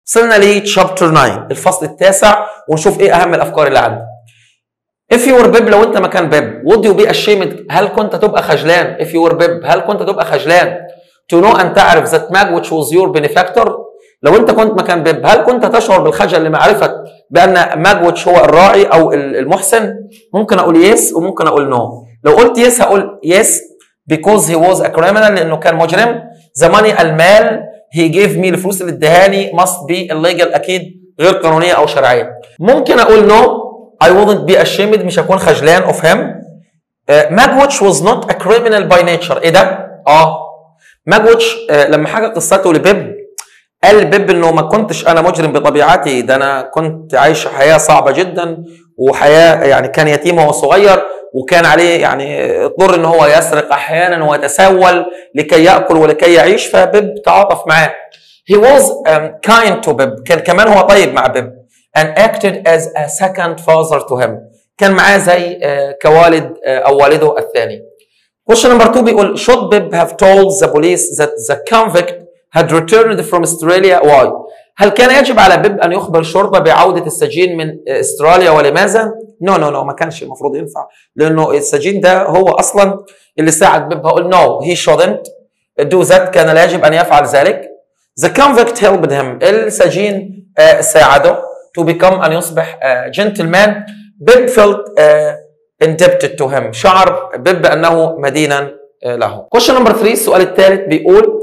وصلنا ل chapter 9 الفصل التاسع ونشوف ايه اهم الافكار اللي عندي if you were بيب لو انت مكان بيب would you be ashamed هل كنت تبقى خجلان if you were بيب هل كنت تبقى خجلان to know ان تعرف that mag which was your benefactor لو انت كنت مكان بيب هل كنت تشعر بالخجل لمعرفه بان ماجوتش هو الراعي او المحسن ممكن اقول يس وممكن اقول نو no. لو قلت يس هقول يس because he was a criminal لانه كان مجرم the money المال he gave me الفلوس اللي ادهاني must be illegal اكيد غير قانونيه او شرعيه ممكن اقول نو no. I wouldn't be ashamed مش هكون خجلان of him ماجوتش was not a criminal by nature ايه ده؟ اه ماجوتش uh, لما حكى قصته لبيب قال بيب انه ما كنتش انا مجرم بطبيعتي ده انا كنت عايش حياه صعبه جدا وحياه يعني كان يتيم وهو صغير وكان عليه يعني اضطر ان هو يسرق احيانا ويتسول لكي ياكل ولكي يعيش فبيب تعاطف معاه. He was um, kind to بيب كان كمان هو طيب مع بيب and acted as a second father to him كان معاه زي uh, كوالد uh, او والده الثاني. Question number two بيقول should Bib have told the police that the convict had returned from Australia why؟ هل كان يجب على بيب ان يخبر الشرطه بعوده السجين من استراليا ولماذا؟ نو نو نو ما كانش المفروض ينفع لانه السجين ده هو اصلا اللي ساعد بيب هقول نو هي shouldn't do that كان لا يجب ان يفعل ذلك. The convict helped him السجين uh, ساعده to become ان يصبح uh, gentleman. بيب felt uh, indebted to him شعر بيب بانه مدينا uh, له. Question number 3 السؤال الثالث بيقول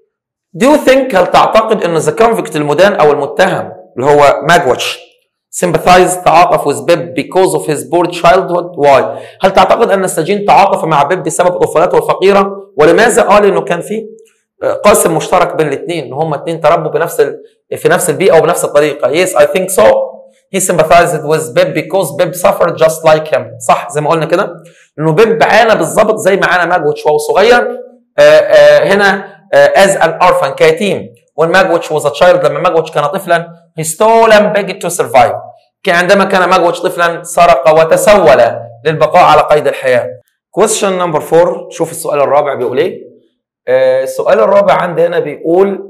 Do you think هل تعتقد ان ذا convict المدان او المتهم اللي هو ماجوتش sympathize تعاطف with بيب because of his poor childhood why هل تعتقد ان السجين تعاطف مع بيب بسبب طفولته الفقيره ولماذا قال انه كان في قاسم مشترك بين الاثنين ان هم اثنين تربوا بنفس ال... في نفس البيئه وبنفس الطريقه yes I think so he sympathized with بيب because بيب suffered just like him صح زي ما قلنا كده انه بيب عانى بالظبط زي ما عانى ماجوتش وهو صغير آآ آآ هنا uh, as an orphan كيتيم when Magwitch was a child لما ماجوتش كان طفلا he stole and begged to survive كان عندما كان ماجوتش طفلا سرق وتسول للبقاء على قيد الحياة question number 4 شوف السؤال الرابع بيقول ايه uh, السؤال الرابع عندي هنا بيقول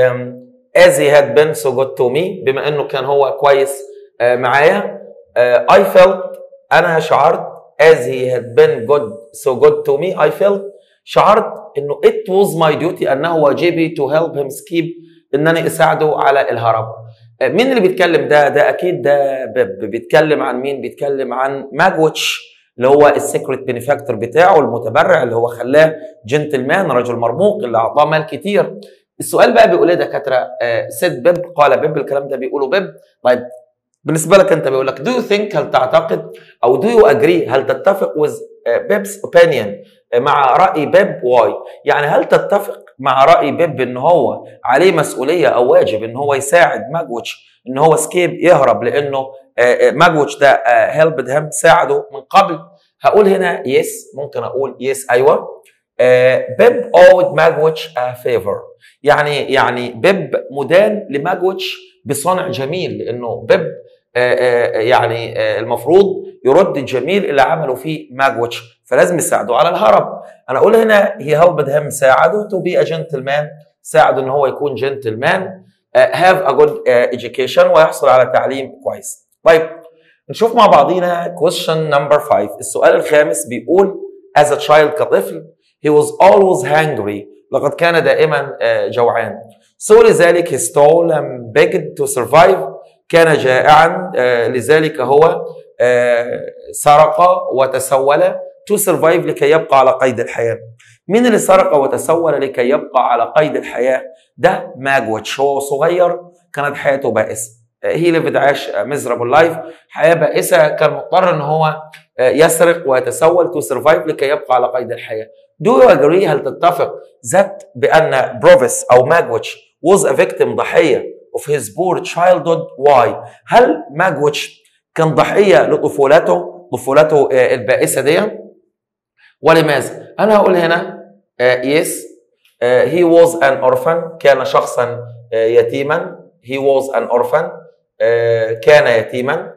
um, as he had been so good to me بما انه كان هو كويس uh, معايا uh, I felt انا شعرت as he had been good so good to me I felt شعرت انه it was my duty انه واجبي to help him escape انني اساعده على الهرب. مين اللي بيتكلم ده؟ ده اكيد ده بيب بيتكلم عن مين؟ بيتكلم عن ماجوتش اللي هو السيكريت بينيفاكتور بتاعه المتبرع اللي هو خلاه جنتلمان رجل مرموق اللي اعطاه مال كتير. السؤال بقى بيقول ايه دكاتره؟ سيد بيب قال بيب الكلام ده بيقوله بيب طيب بالنسبه لك انت بيقول لك do you think هل تعتقد او do you agree هل تتفق with بيب's opinion مع راي بيب واي يعني هل تتفق مع راي بيب ان هو عليه مسؤوليه او واجب ان هو يساعد ماجوتش ان هو سكيب يهرب لانه ماجوتش ده هيلبد هيم ساعده من قبل هقول هنا يس ممكن اقول يس ايوه بيب اود ماجوتش ا فيفر يعني يعني بيب مدان لماجوتش بصنع جميل لانه بيب يعني المفروض يرد الجميل اللي عمله فيه ماجوتش فلازم يساعده على الهرب انا اقول هنا هي هيلبد هيم ساعده تو بي ا جنتلمان ساعده ان هو يكون جنتلمان هاف ا جود education ويحصل على تعليم كويس طيب نشوف مع بعضينا question number 5 السؤال الخامس بيقول as a child كطفل he was always hungry لقد كان دائما جوعان so لذلك he stole and begged to survive كان جائعا لذلك هو سرق وتسول to survive لكي يبقى على قيد الحياة مين اللي سرق وتسول لكي يبقى على قيد الحياة ده ماجوتش هو صغير كانت حياته بائسة هي اللي عاش ميزرابل لايف حياة بائسة كان مضطر ان هو يسرق ويتسول to survive لكي يبقى على قيد الحياة Do you agree هل تتفق ذات بأن بروفيس أو ماجوتش was a victim ضحية of his poor childhood why هل ماجوتش كان ضحية لطفولته طفولته البائسة دي ولماذا أنا هقول هنا yes he was an orphan كان شخصا يتيما he was an orphan كان يتيما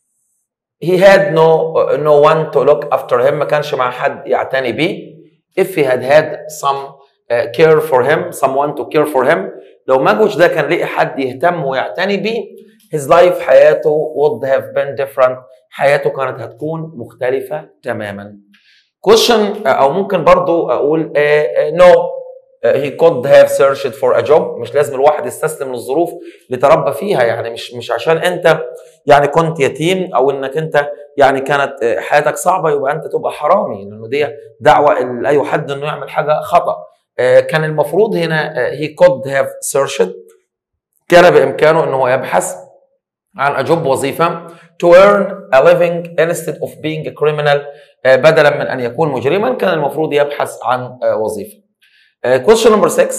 he had no no one to look after him ما كانش مع حد يعتني به if he had had some uh, care for him someone to care for him لو ماجوتش ده كان لقي حد يهتم ويعتني بيه his life حياته would have been different حياته كانت هتكون مختلفة تماما question او ممكن برضو اقول uh, no he could have searched for a job مش لازم الواحد يستسلم للظروف اللي تربى فيها يعني مش مش عشان انت يعني كنت يتيم او انك انت يعني كانت حياتك صعبه يبقى انت تبقى حرامي لانه دي دعوه لاي حد انه يعمل حاجه خطا كان المفروض هنا he could have searched كان بامكانه انه هو يبحث عن اجوب وظيفه to earn a living instead of being a criminal بدلا من ان يكون مجرما كان المفروض يبحث عن وظيفه. question number 6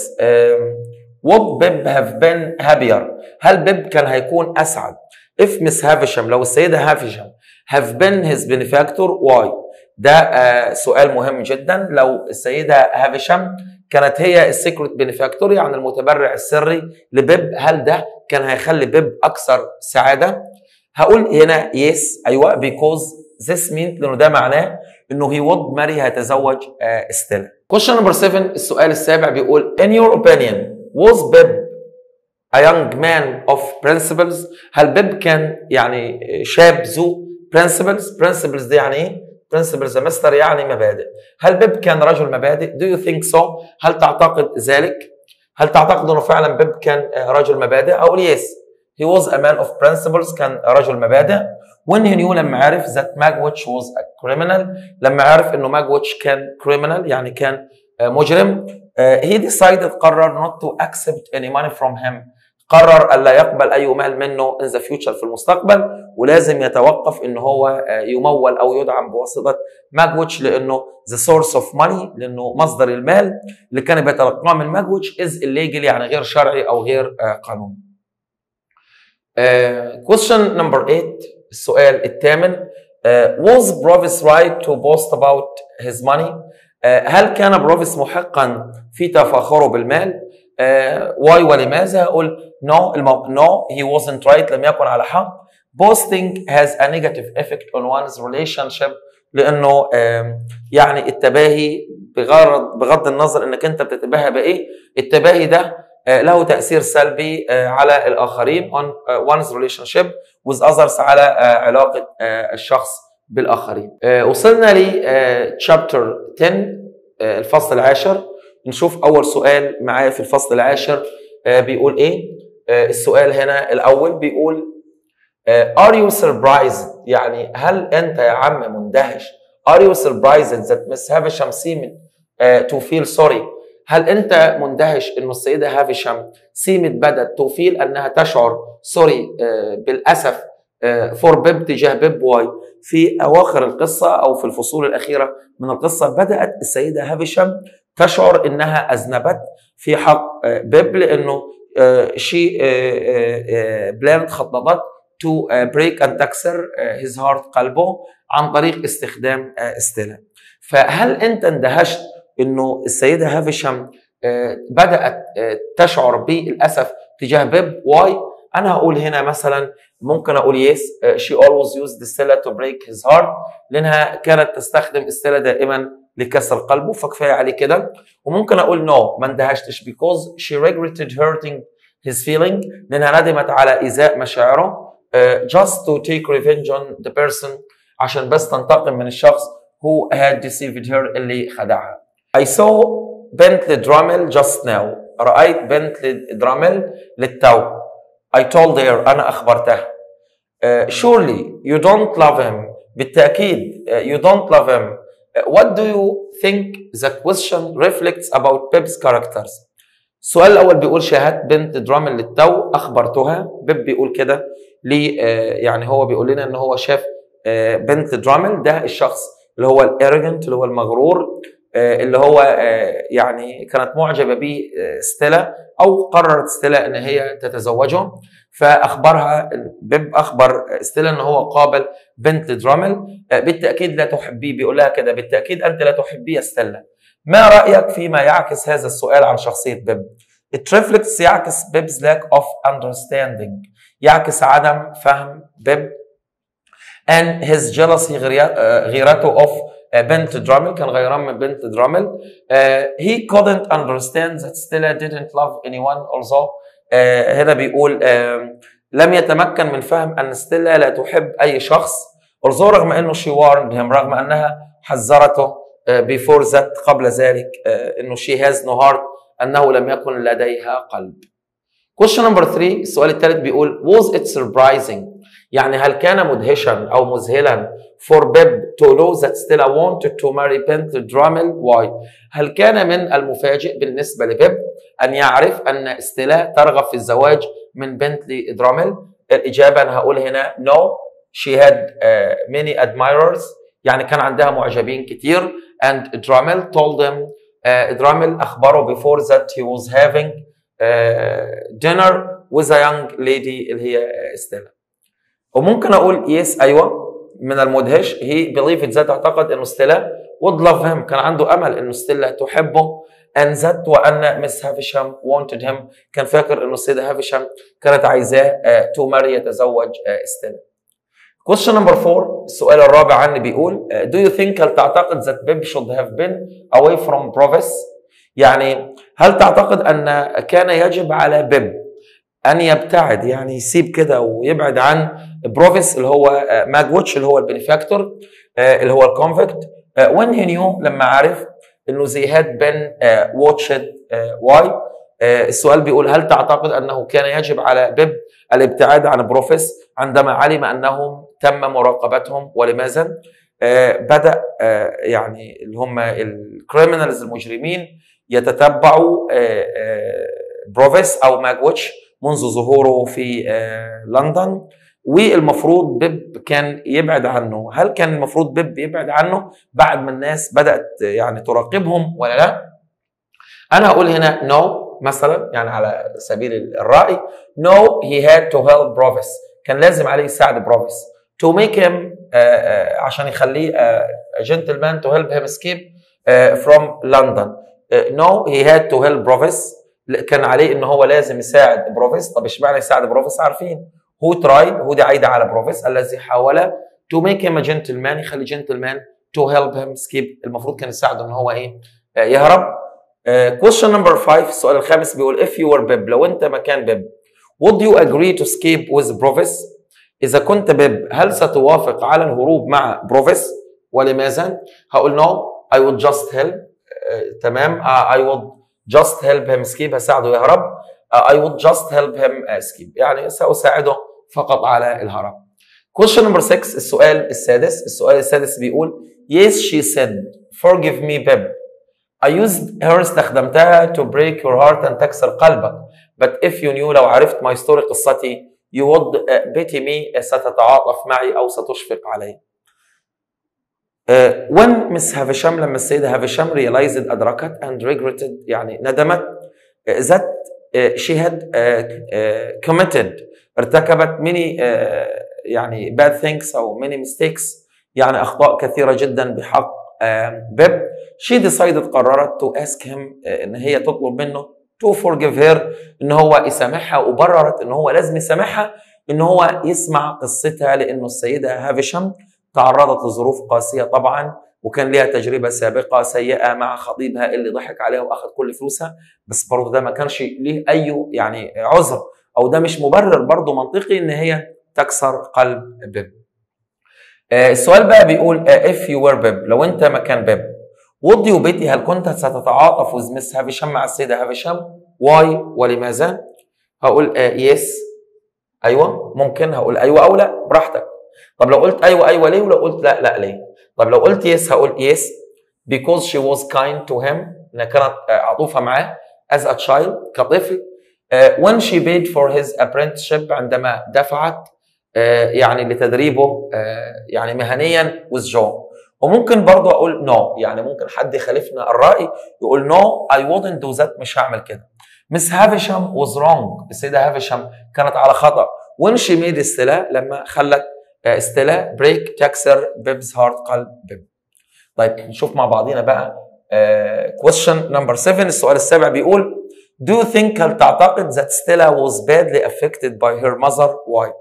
would Bib have been happier هل بيب كان هيكون اسعد if Miss Havisham لو السيده هافشام have been his benefactor why ده سؤال مهم جدا لو السيده هافشام كانت هي السيكريت بنفاكتور يعني المتبرع السري لبيب هل ده كان هيخلي بيب اكثر سعاده؟ هقول هنا يس ايوه بيكوز this means لانه ده معناه انه هي وود ماري هيتزوج ستيلا. question number 7 السؤال السابع بيقول in your opinion was Bib a young man of principles هل بيب كان يعني شاب ذو principles principles دي يعني ايه؟ principles يا مستر يعني مبادئ هل بيب كان رجل مبادئ do you think so هل تعتقد ذلك هل تعتقد انه فعلا بيب كان رجل مبادئ اقول yes he was a man of principles كان رجل مبادئ when he knew لما عرف that Magwitch was a criminal لما عرف انه Magwitch كان criminal يعني كان مجرم he decided قرر not to accept any money from him قرر الا يقبل اي مال منه in the future في المستقبل ولازم يتوقف ان هو يمول او يدعم بواسطه ماجوتش لانه the source of money لانه مصدر المال اللي كان بيتلقاه من ماجوتش is illegal يعني غير شرعي او غير قانوني. question number 8 السؤال الثامن was Brovis right to boast about his money؟ هل كان بروفيس محقا في تفاخره بالمال؟ واي ولماذا؟ اقول نو no, نو هي wasn't right لم يكن على حق. Boasting has a negative effect on one's relationship لانه يعني التباهي بغرض بغض النظر انك انت بتتباهى بايه التباهي ده له تاثير سلبي على الاخرين on one's relationship with others على علاقه الشخص بالاخرين. وصلنا ل chapter 10 الفصل العاشر نشوف اول سؤال معايا في الفصل العاشر بيقول ايه؟ السؤال هنا الاول بيقول are you surprised يعني هل انت يا عم مندهش are you surprised that Miss Havisham seemed uh, to feel sorry هل انت مندهش انه السيده هافشام سيمت بدت توفيل انها تشعر سوري uh, بالاسف فور uh, بيب تجاه بيب واي في اواخر القصه او في الفصول الاخيره من القصه بدات السيده هافشام تشعر انها اذنبت في حق بيب لانه شي بلانت خططت to break and تكسر his heart قلبه عن طريق استخدام ستيلا فهل انت اندهشت انه السيده هافشام بدات تشعر بالاسف تجاه بيب واي انا هقول هنا مثلا ممكن اقول يس she always used ستيلا to break his heart لانها كانت تستخدم ستيلا دائما لكسر قلبه فكفايه عليه كده وممكن اقول نو no, ما اندهشتش because she regretted hurting his feeling لانها ندمت على ايذاء مشاعره uh, just to take revenge on the person عشان بس تنتقم من الشخص who had deceived her اللي خدعها. I saw Bentley Drummel just now. رأيت Bentley Drummel للتو. I told her أنا أخبرتها. Uh, surely you don't love him. بالتأكيد uh, you don't love him. Uh, what do you think the question reflects about Pep's characters? السؤال الأول بيقول شاهدت بنت درامل للتو أخبرتها. بيب بيقول كده ليه يعني هو بيقول لنا ان هو شاف بنت درامل ده الشخص اللي هو الارجنت اللي هو المغرور اللي هو يعني كانت معجبه بيه ستيلا او قررت ستيلا ان هي تتزوجه فاخبرها بيب اخبر ستيلا ان هو قابل بنت درامل بالتاكيد لا تحبيه بيقول لها كده بالتاكيد انت لا تحبيه يا ستيلا ما رايك فيما يعكس هذا السؤال عن شخصيه بيب It reflects يعكس بيب's lack of understanding يعكس عدم فهم بيب and his jealousy غيرته of آه، بنت درامل كان غيران من بنت درامل آه، he couldn't understand that Stella didn't love anyone although آه، هنا بيقول آه، لم يتمكن من فهم ان ستيلا لا تحب اي شخص although رغم انه she warned him رغم انها حذرته آه، before that قبل ذلك آه، انه she has no heart انه لم يكن لديها قلب question number 3 السؤال الثالث بيقول was it surprising يعني هل كان مدهشا او مذهلا for Beb to know that Stella wanted to marry Bent Drummel why هل كان من المفاجئ بالنسبه لبيب ان يعرف ان ستيلا ترغب في الزواج من بنتلي درامل الاجابه انا هقول هنا no she had uh, many admirers يعني كان عندها معجبين كتير and Drummel told them uh, Drummel اخبره before that he was having uh, dinner with a young lady اللي هي ستيلا وممكن اقول يس ايوه من المدهش هي believed ذات اعتقد انه ستيلا would love him كان عنده امل انه ستيلا تحبه and that وان مس هافشام wanted him كان فاكر انه السيده هافشام كانت عايزاه تو ماري يتزوج آه، ستيلا question number 4 السؤال الرابع عني بيقول آه، do you think هل تعتقد that Bib should have been away from Provis يعني هل تعتقد ان كان يجب على بيب ان يبتعد يعني يسيب كده ويبعد عن بروفيس اللي هو آه، ماجوتش اللي هو البنفاكتور آه، اللي هو الكونفكت when he knew لما عرف انه they had been uh, watched uh, why آه، السؤال بيقول هل تعتقد انه كان يجب على بيب الابتعاد عن بروفيس عندما علم انهم تم مراقبتهم ولماذا؟ آه، بدا آه، يعني اللي هم الكريمنالز المجرمين يتتبعوا آه، آه، بروفيس او ماجوتش منذ ظهوره في آه، لندن والمفروض بيب كان يبعد عنه هل كان المفروض بيب يبعد عنه بعد ما الناس بدات يعني تراقبهم ولا لا انا هقول هنا نو no مثلا يعني على سبيل الراي نو هي هاد تو هيلب بروفيس كان لازم عليه يساعد بروفيس تو ميك هيم عشان يخليه جنتلمان تو هيلب هيم اسكيب فروم لندن نو هي هاد تو هيلب بروفيس كان عليه ان هو لازم يساعد بروفيس طب اشمعنى يساعد بروفيس عارفين هو ترايد هو دي عايده على بروفيس الذي حاول تو ميك هيم جنتلمان يخلي جنتلمان تو هيلب هيم سكيب المفروض كان يساعده ان هو ايه آه، يهرب كويشن نمبر 5 السؤال الخامس بيقول if you were بيب لو انت مكان بيب would you agree to escape with بروفيس اذا كنت بيب هل ستوافق على الهروب مع بروفيس ولماذا هقول no I would just help آه، تمام آه، I would just help him escape هساعده يهرب آه، I would just help him escape يعني سأساعده فقط على الهرب question number 6 السؤال السادس السؤال السادس بيقول yes she said forgive me Beb I used her استخدمتها to break your heart and تكسر قلبك but if you knew لو عرفت my story قصتي you would uh, pity me ستتعاطف معي أو ستشفق علي Uh, when Miss هافشام لما السيدة هافشام realized أدركت and regretted يعني ندمت uh, that uh, she had uh, uh, committed ارتكبت many uh, يعني bad things أو many mistakes يعني أخطاء كثيرة جدا بحق uh, بيب she decided قررت to ask him uh, إن هي تطلب منه to forgive her إن هو يسامحها وبررت إن هو لازم يسامحها إن هو يسمع قصتها لأنه السيدة هافشام تعرضت لظروف قاسيه طبعا وكان ليها تجربه سابقه سيئه مع خطيبها اللي ضحك عليها واخذ كل فلوسها بس برضه ده ما كانش ليه اي يعني عذر او ده مش مبرر برضه منطقي ان هي تكسر قلب بيب. آه السؤال بقى بيقول آه if you were بيب لو انت مكان بيب would you بيتي هل كنت ستتعاطف with مس هافشام مع السيده هافشام؟ واي ولماذا؟ هقول آه يس ايوه ممكن هقول ايوه او لا براحتك طب لو قلت ايوه ايوه ليه ولو قلت لا لا ليه طب لو قلت يس هقول يس because she was kind to him انها كانت عطوفه معاه as a child كطفل uh, when she paid for his apprenticeship عندما دفعت uh, يعني لتدريبه uh, يعني مهنيا with Joe وممكن برضه اقول no يعني ممكن حد يخالفنا الراي يقول no I wouldn't do that مش هعمل كده مس هافشام was wrong السيده هافشام كانت على خطا when she made استلاء لما خلت استلا بريك تكسر بيبز هارت قلب بيب طيب نشوف مع بعضينا بقى كويشن نمبر 7 السؤال السابع بيقول Do you think هل تعتقد that Stella was badly affected by her mother? Why?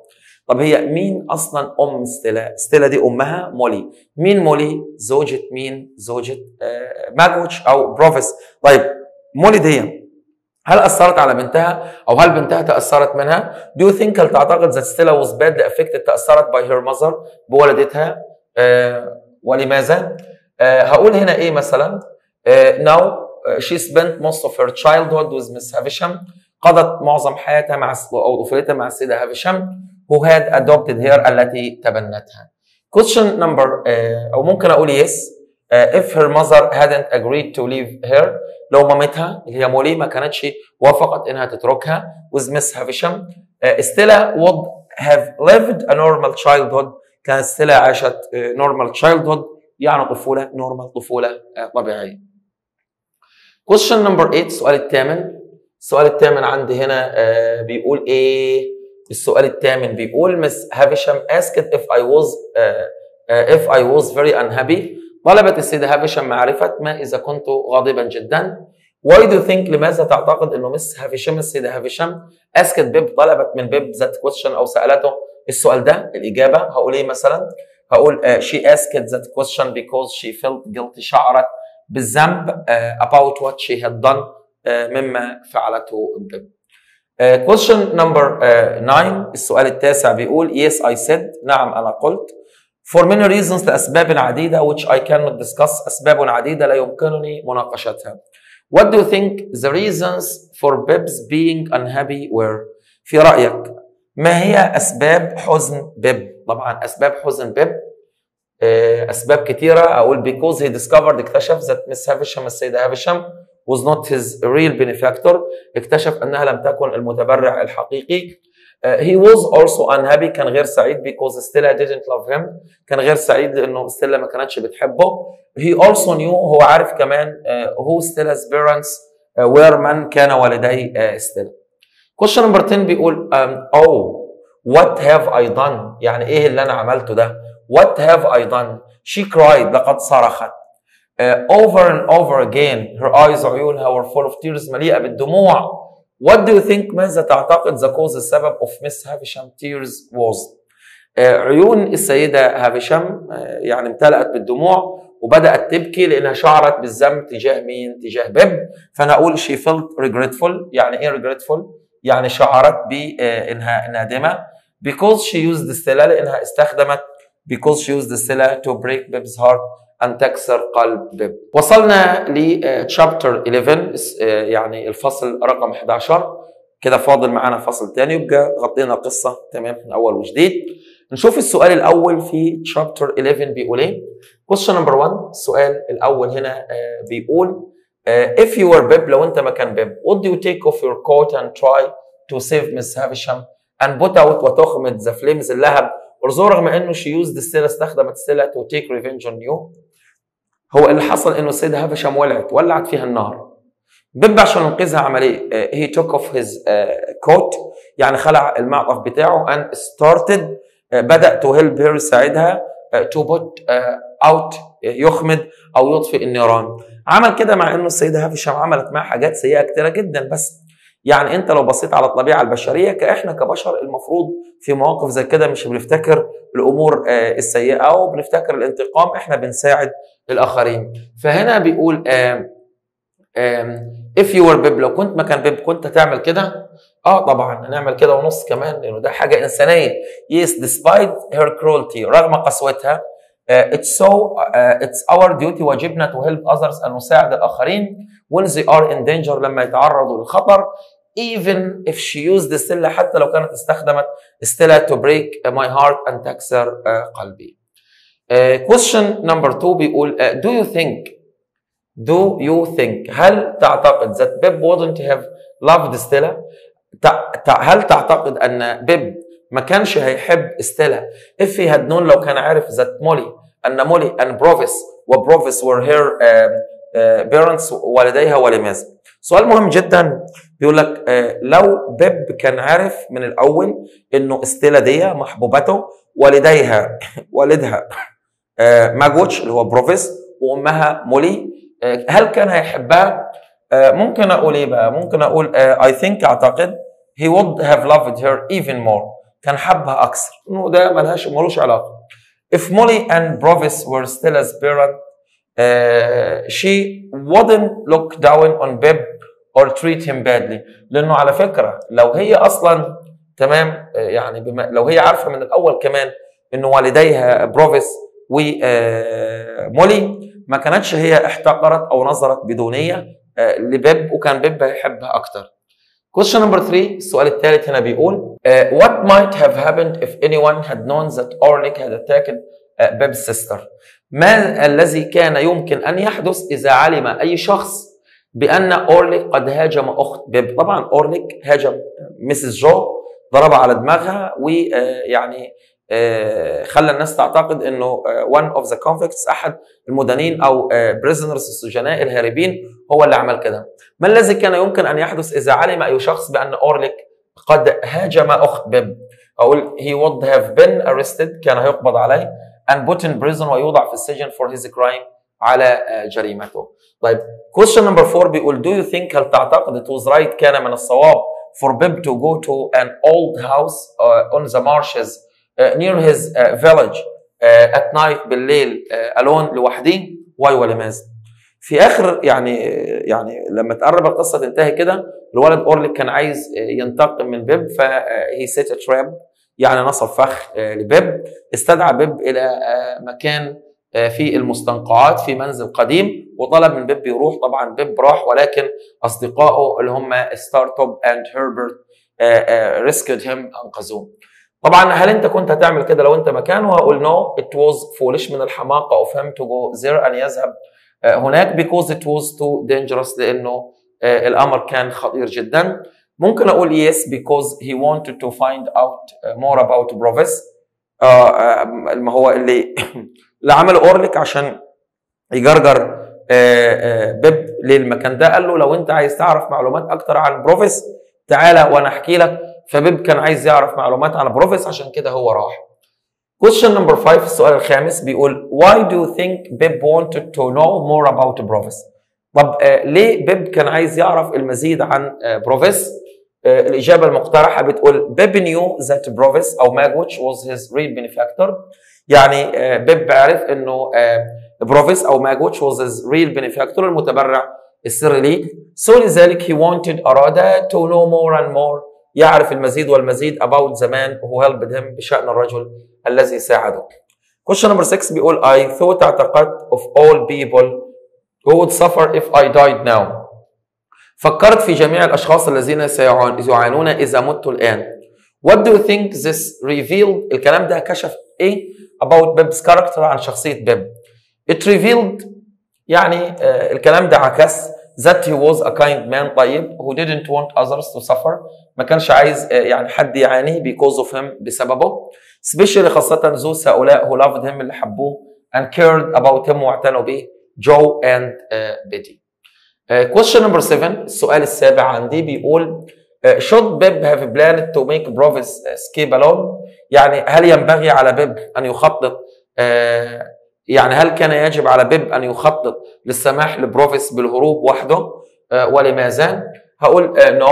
طب هي مين اصلا ام ستيلا ستيلا دي امها مولي مين مولي زوجة مين زوجة آه ماجوتش او بروفيس طيب مولي دي هل اثرت على بنتها او هل بنتها تاثرت منها do you think هل تعتقد that Stella was badly affected تاثرت by her mother بوالدتها آه ولماذا آه هقول هنا ايه مثلا آه now she spent most of her childhood with Miss Havisham قضت معظم حياتها مع او طفولتها مع السيده هافشام who had adopted her التي تبنتها. Question number uh, او ممكن اقول yes uh, if her mother hadn't agreed to leave her لو مامتها اللي هي مولي ما كانتش وافقت انها تتركها with Miss هافشام uh, Stella would have lived a normal childhood كانت ستيلا عاشت uh, normal childhood يعني طفوله normal طفوله uh, طبيعيه. Question number 8 السؤال الثامن السؤال الثامن عندي هنا uh, بيقول ايه السؤال الثامن بيقول مس هافشام asked if I was uh, uh, if I was very unhappy طلبت السيدة هافشام معرفة ما إذا كنت غاضبا جدا Why do you think لماذا تعتقد انه مس هافشام السيدة هافشام asked بيب طلبت من بيب ذات question او سألته السؤال ده الإجابة هقول ايه مثلا هقول uh, she asked that question because she felt guilty شعرت بالذنب uh, about what she had done uh, مما فعلته بيب Uh, question number 9 uh, السؤال التاسع بيقول yes I said نعم أنا قلت for many reasons لأسباب عديدة which I cannot discuss أسباب عديدة لا يمكنني مناقشتها What do you think the reasons for Bib's being unhappy were في رأيك ما هي أسباب حزن بيب طبعا أسباب حزن بيب أسباب كثيرة أقول because he discovered اكتشف that Miss Havisham السيدة هافشام was not his real benefactor اكتشف انها لم تكن المتبرع الحقيقي uh, he was also unhappy كان غير سعيد because Stella didn't love him كان غير سعيد لانه ستيلا ما كانتش بتحبه he also knew هو عارف كمان uh, who Stella's parents uh, were من كان والدي uh, ستيلا question number 10 بيقول um, oh what have I done يعني ايه اللي انا عملته ده what have I done she cried لقد صرخت uh, over and over again her eyes عيونها were full of tears مليئة بالدموع what do you think ماذا تعتقد the cause السبب of Miss Havisham tears was uh, عيون السيدة هافشام uh, يعني امتلأت بالدموع وبدأت تبكي لأنها شعرت بالذنب تجاه مين؟ تجاه بيب فأنا أقول she felt regretful يعني إيه regretful؟ يعني شعرت بإنها نادمة because she used Stella لأنها استخدمت because she used Stella to break Bib's heart أن تكسر قلب بيب وصلنا لتشابتر 11 يعني الفصل رقم 11 كده فاضل معانا فصل تاني يبقى غطينا القصة تمام من أول وجديد نشوف السؤال الأول في تشابتر 11 بيقول إيه question number 1 السؤال الأول هنا بيقول if you were Bib لو أنت مكان بيب would you take off your coat and try to save Miss Havisham and put out وتخمد the flames اللهب ورزو رغم انه she used السيلة استخدمت السيلة to take revenge on you هو اللي حصل انه السيدة هافشام ولعت ولعت فيها النار بيب عشان ينقذها عمل ايه؟ هي توك اوف هيز كوت يعني خلع المعطف بتاعه and started uh, بدا تو هيلب هير يساعدها تو بوت اوت يخمد او يطفئ النيران عمل كده مع انه السيده هافشام عملت معاه حاجات سيئه كتيره جدا بس يعني انت لو بصيت على الطبيعه البشريه كاحنا كبشر المفروض في مواقف زي كده مش بنفتكر الامور السيئه وبنفتكر الانتقام احنا بنساعد الاخرين فهنا بيقول آم آم if you were بيب لو كنت مكان بيب كنت تعمل كده اه طبعا هنعمل كده ونص كمان لانه ده حاجه انسانيه yes despite her cruelty رغم قسوتها uh, it's so uh, it's our duty واجبنا to help others ان نساعد الاخرين when they are in danger لما يتعرضوا للخطر even if she used السلة حتى لو كانت استخدمت السلة to break my heart and تكسر uh, قلبي. Uh, question number two بيقول uh, do you think do you think هل تعتقد that Bib wouldn't have loved Stella؟ تع... تع... هل تعتقد ان بيب ما كانش هيحب ستيلا if he had known لو كان عارف that مولي ان مولي and بروفيس وبروفيس were her uh, uh, parents والديها ولماذا؟ سؤال مهم جدا بيقول لك uh, لو بيب كان عارف من الاول انه ستيلا دي محبوبته والديها والدها uh, ماجوتش اللي هو بروفيس وامها مولي uh, هل كان هيحبها؟ uh, ممكن اقول ايه بقى؟ ممكن اقول uh, I think اعتقد he would have loved her even more كان حبها اكثر انه ده ملهاش ملوش علاقه if Molly and Brovis were still as parent uh, she wouldn't look down on Bib or treat him badly لانه على فكره لو هي اصلا تمام آه، يعني بما لو هي عارفه من الاول كمان انه والديها بروفيس ومولي ما كانتش هي احتقرت او نظرت بدونيه آه، لبيب وكان بيب هيحبها اكتر. Question number 3 السؤال الثالث هنا بيقول uh, What might have happened if anyone had known that Orlik had attacked uh, Beb's sister؟ ما الذي كان يمكن أن يحدث إذا علم أي شخص بأن أورليك قد هاجم أخت بيب طبعا أورليك هاجم ميسيس جو ضربها على دماغها ويعني خلى الناس تعتقد انه one of the convicts احد المدانين او prisoners السجناء الهاربين هو اللي عمل كده. ما الذي كان يمكن ان يحدث اذا علم اي شخص بان اورليك قد هاجم اخت بيب؟ اقول he would have been arrested كان هيقبض عليه and put in prison ويوضع في السجن for his crime على جريمته. طيب question number 4 بيقول do you think هل تعتقد it was right كان من الصواب for Bib to go to an old house uh, on the marshes uh, near his uh, village uh, at night بالليل uh, alone لوحده why ولماذا؟ في اخر يعني يعني لما تقرب القصه تنتهي كده الولد اورليك كان عايز ينتقم من بيب فهي سيت تراب يعني نصب فخ لبيب استدعى بيب الى مكان في المستنقعات في منزل قديم وطلب من بيب يروح طبعا بيب راح ولكن اصدقائه اللي هم ستارتوب اند هيربرت ريسكد هيم انقذوه طبعا هل انت كنت هتعمل كده لو انت مكانه هقول نو ات واز فولش من الحماقه اوف هيم تو جو زير ان يذهب هناك because it was too dangerous لانه الامر كان خطير جدا ممكن اقول yes because he wanted to find out more about Brovis ما هو اللي اللي عمله اورليك عشان يجرجر بيب للمكان ده قال له لو انت عايز تعرف معلومات اكتر عن بروفيس تعالى وانا احكي لك فبيب كان عايز يعرف معلومات عن بروفيس عشان كده هو راح Question number 5 السؤال الخامس بيقول Why do you think Bib wanted to know more about Brovis؟ طب آه ليه بيب كان عايز يعرف المزيد عن آه بروفيس؟ آه الإجابة المقترحة بتقول Bib knew that Brovis أو Magwitch was his real benefactor يعني آه بيب عرف إنه آه بروفيس أو Magwitch was his real benefactor المتبرع السري ليه so لذلك he wanted أراد to know more and more يعرف المزيد والمزيد about the man who helped him بشأن الرجل الذي ساعده. Question number 6 بيقول I thought اعتقدت of all people who would suffer if I died now. فكرت في جميع الأشخاص الذين سيعانون إذا مت الآن. What do you think this revealed الكلام ده كشف إيه about Bib's character عن شخصية بيب. It revealed يعني آه الكلام ده عكس that he was a kind man طيب who didn't want others to suffer ما كانش عايز يعني حد يعاني because of him بسببه especially خاصة those هؤلاء who loved him اللي حبوه and cared about him واعتنوا به جو and uh, Betty. Uh, question number 7 السؤال السابع عندي بيقول uh, should Bib have planned to make Brovis escape alone؟ يعني هل ينبغي على بيب أن يخطط uh, يعني هل كان يجب على بيب أن يخطط للسماح لبروفيس بالهروب وحده uh, ولماذا؟ هقول uh, no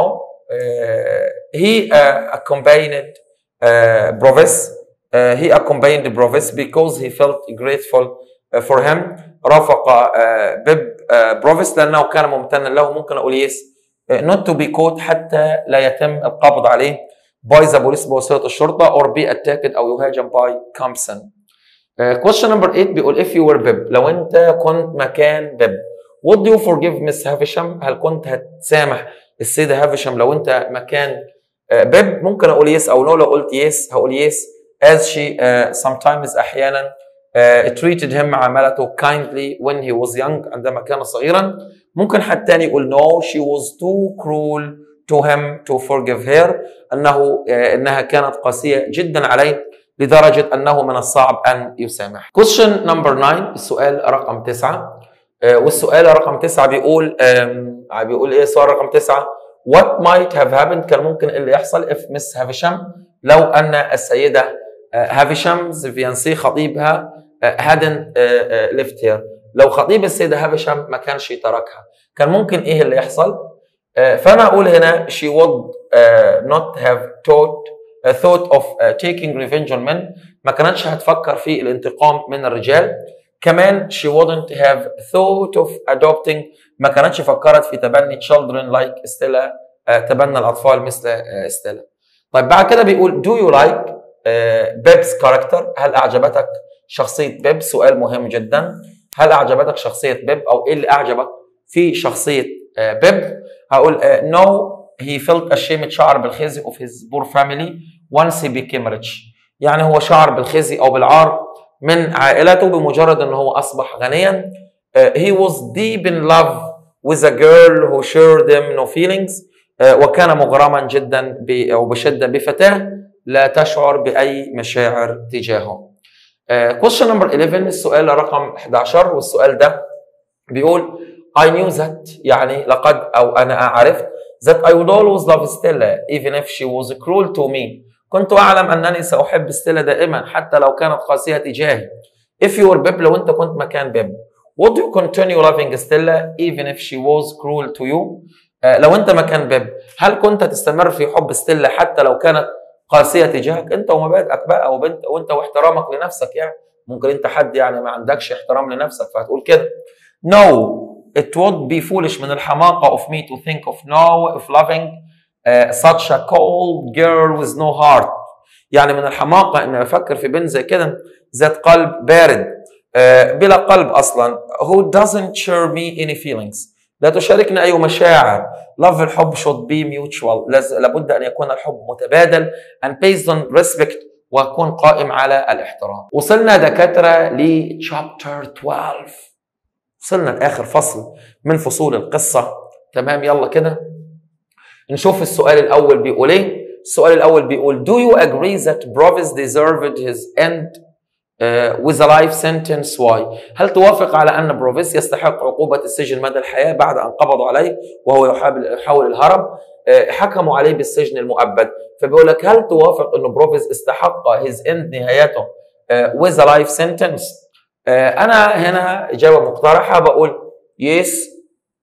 uh, he uh, accompanied uh, Brovis uh, he accompanied Brovis because he felt grateful uh, for him رافق uh, بيب uh, بروفيس لأنه كان ممتنا له ممكن أقول يس uh, not to be caught حتى لا يتم القبض عليه by the police بواسطة الشرطة or be attacked أو يهاجم by Compson uh, question number 8 بيقول if you were بيب لو أنت كنت مكان بيب would you forgive Miss هافشام هل كنت هتسامح السيدة هافشام لو أنت مكان uh, بيب ممكن أقول يس أو نو لو قلت يس هقول يس as she uh, sometimes أحيانا uh, treated him عاملته kindly when he was young عندما كان صغيرا ممكن حد تاني يقول no she was too cruel to him to forgive her أنه uh, أنها كانت قاسية جدا عليه لدرجة أنه من الصعب أن يسامح question number 9 السؤال رقم 9 uh, والسؤال رقم 9 بيقول um, بيقول إيه السؤال رقم 9 what might have happened كان ممكن اللي يحصل if Miss Havisham لو أن السيدة هافشامز فيانسي خطيبها hadn't left here لو خطيب السيدة هافشام ما كانش تركها كان ممكن ايه اللي يحصل فانا اقول هنا she would not have taught uh, thought of uh, taking revenge on men ما كانتش هتفكر في الانتقام من الرجال كمان she wouldn't have thought of adopting ما كانتش فكرت في تبني children like ستيلا uh, تبنى الأطفال مثل uh, ستيلا طيب بعد كده بيقول do you like بيبس uh, كاركتر هل أعجبتك شخصية بيب سؤال مهم جدا هل أعجبتك شخصية بيب أو إيه اللي أعجبك في شخصية uh, بيب هقول uh, no he felt ashamed شعر بالخزي of his poor family once he became rich يعني هو شعر بالخزي او بالعار من عائلته بمجرد ان هو اصبح غنيا uh, he was deep in love with a girl who shared them no feelings uh, وكان مغرما جدا ب, او بشده بفتاه لا تشعر باي مشاعر تجاهه uh, question number 11 السؤال رقم 11 والسؤال ده بيقول I knew that يعني لقد او انا عرفت that I would always love Stella even if she was cruel to me كنت أعلم أنني سأحب ستيلا دائما حتى لو كانت قاسية تجاهي if you were بيب لو أنت كنت مكان بيب would you continue loving Stella even if she was cruel to you آه لو أنت مكان بيب هل كنت تستمر في حب ستيلا حتى لو كانت قاسية تجاهك أنت ومبادئك بقى وبنت وأنت واحترامك لنفسك يعني ممكن أنت حد يعني ما عندكش احترام لنفسك فهتقول كده no it would be foolish من الحماقة of me to think of no of loving uh, such a cold girl with no heart يعني من الحماقة ان افكر في بنت زي كده ذات قلب بارد uh, بلا قلب اصلا who doesn't share me any feelings لا تشاركنا اي مشاعر love الحب should be mutual لابد ان يكون الحب متبادل and based on respect ويكون قائم على الاحترام وصلنا دكاترة ل chapter 12 وصلنا لاخر فصل من فصول القصة تمام يلا كده نشوف السؤال الاول بيقول ايه السؤال الاول بيقول do you agree that Brovis deserved his end uh, with a life sentence why هل توافق على ان بروفيس يستحق عقوبة السجن مدى الحياة بعد ان قبضوا عليه وهو يحاول يحاول الهرب uh, حكموا عليه بالسجن المؤبد فبيقول لك هل توافق ان بروفيس استحق his end نهايته uh, with a life sentence uh, انا هنا اجابة مقترحة بقول yes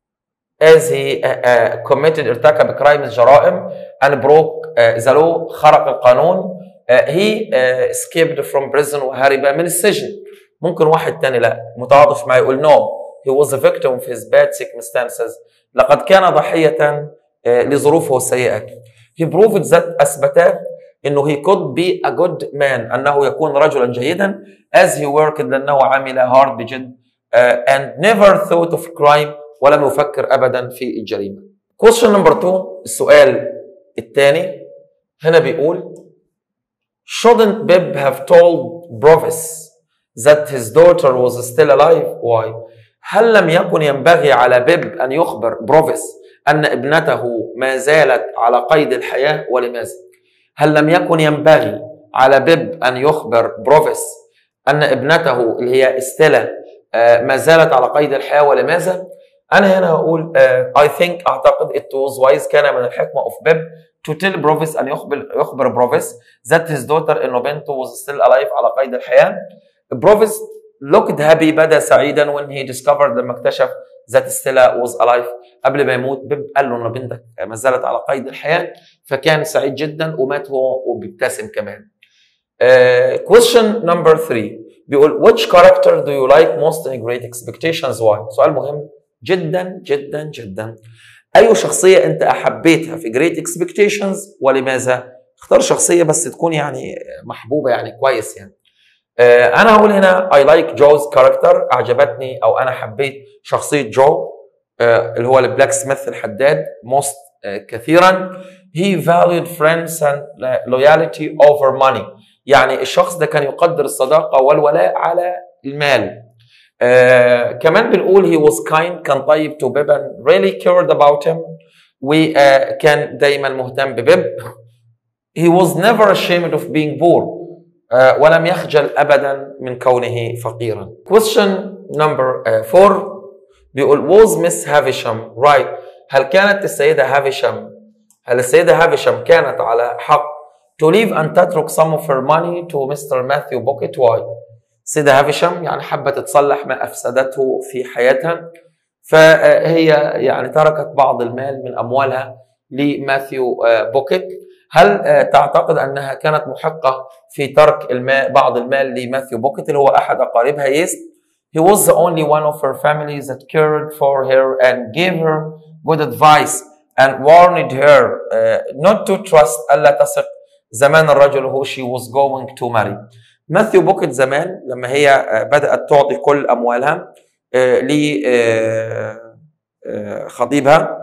as he uh, uh, committed ارتكب كرايمز جرائم and broke uh, the law خرق القانون uh, he uh, escaped from prison وهرب من السجن ممكن واحد تاني لا متعاطف معي يقول no he was a victim of his bad circumstances لقد كان ضحية uh, لظروفه السيئة he proved that أثبت انه he could be a good man انه يكون رجلا جيدا as he worked لانه عمل hard بجد uh, and never thought of crime ولم يفكر ابدا في الجريمه. question number 2 السؤال الثاني هنا بيقول shouldn't Bib have told Brovis that his daughter was still alive? Why? هل لم يكن ينبغي على بيب أن يخبر بروفيس أن ابنته ما زالت على قيد الحياة ولماذا؟ هل لم يكن ينبغي على بيب أن يخبر بروفيس أن ابنته اللي هي استيلا ما زالت على قيد الحياة ولماذا؟ انا هنا هقول اي uh, ثينك اعتقد ات واز وايز كان من الحكمه اوف بيب تو تيل بروفيس ان يخبر يخبر بروفيس ذات هيز دوتر انه بنته واز ستيل الايف على قيد الحياه بروفيس looked happy بدا سعيدا when he discovered لما اكتشف ذات ستيلا was alive قبل ما يموت بيب قال له ان بنتك ما زالت على قيد الحياه فكان سعيد جدا ومات هو وبيبتسم كمان. Uh, question number 3 بيقول which character do you like most in Great Expectations why؟ سؤال مهم جدا جدا جدا اي شخصيه انت احبيتها في جريت اكسبكتيشنز ولماذا اختار شخصيه بس تكون يعني محبوبه يعني كويس يعني آه انا هقول هنا اي لايك جوز كاركتر اعجبتني او انا حبيت شخصيه جو آه اللي هو البلاك سميث الحداد موست آه كثيرا he valued friends and loyalty over money يعني الشخص ده كان يقدر الصداقه والولاء على المال آه كمان بنقول he was kind كان طيب to بيب and really cared about him وكان دايما مهتم ببيب he was never ashamed of being poor آه ولم يخجل ابدا من كونه فقيرا question number 4 uh, بيقول was Miss Havisham right هل كانت السيدة هافشام هل السيدة هافشام كانت على حق to leave and تترك some of her money to Mr. Matthew Bucket why سيدة هافشام يعني حبت تصلح ما أفسدته في حياتها فهي يعني تركت بعض المال من أموالها لماثيو بوكيت هل آه، تعتقد انها كانت محقه في ترك الماء بعض المال لماثيو بوكيت اللي هو احد اقاربها يس He was the only one of her family that cared for her and gave her good advice and warned her uh, not to trust ألا تثق زمان الرجل who she was going to marry. ماثيو بوكيت زمان لما هي آه، بدأت تعطي كل أموالها لخطيبها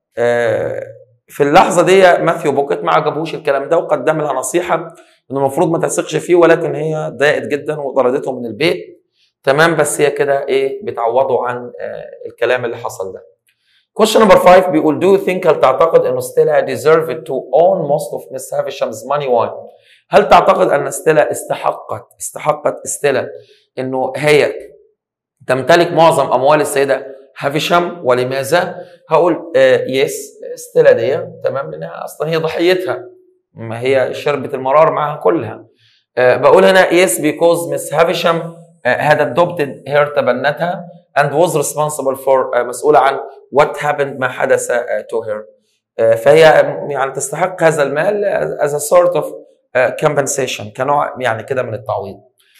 في اللحظه دي ماثيو بوكيت ما عجبوش الكلام ده وقدم لها نصيحه انه المفروض ما تثقش فيه ولكن هي ضايقت جدا وطردته من البيت تمام بس هي كده ايه بتعوضه عن آه، الكلام اللي حصل ده. Question number 5 بيقول do you think هل تعتقد انه ستيلا deserved to own most of Miss Havisham's money why؟ هل تعتقد ان ستيلا استحقت استحقت ستيلا انه هي تمتلك معظم اموال السيده هافشام ولماذا؟ هقول آه يس ستيلا دي تمام لانها اصلا هي ضحيتها ما هي شربت المرار معاها كلها آه بقول هنا يس بيكوز مس هافشام had adopted her تبنتها and was responsible for uh, مسؤولة عن what happened ما حدث uh, to her uh, فهي يعني تستحق هذا المال as a sort of uh, compensation كنوع يعني كده من التعويض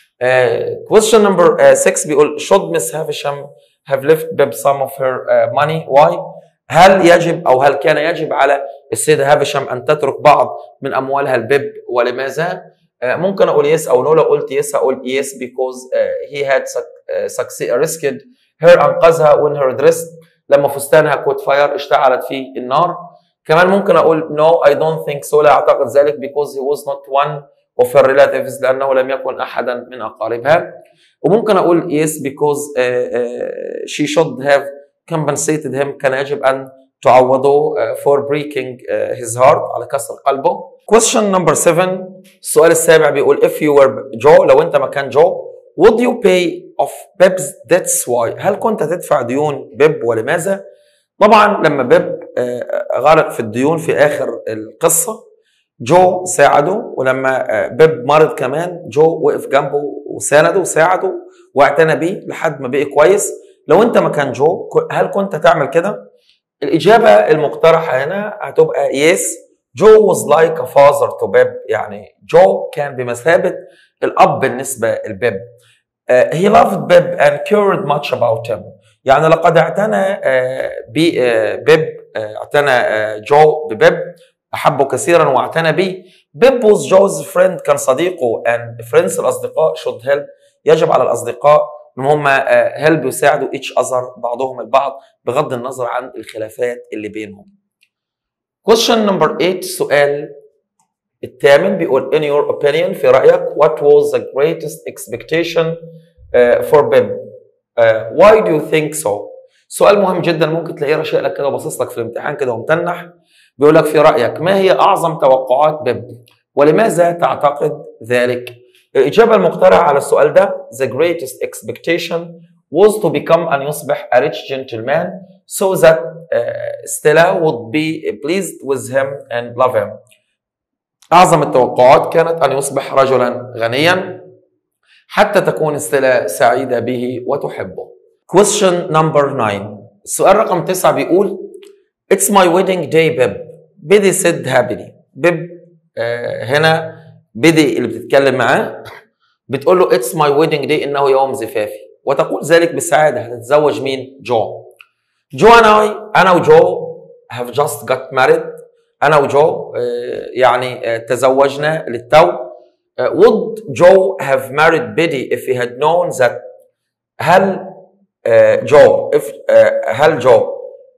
uh, question number 6 uh, بيقول should Miss Havisham have left Bib some of her uh, money why هل يجب او هل كان يجب على السيده هافشام ان تترك بعض من اموالها البيب ولماذا؟ ممكن اقول يس او نو لو قلت يس اقول يس because he had succeed risked her انقذها when her dress لما فستانها كوت فاير اشتعلت في النار كمان ممكن اقول no I don't think so لا اعتقد ذلك because he was not one of her relatives لانه لم يكن احدا من اقاربها وممكن اقول yes because uh, uh, she should have compensated him كان يجب ان تعوضه uh, for breaking uh, his heart على كسر قلبه question number 7 السؤال السابع بيقول if you were جو لو انت مكان جو would you pay of Bib's debts why هل كنت تدفع ديون بيب ولماذا طبعا لما بيب غرق في الديون في اخر القصه جو ساعده ولما بيب مرض كمان جو وقف جنبه وسانده وساعده واعتنى بيه لحد ما بقي كويس لو انت مكان جو هل كنت تعمل كده؟ الإجابة المقترحة هنا هتبقى yes جو was like a father to بيب يعني جو كان بمثابة الأب بالنسبة لبيب uh, he loved بيب and cared much about him يعني لقد اعتنى uh, ببيب uh, اعتنى uh, جو ببيب أحبه كثيرا واعتنى به بيب was جوز friend كان صديقه and friends الأصدقاء should help يجب على الأصدقاء ان هم هيلب يساعدوا each other بعضهم البعض بغض النظر عن الخلافات اللي بينهم. Question number 8 السؤال الثامن بيقول in your opinion في رأيك what was the greatest expectation uh, for Bib? Uh, why do you think so? سؤال مهم جدا ممكن تلاقيه راشق لك كده باصص لك في الامتحان كده ومتنح بيقول لك في رأيك ما هي أعظم توقعات بيب؟ ولماذا تعتقد ذلك؟ الإجابة المقترحة على السؤال ده the greatest expectation was to become أن يصبح a rich gentleman so that uh, Stella would be pleased with him and love him. أعظم التوقعات كانت أن يصبح رجلا غنيا حتى تكون ستيلا سعيدة به وتحبه. Question number 9 السؤال رقم 9 بيقول It's my wedding day Bib. بدي said happily. بيب uh, هنا بدي اللي بتتكلم معاه بتقول له اتس ماي ويدنج داي انه يوم زفافي وتقول ذلك بسعاده هتتزوج مين؟ جو. جو انا انا وجو have just got married انا وجو يعني تزوجنا للتو would Joe have married Biddy if he had known that هل جو if هل جو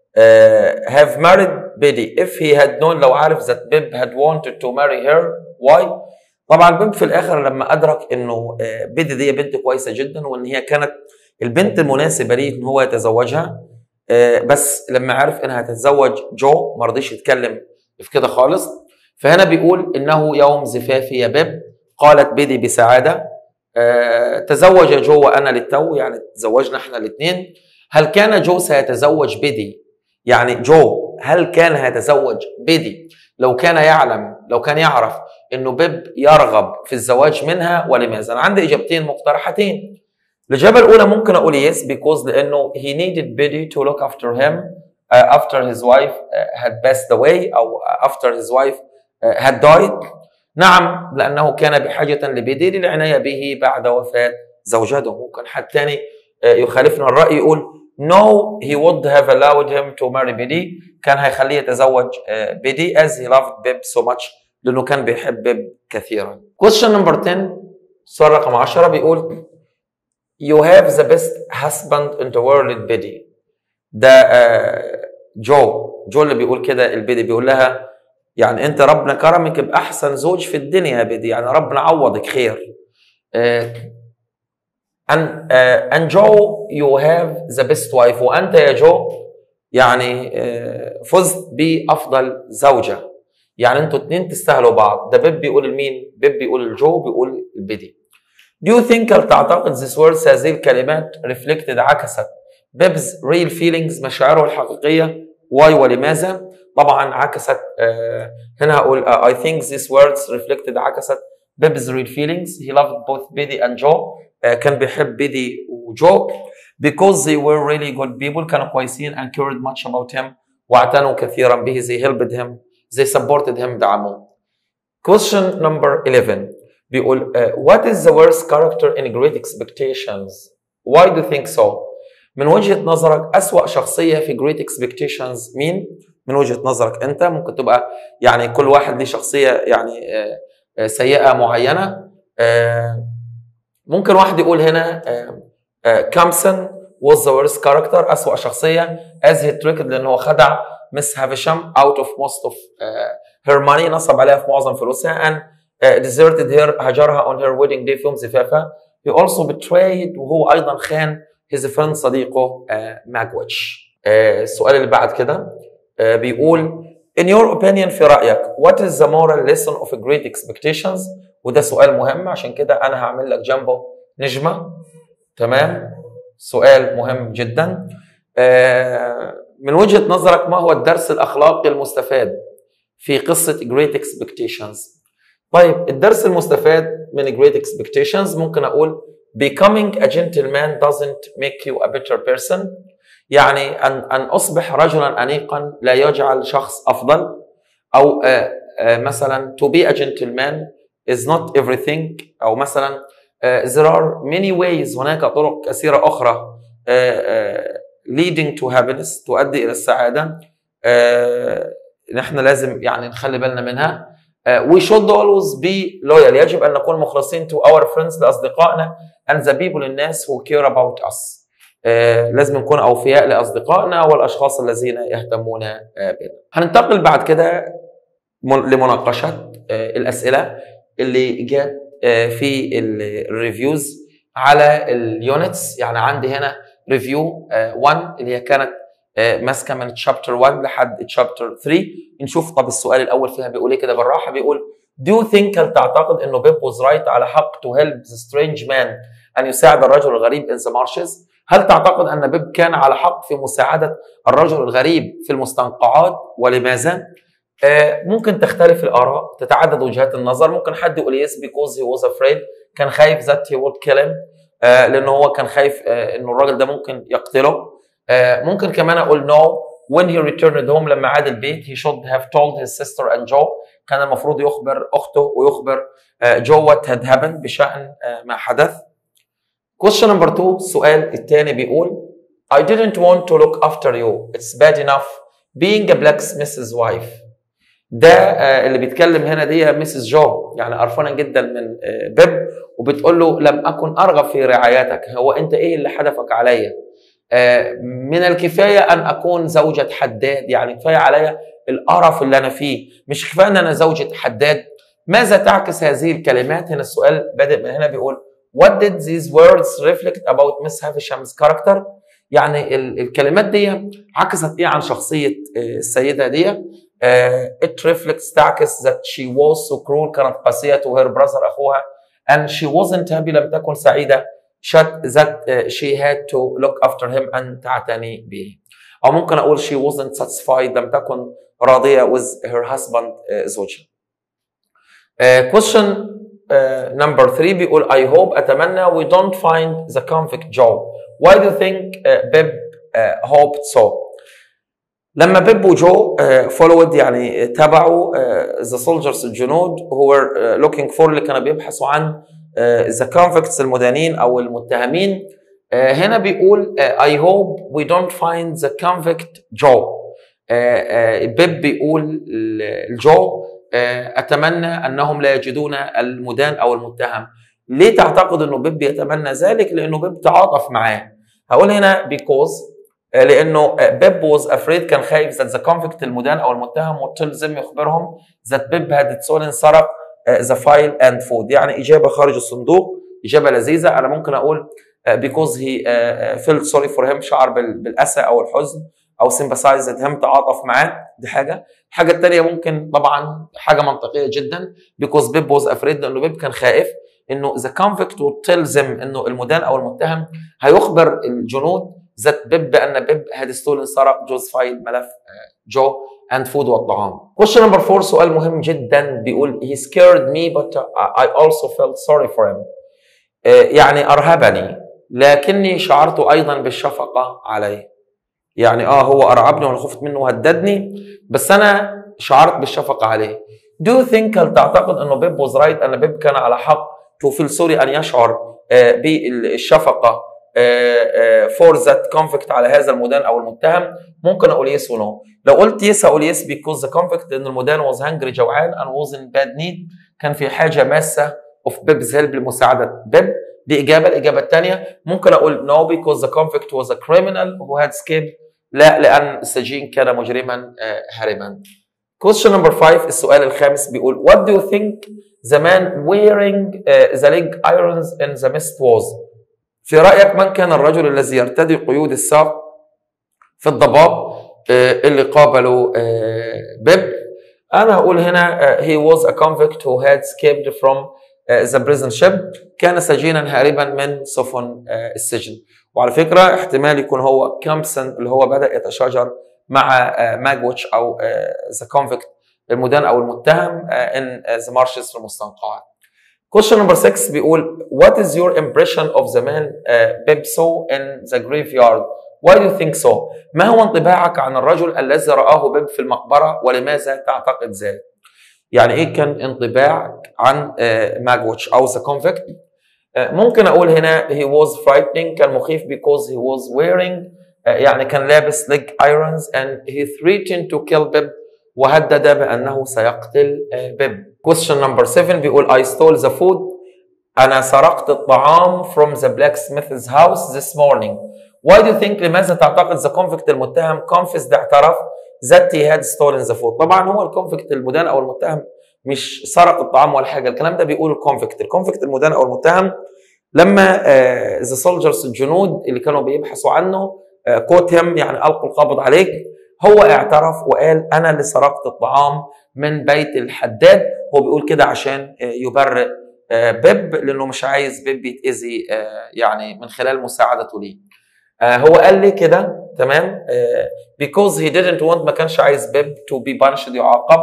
have married Biddy if he had known لو عارف that Bib had wanted to marry her why طبعا بيب في الاخر لما ادرك انه بيدي دي بنت كويسه جدا وان هي كانت البنت المناسبه ليه ان هو يتزوجها بس لما عرف انها هتتزوج جو ما رضيش يتكلم في كده خالص فهنا بيقول انه يوم زفافي يا بيب قالت بيدي بسعاده تزوج جو وانا للتو يعني تزوجنا احنا الاثنين هل كان جو سيتزوج بيدي يعني جو هل كان هيتزوج بيدي لو كان يعلم لو كان يعرف انه بيب يرغب في الزواج منها ولماذا؟ انا عندي اجابتين مقترحتين. الاجابه الاولى ممكن اقول يس because لانه he needed Biddy to look after him uh, after his wife uh, had passed away او after his wife uh, had died نعم لأنه كان بحاجة لبديل العناية به بعد وفاة زوجته ممكن حد تاني uh, يخالفنا الرأي يقول no he would have allowed him to marry بيدي كان هيخليه يتزوج uh, بيدي as he loved بيب so much لأنه كان بيحب بيب كثيرا question number 10 سؤال رقم 10 بيقول you have the best husband in the world بيدي ده uh, جو جو اللي بيقول كده البيدي بيقول لها يعني انت ربنا كرمك باحسن زوج في الدنيا يا بيدي يعني ربنا عوضك خير uh, and uh, and جو you have the best wife وانت يا جو يعني uh, فزت بافضل زوجه يعني انتوا اتنين تستاهلوا بعض ده بيب بيقول لمين بيب بيقول لجو بيقول البيدي Do you think هل تعتقد this words هذه الكلمات reflected عكست بيبز real feelings مشاعره الحقيقية why ولماذا طبعا عكست آه هنا هقول uh, I think these words reflected عكست بيبز real feelings he loved both بيدي and جو آه كان بيحب بيدي وجو because they were really good people كانوا كويسين and cared much about him واعتنوا كثيرا به they helped him they supported him دعموه question number 11 بيقول uh, what is the worst character in great expectations why do you think so من وجهة نظرك أسوأ شخصية في great expectations مين من وجهة نظرك أنت ممكن تبقى يعني كل واحد ليه شخصية يعني uh, uh, سيئة معينة ممكن واحد يقول هنا كامسون was the worst character أسوأ شخصية as he tricked لأنه خدع مس هافشام out of most of her money نصب عليها في معظم فلوسها and uh, deserted her هجرها on her wedding day في يوم زفافها he also betrayed وهو ايضا خان his friend صديقه uh, ماجويتش uh, السؤال اللي بعد كده uh, بيقول in your opinion في رايك what is the moral lesson of great expectations وده سؤال مهم عشان كده انا هعمل لك جنبه نجمه تمام سؤال مهم جدا uh, من وجهه نظرك ما هو الدرس الاخلاقي المستفاد في قصه great expectations طيب الدرس المستفاد من Great Expectations ممكن أقول Becoming a gentleman doesn't make you a better person يعني أن أن أصبح رجلا أنيقا لا يجعل شخص أفضل أو آآ آآ مثلا to be a gentleman is not everything أو مثلا there are many ways هناك طرق كثيرة أخرى leading to happiness تؤدي إلى السعادة نحن لازم يعني نخلي بالنا منها Uh, we should always be loyal يجب أن نكون مخلصين to our friends لأصدقائنا and the people الناس who care about us uh, لازم نكون أوفياء لأصدقائنا والأشخاص الذين يهتمون uh, بنا هننتقل بعد كده لمناقشة uh, الأسئلة اللي جت uh, في الريفيوز على اليونتس يعني عندي هنا ريفيو 1 اللي هي كانت ماسكه من تشابتر 1 لحد تشابتر 3 نشوف طب السؤال الاول فيها بيقول ايه كده بالراحه بيقول Do you think هل تعتقد انه بيب was right على حق to help the strange man ان يساعد الرجل الغريب in the marshes؟ هل تعتقد ان بيب كان على حق في مساعده الرجل الغريب في المستنقعات ولماذا؟ آه ممكن تختلف الاراء تتعدد وجهات النظر ممكن حد يقول yes because he was afraid كان خايف that he would kill him آه لانه هو كان خايف آه انه الراجل ده ممكن يقتله آه ممكن كمان اقول no when he returned home لما عاد البيت he should have told his sister and Joe كان المفروض يخبر اخته ويخبر آه جو what had happened بشان آه ما حدث question number two السؤال الثاني بيقول I didn't want to look after you it's bad enough being a blacksmith's wife ده آه اللي بيتكلم هنا دي ميسيس جو يعني قرفانه جدا من آه بيب وبتقول له لم اكن ارغب في رعايتك هو انت ايه اللي حدفك عليا من الكفايه ان اكون زوجة حداد يعني كفايه عليا القرف اللي انا فيه مش كفايه ان انا زوجة حداد ماذا تعكس هذه الكلمات هنا السؤال بادئ من هنا بيقول what did these words reflect about Miss Havisham's character يعني الكلمات دي عكست ايه عن شخصيه السيده دي it reflects تعكس that she was so cruel كانت قاسيه to her brother اخوها and she wasn't happy لم تكن سعيده that she had to look after him أن تعتني به أو ممكن أقول she wasn't satisfied لم تكن راضية with her husband زوجها uh, question uh, number three بيقول I hope أتمنى we don't find the convict Joe why do you think uh, Bib uh, hoped so لما بيب وجو فولود يعني تبعوا ذا سولجرز الجنود هو لوكينج فور اللي كانوا بيبحثوا عن ذا كونفكتس المدانين او المتهمين آه، هنا بيقول آه، I hope we don't find the convict Joe آه، بيب بيقول الجو اتمنى انهم لا يجدون المدان او المتهم ليه تعتقد انه بيب يتمنى ذلك لانه بيب تعاطف معاه هقول هنا because لانه بيب was afraid كان خايف that the convict المدان او المتهم would tell them يخبرهم that بيب had stolen سرق the file and food يعني اجابه خارج الصندوق اجابه لذيذه انا ممكن اقول because he felt sorry for him شعر بالاسى او الحزن او sympathized him تعاطف معاه دي حاجه الحاجه الثانيه ممكن طبعا حاجه منطقيه جدا because بيب was afraid لانه بيب كان خائف انه the convict would tell them انه المدان او المتهم هيخبر الجنود ذات بيب بان بيب had stolen سرق جوز فايل ملف جو and food والطعام. Question number four سؤال مهم جدا بيقول he scared me but I also felt sorry for him. يعني ارهبني لكني شعرت ايضا بالشفقه عليه. يعني اه هو ارعبني وانا خفت منه وهددني بس انا شعرت بالشفقه عليه. Do you think هل تعتقد انه بيب was right ان بيب كان على حق to feel sorry ان يشعر بالشفقه فور ذات convict على هذا المدان او المتهم ممكن اقول يس ونو لو قلت يس اقول يس because the convict لان المدان was hungry جوعان and was in bad need كان في حاجه ماسه of Bib's help لمساعده بيب دي اجابه الاجابه الثانيه ممكن اقول no because the convict was a criminal who had escaped لا لان السجين كان مجرما هاربا Question number five السؤال الخامس بيقول What do you think the man wearing uh, the leg irons in the mist was? في رأيك من كان الرجل الذي يرتدي قيود الساق في الضباب اللي قابله بيب أنا هقول هنا he was a convict who had escaped from the prison ship كان سجينا هاربا من سفن السجن وعلى فكرة احتمال يكون هو كامسون اللي هو بدأ يتشاجر مع ماجوتش أو the convict المدان أو المتهم in the marshes في المستنقعات Question number 6 بيقول What is your impression of the man uh, Bib saw in the graveyard? Why do you think so? ما هو انطباعك عن الرجل الذي رآه بيب في المقبرة ولماذا تعتقد ذلك؟ يعني ايه كان انطباعك عن uh, ماجوتش او the convict؟ uh, ممكن اقول هنا he was frightening كان مخيف because he was wearing uh, يعني كان لابس leg irons and he threatened to kill Bib وهدد بأنه سيقتل بيب. Question number 7 بيقول I stole the food أنا سرقت الطعام from the blacksmith's house this morning. Why do you think لماذا تعتقد the convict المتهم confessed اعترف that he had stolen the food. طبعا هو الكونفكت المدان أو المتهم مش سرق الطعام ولا حاجة الكلام ده بيقول الكونفكت الكونفكت المدان أو المتهم لما ذا uh, سولجرز الجنود اللي كانوا بيبحثوا عنه كوت uh, هم يعني ألقوا القبض عليك هو اعترف وقال انا اللي سرقت الطعام من بيت الحداد هو بيقول كده عشان يبرئ بيب لانه مش عايز بيب يتاذي يعني من خلال مساعدته ليه هو قال لي كده تمام because he didn't want ما كانش عايز بيب to be punished يعاقب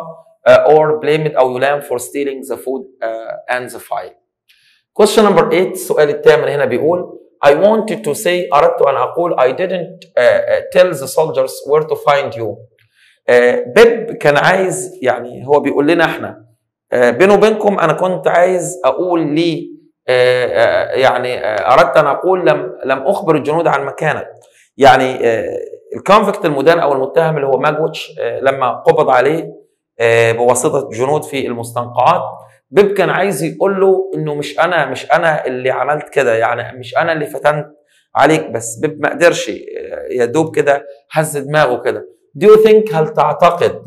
or blamed او يلام for stealing the food and the file question number 8 السؤال الثامن هنا بيقول I wanted to say أردت أن أقول I didn't uh, uh, tell the soldiers where to find you. Uh, بيب كان عايز يعني هو بيقول لنا احنا uh, بينه وبينكم أنا كنت عايز أقول لي uh, uh, يعني uh, أردت أن أقول لم لم أخبر الجنود عن مكانك. يعني uh, الكونفكت المدان أو المتهم اللي هو ماجوتش uh, لما قبض عليه uh, بواسطة جنود في المستنقعات بيب كان عايز يقول له انه مش انا مش انا اللي عملت كده يعني مش انا اللي فتنت عليك بس بيب ما قدرش يا دوب كده هز دماغه كده do you think هل تعتقد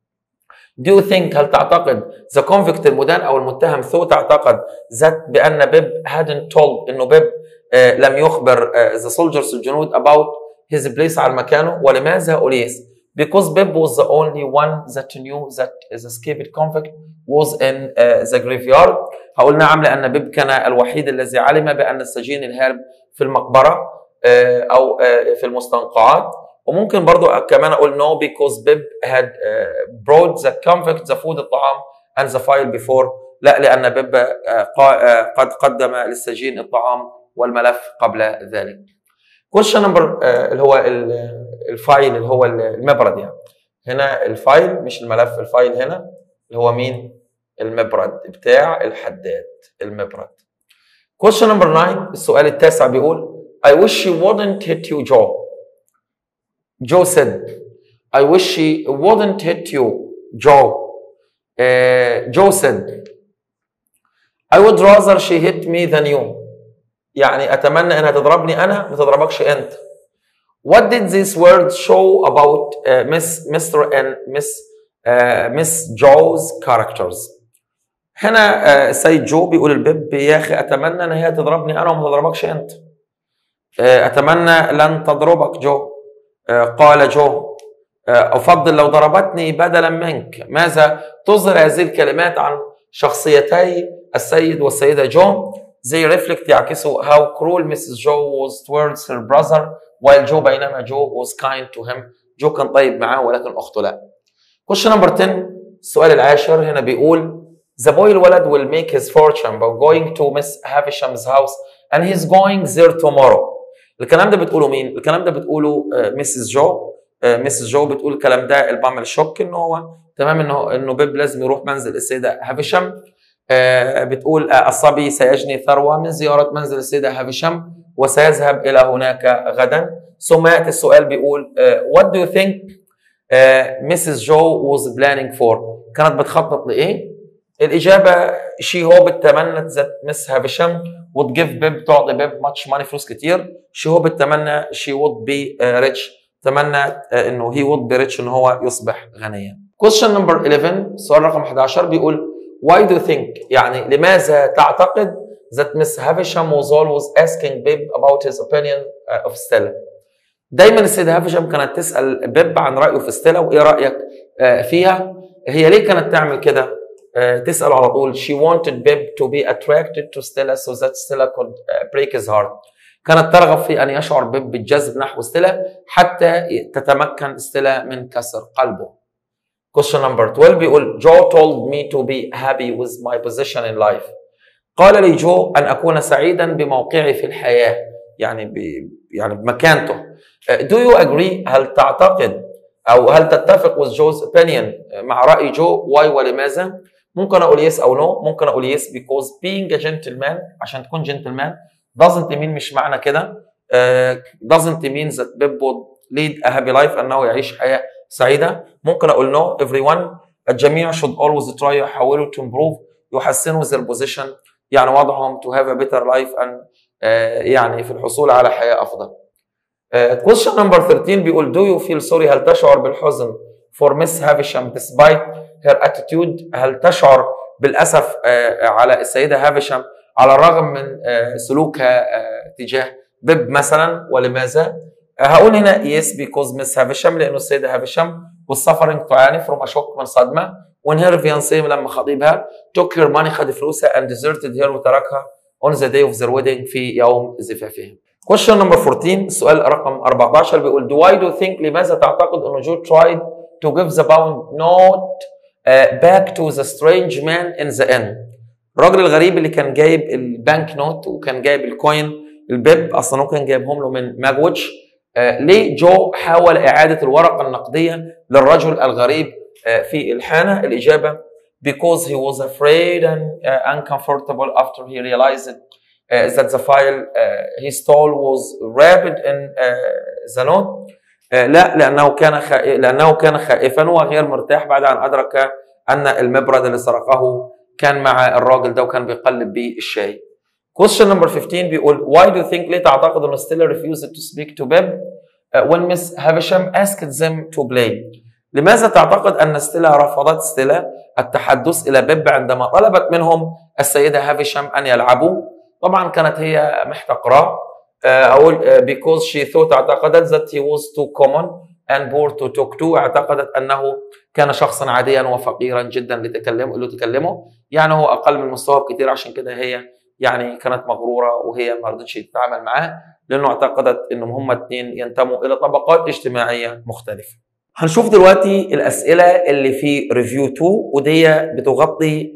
do you think هل تعتقد the convict المدان او المتهم ثو تعتقد ذات بان بيب hadn't told انه بيب آه لم يخبر آه the soldiers الجنود about his place على مكانه ولماذا اقول yes because Bib was the only one that knew that the escaped convict was in uh, the graveyard هقول نعم لأن بيب كان الوحيد الذي علم بأن السجين الهارب في المقبرة uh, أو uh, في المستنقعات وممكن برضو كمان أقول no because Bib had uh, brought the convict the food الطعام and the file before لا لأن بيب uh, قد قدم للسجين الطعام والملف قبل ذلك question number uh, اللي هو الفايل اللي هو المبرد يعني هنا الفايل مش الملف الفايل هنا اللي هو مين المبرد بتاع الحداد المبرد question number 9 السؤال التاسع بيقول I wish she wouldn't hit you Joe Joe said I wish she wouldn't hit you Joe uh, Joe said I would rather she hit me than you يعني أتمنى أنها تضربني أنا ما تضربكش أنت What did these words show about uh, Miss Mr. and Miss uh, Miss Joe's characters? هنا السيد جو بيقول البيب يا اخي اتمنى ان هي تضربني انا وما تضربكش انت. اتمنى لن تضربك جو. قال جو افضل لو ضربتني بدلا منك. ماذا تظهر هذه الكلمات عن شخصيتي السيد والسيده جو؟ They reflect يعكسوا how cruel Mrs. Joe was towards her brother while جو بينما جو was kind to him. جو كان طيب معاه ولكن اخته لا. Question number 10 السؤال العاشر هنا بيقول The boy الولد will make his fortune by going to Miss Havisham's house and he's going there tomorrow. الكلام ده بتقوله مين؟ الكلام ده بتقوله ميسيس جو ميسيس جو بتقول الكلام ده البام الشوك ان هو تمام انه انه بيب لازم يروح منزل السيده هافشم بتقول الصبي سيجني ثروه من زياره منزل السيده هافشم وسيذهب الى هناك غدا ثم ياتي السؤال بيقول what do you think ميسيس جو was planning for كانت بتخطط لايه؟ الإجابة شي هوب تمنت ذات مس هافشام would give بيب تعطي بيب ماتش ماني فلوس كتير شي هوب تمنى شي would be ريتش تمنى انه هي would be rich ان هو يصبح غنيا. question number 11 سؤال رقم 11 بيقول why do you think يعني لماذا تعتقد that Miss Havisham was always asking Bib about his opinion of Stella دايما السيدة هافشام كانت تسأل بيب عن رأيه في ستيلا وإيه رأيك فيها هي ليه كانت تعمل كده تسأل على طول she wanted Bib to be attracted to Stella so that Stella could break his heart كانت ترغب في أن يشعر بيب بالجذب نحو ستيلا حتى تتمكن ستيلا من كسر قلبه question number 12 بيقول Joe told me to be happy with my position in life قال لي جو أن أكون سعيدا بموقعي في الحياة يعني ب... يعني بمكانته do you agree هل تعتقد أو هل تتفق with Joe's opinion مع رأي جو why ولماذا ممكن اقول yes او no ممكن اقول yes because being a gentleman عشان تكون gentleman doesn't mean مش معنى كده uh, doesn't mean that Bib would lead a happy life انه يعيش حياه سعيده ممكن اقول no everyone الجميع should always try يحاولوا to improve يحسنوا their position يعني وضعهم to have a better life and uh, يعني في الحصول على حياه افضل. Uh, question number 13 بيقول do you feel sorry هل تشعر بالحزن for Miss Havisham despite her attitude هل تشعر بالاسف على السيده هافشام على الرغم من سلوكها تجاه بيب مثلا ولماذا؟ هقول هنا يس بيكوز مس هافشام لانه السيده هافشام والسفرنج تعاني فروم اشوك من صدمه وان هير فيانسي لما خطيبها توك هير ماني خد فلوسها اند ديزرتد هير وتركها اون ذا داي اوف ذير ويدنج في يوم زفافهم. question number 14 السؤال رقم 14 بيقول do I do think لماذا تعتقد انه جو tried to give the pound note uh, back to the strange man in the inn الراجل الغريب اللي كان جايب البانك نوت وكان جايب الكوين البيب اصلا هو كان جايبهم له من ماجوتش uh, ليه جو حاول اعاده الورقه النقديه للرجل الغريب uh, في الحانه الاجابه because he was afraid and uh, uncomfortable after he realized uh, that the file uh, he stole was wrapped in uh, the note لا لانه كان خ... لانه كان خائفا وغير مرتاح بعد ان ادرك ان المبرد اللي سرقه كان مع الراجل ده وكان بيقلب بيه الشاي. question number 15 بيقول why do you think ليه تعتقد ان ستيلا refused to speak to Bib uh, when Miss Havisham asked them to play لماذا تعتقد ان ستيلا رفضت ستيلا التحدث الى بيب عندما طلبت منهم السيده هافشام ان يلعبوا طبعا كانت هي محتقره اقول because she thought اعتقدت that he was too common and poor to talk to اعتقدت انه كان شخصا عاديا وفقيرا جدا لتكلمه لتكلمه يعني هو اقل من مستواه بكثير عشان كده هي يعني كانت مغروره وهي ما رضتش تتعامل معاه لانه اعتقدت انهم هم الاثنين ينتموا الى طبقات اجتماعيه مختلفه. هنشوف دلوقتي الاسئله اللي في ريفيو 2 ودي بتغطي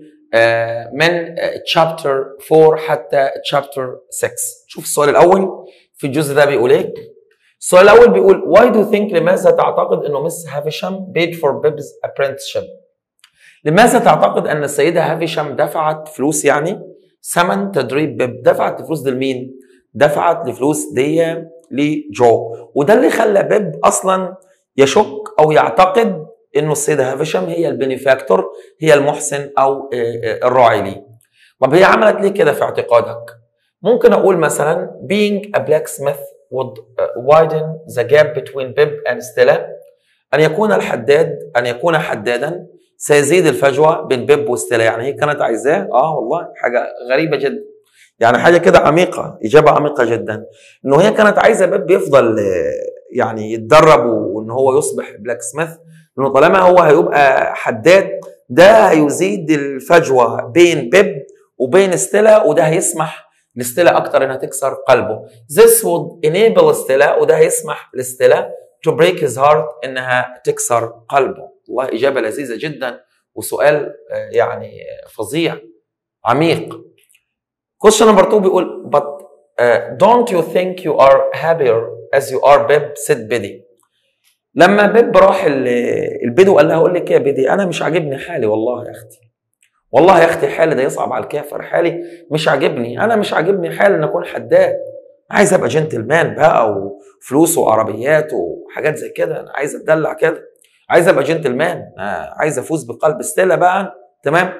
من تشابتر 4 حتى تشابتر 6 شوف السؤال الاول في الجزء ده بيقول ايه السؤال الاول بيقول why do you think لماذا تعتقد انه مس هافشام paid for Bib's apprenticeship لماذا تعتقد ان السيده هافشام دفعت فلوس يعني ثمن تدريب بيب دفعت الفلوس دي لمين دفعت الفلوس دي لجو وده اللي خلى بيب اصلا يشك او يعتقد انه السيده هافشام هي البنفاكتور هي المحسن او الراعي ليه طب هي عملت ليه كده في اعتقادك ممكن اقول مثلا being a blacksmith would widen the gap between Bib and Stella أن يكون الحداد أن يكون حدادا سيزيد الفجوة بين بيب وستيلا يعني هي كانت عايزاه اه والله حاجة غريبة جدا يعني حاجة كده عميقة إجابة عميقة جدا إنه هي كانت عايزة بيب يفضل يعني يتدرب وإن هو يصبح بلاك سميث إنه طالما هو هيبقى حداد ده هيزيد الفجوة بين بيب وبين ستيلا وده هيسمح لستيلا اكتر انها تكسر قلبه this would enable ستيلا وده هيسمح لستيلا to break his heart انها تكسر قلبه والله اجابه لذيذه جدا وسؤال يعني فظيع عميق question number 2 بيقول but uh, don't you think you are happier as you are Bib said بدي لما بيب راح البدو قال لها اقول لك يا بدي انا مش عاجبني حالي والله يا اختي والله يا اختي حالي ده يصعب على الكافر حالي مش عاجبني انا مش عاجبني حالي ان اكون حداد عايز ابقى جنتلمان بقى وفلوس وعربيات وحاجات زي كده انا عايز اتدلع كده عايز ابقى جنتلمان عايز افوز بقلب ستيلا بقى تمام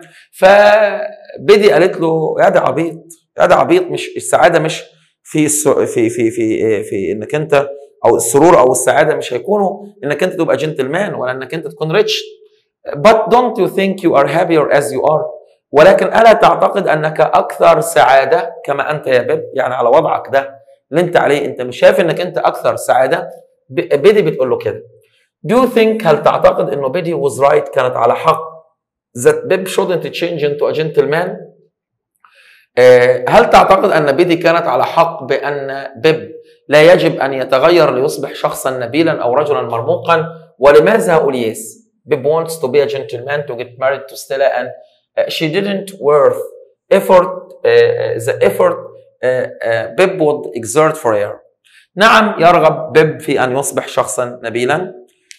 فبدي قالت له يا ده عبيط يا ده عبيط مش السعاده مش في في في في في انك انت او السرور او السعاده مش هيكونوا انك انت تبقى جنتلمان ولا انك انت تكون ريتش but don't you think you are happier as you are ولكن ألا تعتقد أنك أكثر سعادة كما أنت يا بيب يعني على وضعك ده اللي أنت عليه أنت مش شايف أنك أنت أكثر سعادة بيدي بتقول له كده Do you think هل تعتقد أنه بيدي was right كانت على حق that Bib shouldn't change into a gentleman هل تعتقد أن بيدي كانت على حق بأن بيب لا يجب أن يتغير ليصبح شخصا نبيلا أو رجلا مرموقا ولماذا أقول يس Bib wants to be a gentleman to get married to Stella and uh, she didn't worth effort uh, the effort uh, uh, Bib would exert for her. نعم يرغب بيب في ان يصبح شخصا نبيلا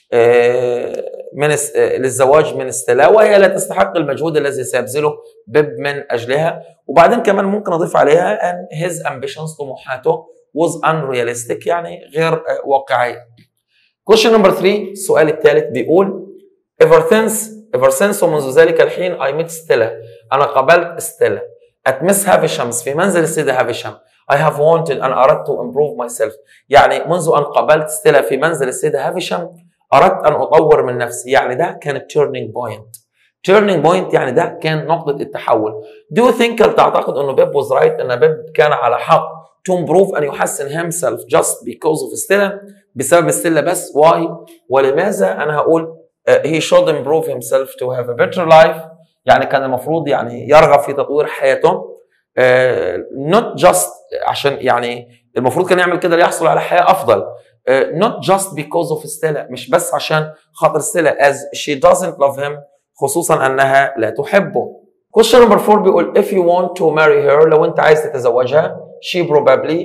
من للزواج من ستيلا وهي لا تستحق المجهود الذي سيبذله بيب من اجلها وبعدين كمان ممكن اضيف عليها ان his ambitions طموحاته was unrealistic يعني غير واقعيه. question number 3 السؤال الثالث بيقول ever since ever since ومنذ ذلك الحين I met ستيلا أنا قابلت ستيلا at Miss هافشامز في منزل السيدة هافشام I have wanted أنا أردت to improve myself يعني منذ أن قابلت ستيلا في منزل السيدة هافشام أردت أن أطور من نفسي يعني ده كان turning point turning point يعني ده كان نقطة التحول do you think هل تعتقد أنه بيب was right أن بيب كان على حق to improve أن يحسن himself just because of ستيلا بسبب ستيلا بس why ولماذا أنا هقول he should improve himself to have a better life يعني كان المفروض يعني يرغب في تطوير حياته uh, not just عشان يعني المفروض كان يعمل كده ليحصل على حياة أفضل uh, not just because of ستيلا مش بس عشان خاطر ستيلا as she doesn't love him خصوصا أنها لا تحبه question number four بيقول if you want to marry her لو أنت عايز تتزوجها she probably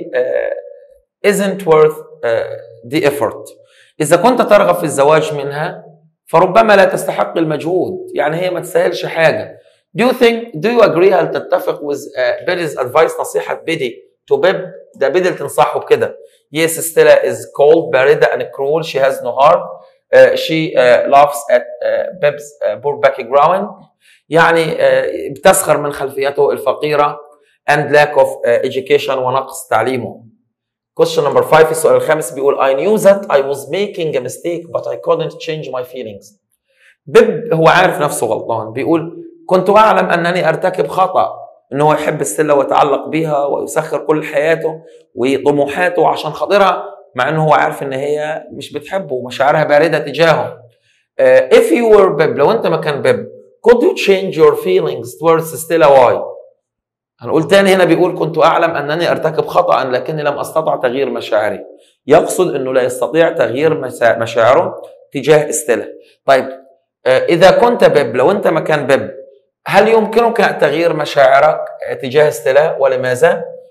uh, isn't worth uh, the effort إذا كنت ترغب في الزواج منها فربما لا تستحق المجهود يعني هي ما تستاهلش حاجه do you think do you agree هل تتفق with uh, Billy's advice نصيحه بيدي to بيب ده بيدي اللي تنصحه بكده yes Stella is cold باردة and cruel she has no heart uh, she uh, laughs at uh, Bib's uh, poor background يعني uh, بتسخر من خلفيته الفقيرة and lack of uh, education ونقص تعليمه Question number five السؤال الخامس بيقول I knew that I was making a mistake but I couldn't change my feelings. بيب هو عارف نفسه غلطان بيقول كنت أعلم أنني أرتكب خطأ إن هو يحب السلة ويتعلق بيها ويسخر كل حياته وطموحاته عشان خاطرها مع إنه هو عارف إن هي مش بتحبه ومشاعرها باردة تجاهه. Uh, if you were بيب لو أنت مكان بيب could you change your feelings towards Stella why؟ هنقول تاني هنا بيقول كنت أعلم أنني أرتكب خطأ لكني لم أستطع تغيير مشاعري يقصد أنه لا يستطيع تغيير مشاعره تجاه ستيلا طيب إذا كنت بيب لو أنت مكان بيب هل يمكنك تغيير مشاعرك تجاه ستيلا ولماذا؟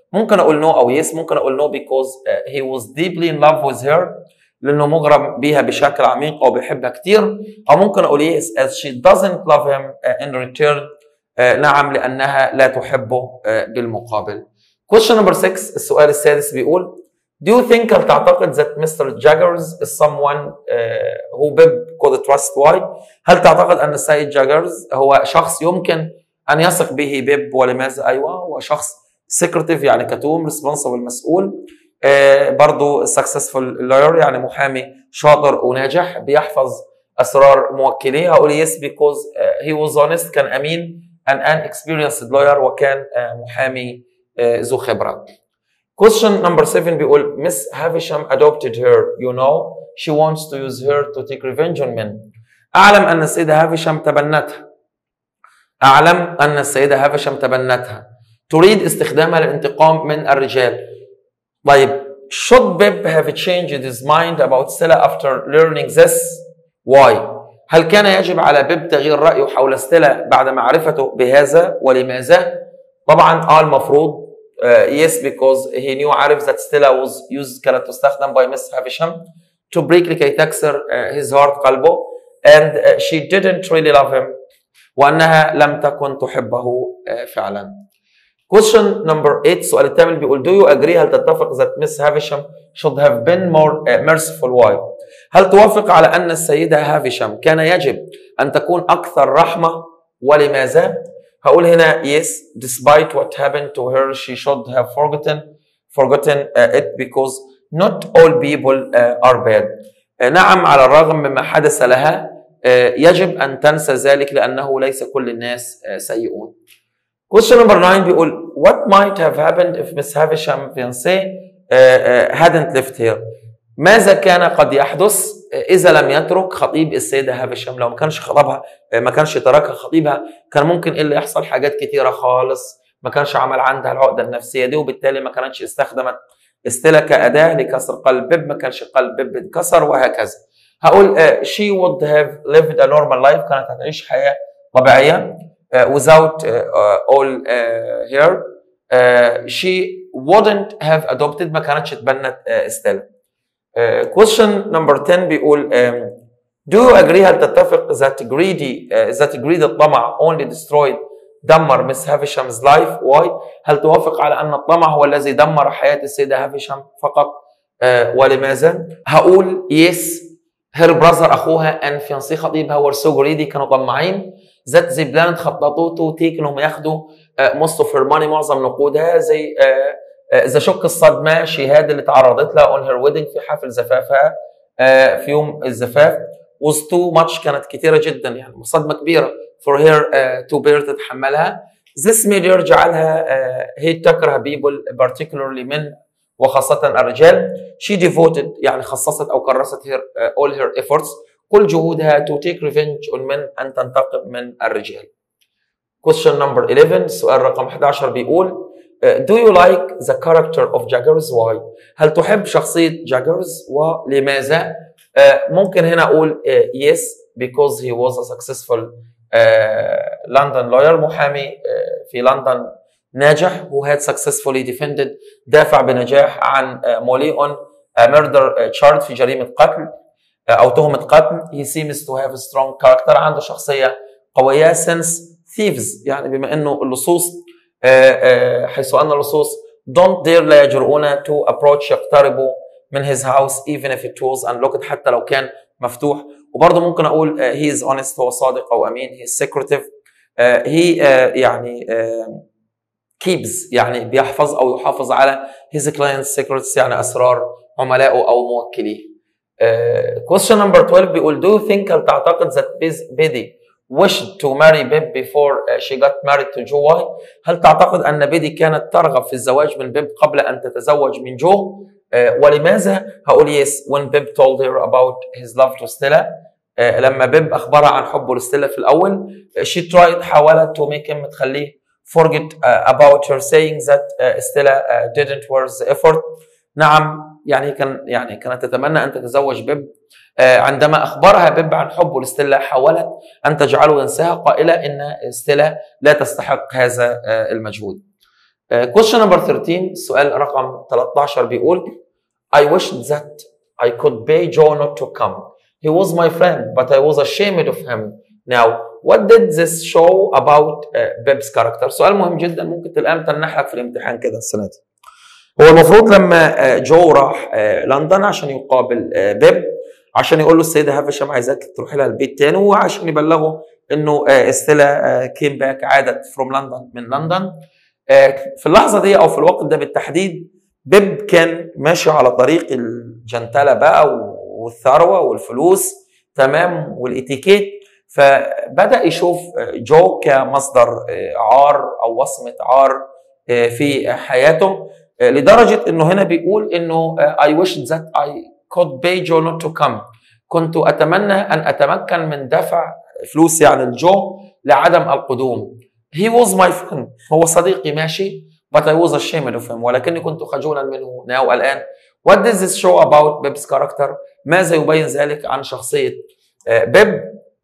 ممكن اقول نو no او يس ممكن اقول نو no because uh, he was deeply in love with her لانه مغرم بيها بشكل عميق او بيحبها كتير او ممكن اقول yes as she doesn't love him uh, in return uh, نعم لانها لا تحبه uh, بالمقابل question number 6 السؤال السادس بيقول Do you think هل تعتقد that Mr. Jaggers is someone uh, who Bib could trust why؟ هل تعتقد أن السيد جاجرز هو شخص يمكن أن يثق به بيب ولماذا؟ أيوه هو شخص secretive يعني كتوم responsible مسؤول uh, برضه successful lawyer يعني محامي شاطر وناجح بيحفظ أسرار موكليه هقول yes because uh, he was honest كان أمين and an experienced lawyer وكان uh, محامي uh, ذو خبرة. Question number 7 بيقول Miss Havisham adopted her you know she wants to use her to take revenge on men أعلم أن السيدة هافشام تبنتها أعلم أن السيدة هافشام تبنتها تريد استخدامها للانتقام من الرجال طيب should Bib have changed his mind about Stella after learning this why هل كان يجب على بيب تغيير رأيه حول ستيلا بعد معرفته بهذا ولماذا طبعا اه المفروض Uh, yes, because he knew عارف that Stella was used كانت تستخدم by Miss Havisham to break لكي تكسر uh, his heart قلبه and uh, she didn't really love him وأنها لم تكن تحبه uh, فعلا. Question number 8 السؤال الثامن بيقول do you agree هل تتفق that Miss Havisham should have been more uh, merciful why؟ هل توافق على أن السيدة هافشام كان يجب أن تكون أكثر رحمة ولماذا؟ هقول هنا yes despite what happened to her she should have forgotten forgotten uh, it because not all people uh, are bad uh, نعم على الرغم مما حدث لها uh, يجب أن تنسى ذلك لأنه ليس كل الناس uh, سيئون question number 9 بيقول what might have happened if Miss Havisham fiancé uh, uh, hadn't left here ماذا كان قد يحدث اذا لم يترك خطيب السيده هافشام لو ما كانش خطبها ما كانش تركها خطيبها كان ممكن ايه اللي يحصل حاجات كتيره خالص ما كانش عمل عندها العقده النفسيه دي وبالتالي ما كانتش استخدمت استلا كاداه لكسر قلب بيب ما كانش قلب بيب اتكسر وهكذا هقول uh, she would have lived a normal life كانت هتعيش حياه طبيعيه uh, without uh, uh, all uh, her uh, she wouldn't have adopted ما كانتش تبنت uh, استلا Uh, question number 10 بيقول um, do you agree هل تتفق that greedy uh, that greed الطمع only destroyed دمر مس هافشام's life why هل توافق على ان الطمع هو الذي دمر حياه السيده هافشام فقط uh, ولماذا هقول yes her brother اخوها and fiancé خطيبها were so greedy كانوا طماعين that they planned خططوا to take انهم ياخدوا uh, most of her money معظم نقودها زي uh, اذا شك الصدمه شهاد اللي تعرضت لها اون هير ويدنج في حفل زفافها في يوم الزفاف was too much كانت كثيره جدا يعني صدمه كبيره for her uh, to bear تتحملها this made her جعلها uh, هي تكره people particularly من وخاصة الرجال she devoted يعني خصصت أو كرست her, uh, all her efforts كل جهودها to take revenge on men أن تنتقم من الرجال question number 11 السؤال رقم 11 بيقول do you like the character of Jaggers why هل تحب شخصية Jaggers ولماذا uh, ممكن هنا أقول uh, yes because he was a successful uh, London lawyer محامي uh, في لندن ناجح who had successfully defended دافع بنجاح عن uh, مولي on a murder charge في جريمة قتل uh, أو تهمة قتل he seems to have a strong character عنده شخصية قوية since thieves يعني بما أنه اللصوص حيث أن اللصوص don't dare لا يجرؤون to approach يقتربوا من his house even if it was unlocked حتى لو كان مفتوح وبرضه ممكن أقول uh, he is honest هو صادق أو أمين he is secretive uh, he uh, يعني uh, keeps يعني بيحفظ أو يحافظ على his client's secrets يعني أسرار عملائه أو موكليه. Uh, question number 12 بيقول do you think هل تعتقد that Biddy wished to marry Bib before she got married to Joe Why هل تعتقد أن بيدي كانت ترغب في الزواج من بيب قبل أن تتزوج من جو؟ uh, ولماذا؟ هقول yes when Bib told her about his love to Stella uh, لما بيب أخبرها عن حبه لستيلا في الأول uh, she tried حاولت to make him تخليه forget uh, about her saying that uh, Stella uh, didn't worth the effort نعم يعني كان يعني كانت تتمنى ان تتزوج بيب عندما اخبرها بيب عن حبه لستيلا حاولت ان تجعله ينساها قائله ان ستيلا لا تستحق هذا المجهود. question number 13 السؤال رقم 13 بيقول I wished that I could pay Joe not to come. He was my friend, but I was ashamed of him. Now, what did this show about uh, Beb's character? سؤال مهم جدا ممكن تلاقيه متنح لك في الامتحان كده السنة دي. هو المفروض لما آه، جو راح آه، لندن عشان يقابل آه، بيب عشان يقول له السيدة هافشام عايزاك تروح لها البيت تاني وعشان يبلغه انه آه، استيلا كيم باك عادت فروم لندن من لندن آه، في اللحظة دي او في الوقت ده بالتحديد بيب كان ماشي على طريق الجنتلة بقى والثروة والفلوس تمام والاتيكيت فبدأ يشوف جو كمصدر عار أو وصمة عار في حياته لدرجة أنه هنا بيقول أنه I wish that I could pay Joe not to come كنت أتمنى أن أتمكن من دفع فلوس يعني الجو لعدم القدوم He was my friend هو صديقي ماشي but I was ashamed of him ولكني كنت خجولا منه now الآن What does this show about Bib's character ماذا يبين ذلك عن شخصية بيب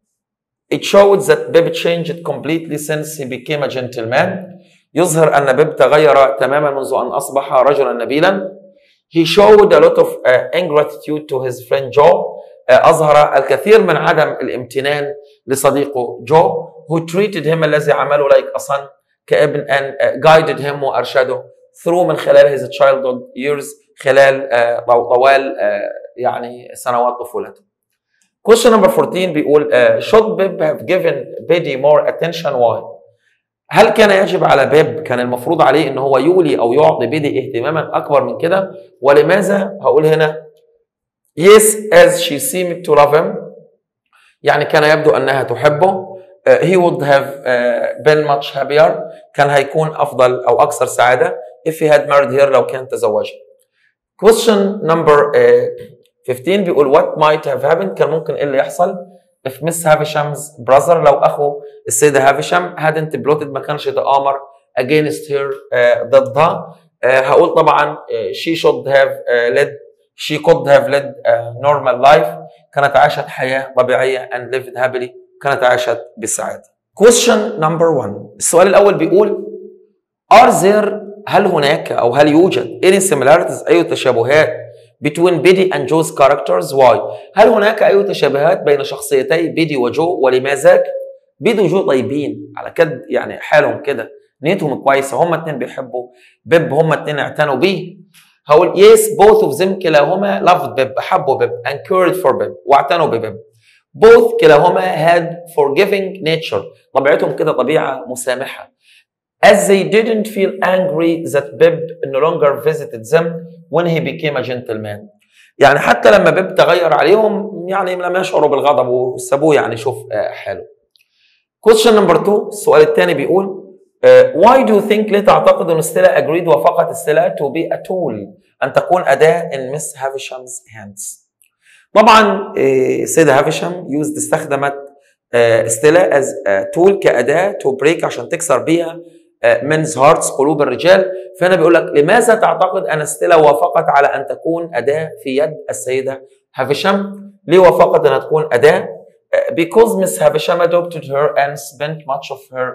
It showed that Bib changed completely since he became a gentleman. يظهر أن بيب تغير تماما منذ أن أصبح رجلا نبيلا. He showed a lot of uh, ingratitude to his friend Joe. Uh, أظهر الكثير من عدم الامتنان لصديقه جو who treated him الذي عمله like a son كابن and uh, guided him وأرشده through من خلال his childhood years خلال uh, طوال uh, يعني سنوات طفولته. Question number 14 بيقول uh, should Bib have given Biddy more attention why؟ هل كان يجب على بيب كان المفروض عليه ان هو يولي او يعطي بيدي اهتماما اكبر من كده ولماذا؟ هقول هنا yes as she seemed to love him يعني كان يبدو انها تحبه uh, he would have uh, been much happier كان هيكون افضل او اكثر سعاده if he had married her لو كان تزوجها. Question number uh, 15 بيقول what might have happened كان ممكن ايه اللي يحصل if Miss Havisham's brother لو اخو السيده هافشام hadn't plotted ما كانش يتآمر against her uh, ضدها uh, هقول طبعا uh, she should have uh, led she could have led a normal life كانت عاشت حياه طبيعيه and lived happily كانت عاشت بسعاده. Question number one السؤال الاول بيقول are there هل هناك او هل يوجد any similarities اي تشابهات between بيدي and Joe's characters why هل هناك اي تشابهات بين شخصيتي بيدي وجو ولماذا بيدي وجو طيبين على كد يعني حالهم كده نيتهم كويسه هما اتنين بيحبوا بيب هما اتنين اعتنوا بيه هقول yes both of them كلاهما loved بيب احبوا بيب and cared for بيب واعتنوا ببيب both كلاهما had forgiving nature طبيعتهم كده طبيعه مسامحه as they didn't feel angry that Bib no longer visited them when he became a gentleman. يعني حتى لما بيب تغير عليهم يعني لم يشعروا بالغضب وسابوه يعني شوف حاله. Question number two السؤال الثاني بيقول why do you think ليه تعتقد ان ستيلا agreed وافقت ستيلا to be a tool ان تكون اداه in Miss Havisham's hands. طبعا سيدة هافشام يوزد استخدمت ستيلا as a tool كاداه to break عشان تكسر بيها منز هارتس قلوب الرجال فهنا بيقول لك لماذا تعتقد ان ستيلا وافقت على ان تكون اداه في يد السيده هافشام ليه وافقت انها تكون اداه because Miss Havisham adopted her and spent much of her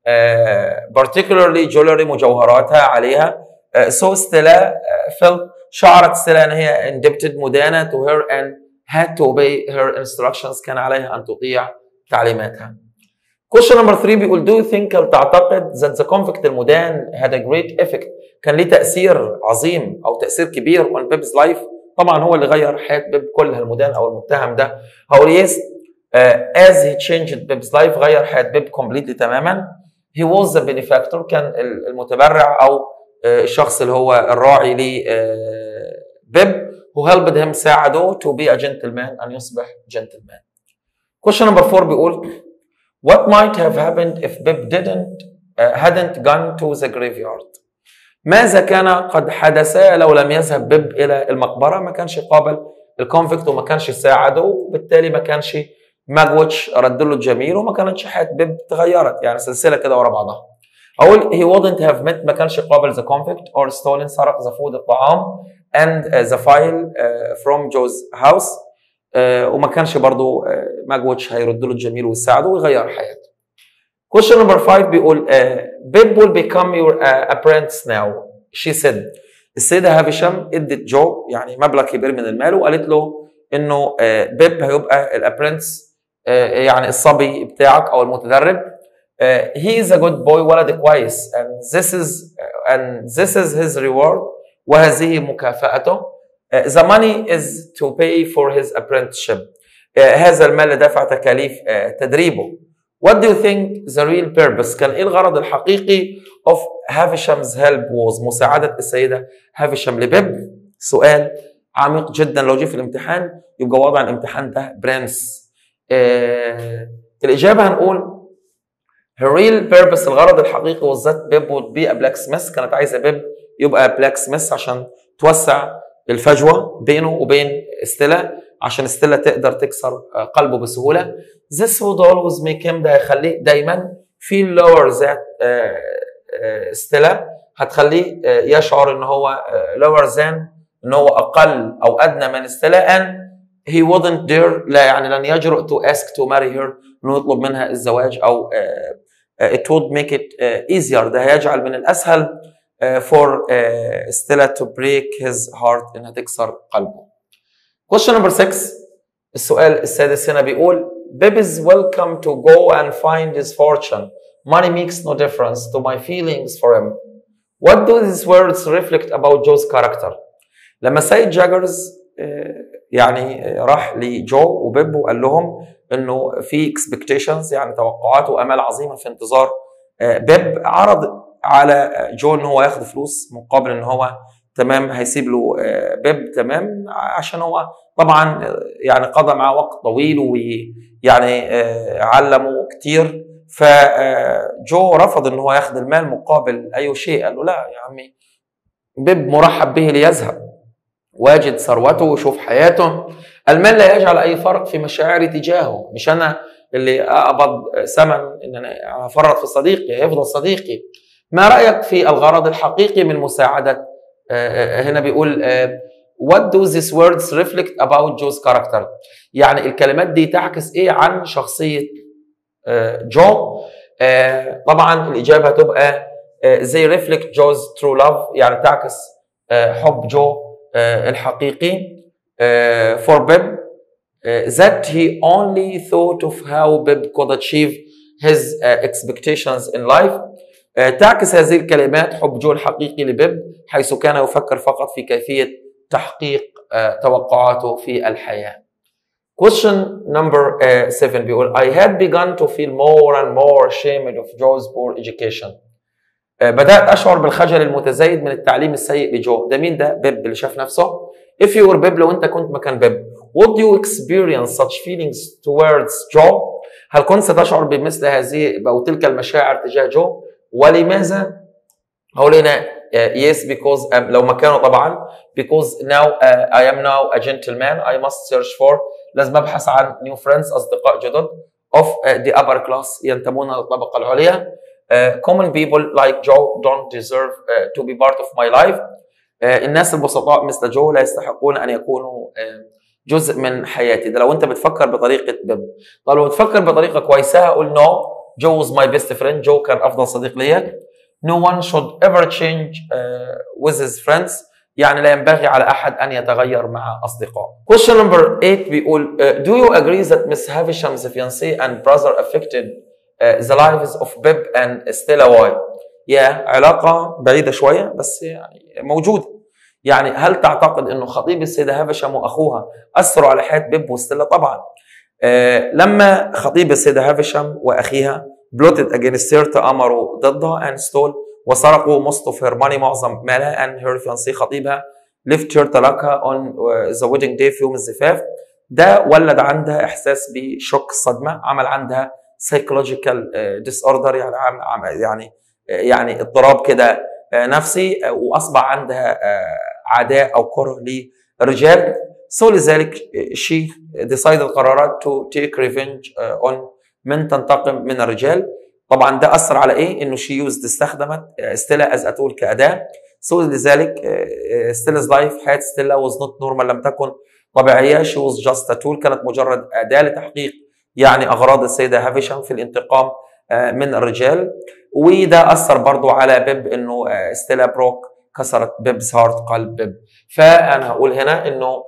uh, particularly jewelry مجوهراتها عليها uh, so Stella uh, felt شعرت ستيلا ان هي indebted مدانه to her and had to obey her instructions كان عليها ان تطيع تعليماتها Question number 3 بيقول do you think هل تعتقد that the convict المدان had a great effect كان ليه تأثير عظيم أو تأثير كبير on Bib's life طبعا هو اللي غير حياة بيب كلها المدان أو المتهم ده هقول yes uh, as he changed Bib's life غير حياة بيب completely تماما he was the benefactor كان المتبرع أو uh, الشخص اللي هو الراعي ل uh, بيب who helped him ساعده to be a gentleman أن يصبح gentleman question number 4 بيقول What might have happened if Bib didn't uh, hadn't gone to the graveyard? ماذا كان قد حدث لو لم يذهب بيب الى المقبره ما كانش قابل الكونفكت وما كانش ساعده وبالتالي ما كانش ماجوتش رد له الجميل وما كانتش حياه بيب اتغيرت يعني سلسله كده ورا بعضها. اقول he wouldn't have met ما كانش قابل the convict or stolen سرق the food الطعام and uh, the file uh, from Joe's house Uh, وما كانش برضه uh, ماجوتش هيرد له الجميل ويساعده ويغير حياته. Question number 5 بيقول uh, Bib will become your uh, apprentice now she said السيدة هافشام ادت جو يعني مبلغ كبير من المال وقالت له انه بيب هيبقى الابرنتس يعني الصبي بتاعك او المتدرب he is a good boy ولد كويس and this is and this is his reward وهذه مكافأته the money is to pay for his apprenticeship هذا المال لدفع تكاليف تدريبه What do you think the real purpose كان ايه الغرض الحقيقي of Havisham's help was مساعدة السيدة هافشام لبيب سؤال عميق جدا لو جه في الامتحان يبقى وضع الامتحان ده برنس آه الإجابة هنقول her real purpose الغرض الحقيقي was that بيب would be a blacksmith كانت عايزة بيب يبقى blacksmith عشان توسع الفجوة بينه وبين ستيلا عشان ستيلا تقدر تكسر قلبه بسهولة this would always make him ده هيخليه دايما feel lower that ستيلا هتخليه يشعر ان هو lower than ان هو اقل او ادنى من ستيلا and he wouldn't dare لا يعني لن يجرؤ to ask to marry her انه يطلب منها الزواج او it would make it easier ده هيجعل من الاسهل for ستيلا to break his heart انها تكسر قلبه. Question number 6 السؤال السادس هنا بيقول Bib is welcome to go and find his fortune. Money makes no difference to my feelings for him. What do these words reflect about Joe's character? لما سيد جاجرز يعني راح لجو وبيب وقال لهم انه في اكسبكتيشنز يعني توقعات وامال عظيمه في انتظار بيب عرض على جو ان هو ياخد فلوس مقابل ان هو تمام هيسيب له بيب تمام عشان هو طبعا يعني قضى معاه وقت طويل ويعني علمه كتير فجو رفض ان هو ياخد المال مقابل اي شيء قال له لا يا عمي بيب مرحب به ليذهب واجد ثروته وشوف حياته المال لا يجعل اي فرق في مشاعري تجاهه مش انا اللي اقبض ثمن ان انا افرط في صديقي يفضل صديقي ما رايك في الغرض الحقيقي من مساعده هنا بيقول what do these words reflect about Joe's character يعني الكلمات دي تعكس ايه عن شخصيه جو طبعا الاجابه هتبقى they reflect Joe's true love يعني تعكس حب جو الحقيقي for Bib that he only thought of how Bib could achieve his expectations in life تعكس هذه الكلمات حب جو الحقيقي لبيب حيث كان يفكر فقط في كيفية تحقيق توقعاته في الحياة. Question number 7 بيقول I had begun to feel more and more ashamed of Joe's poor education. بدأت أشعر بالخجل المتزايد من التعليم السيء لجو ده مين ده؟ بيب اللي شاف نفسه If you were بيب لو أنت كنت مكان بيب Would you experience such feelings towards Joe؟ هل كنت ستشعر بمثل هذه أو تلك المشاعر تجاه جو؟ ولماذا؟ هقول هنا yes because um, لو مكانه طبعا because now uh, I am now a gentleman I must search for لازم ابحث عن new friends اصدقاء جدد of uh, the upper class ينتمون للطبقه العليا uh, common people like Joe don't deserve uh, to be part of my life uh, الناس البسطاء مثل جو لا يستحقون ان يكونوا uh, جزء من حياتي ده لو انت بتفكر بطريقه بيب طب لو بتفكر بطريقه كويسه اقول no جو was my best friend جو كان افضل صديق ليا no one should ever change uh, with his friends يعني لا ينبغي على احد ان يتغير مع اصدقائه. Question number 8 بيقول uh, do you agree that Miss Havisham's fiancé and brother affected uh, the lives of Bib and Stella White؟ يا علاقه بعيده شويه بس يعني موجوده. يعني هل تعتقد انه خطيب السيده هافشام واخوها اثروا على حياه بيب وستيلا؟ طبعا. آه لما خطيب السيدة هافشام وأخيها بلوتد اجينست هير تآمروا ضدها and stole وسرقوا most of her money معظم مالها and her fiancé خطيبها left her تركها on the wedding day في يوم الزفاف ده ولد عندها إحساس بشوك صدمة عمل عندها psychological disorder يعني يعني يعني اضطراب كده نفسي وأصبح عندها عداء أو كره للرجال سو لذلك she decided قررت to take revenge on من تنتقم من الرجال طبعا ده اثر على ايه انه she used استخدمت ستيلا از اتول كاداه سو لذلك ستيلا's لايف حياه ستيلا was not normal لم تكن طبيعيه she was just a tool كانت مجرد اداه لتحقيق يعني اغراض السيده هافيشام في الانتقام من الرجال وده اثر برضو على بيب انه ستيلا بروك كسرت بيبز هارت قلب بيب فانا هقول هنا انه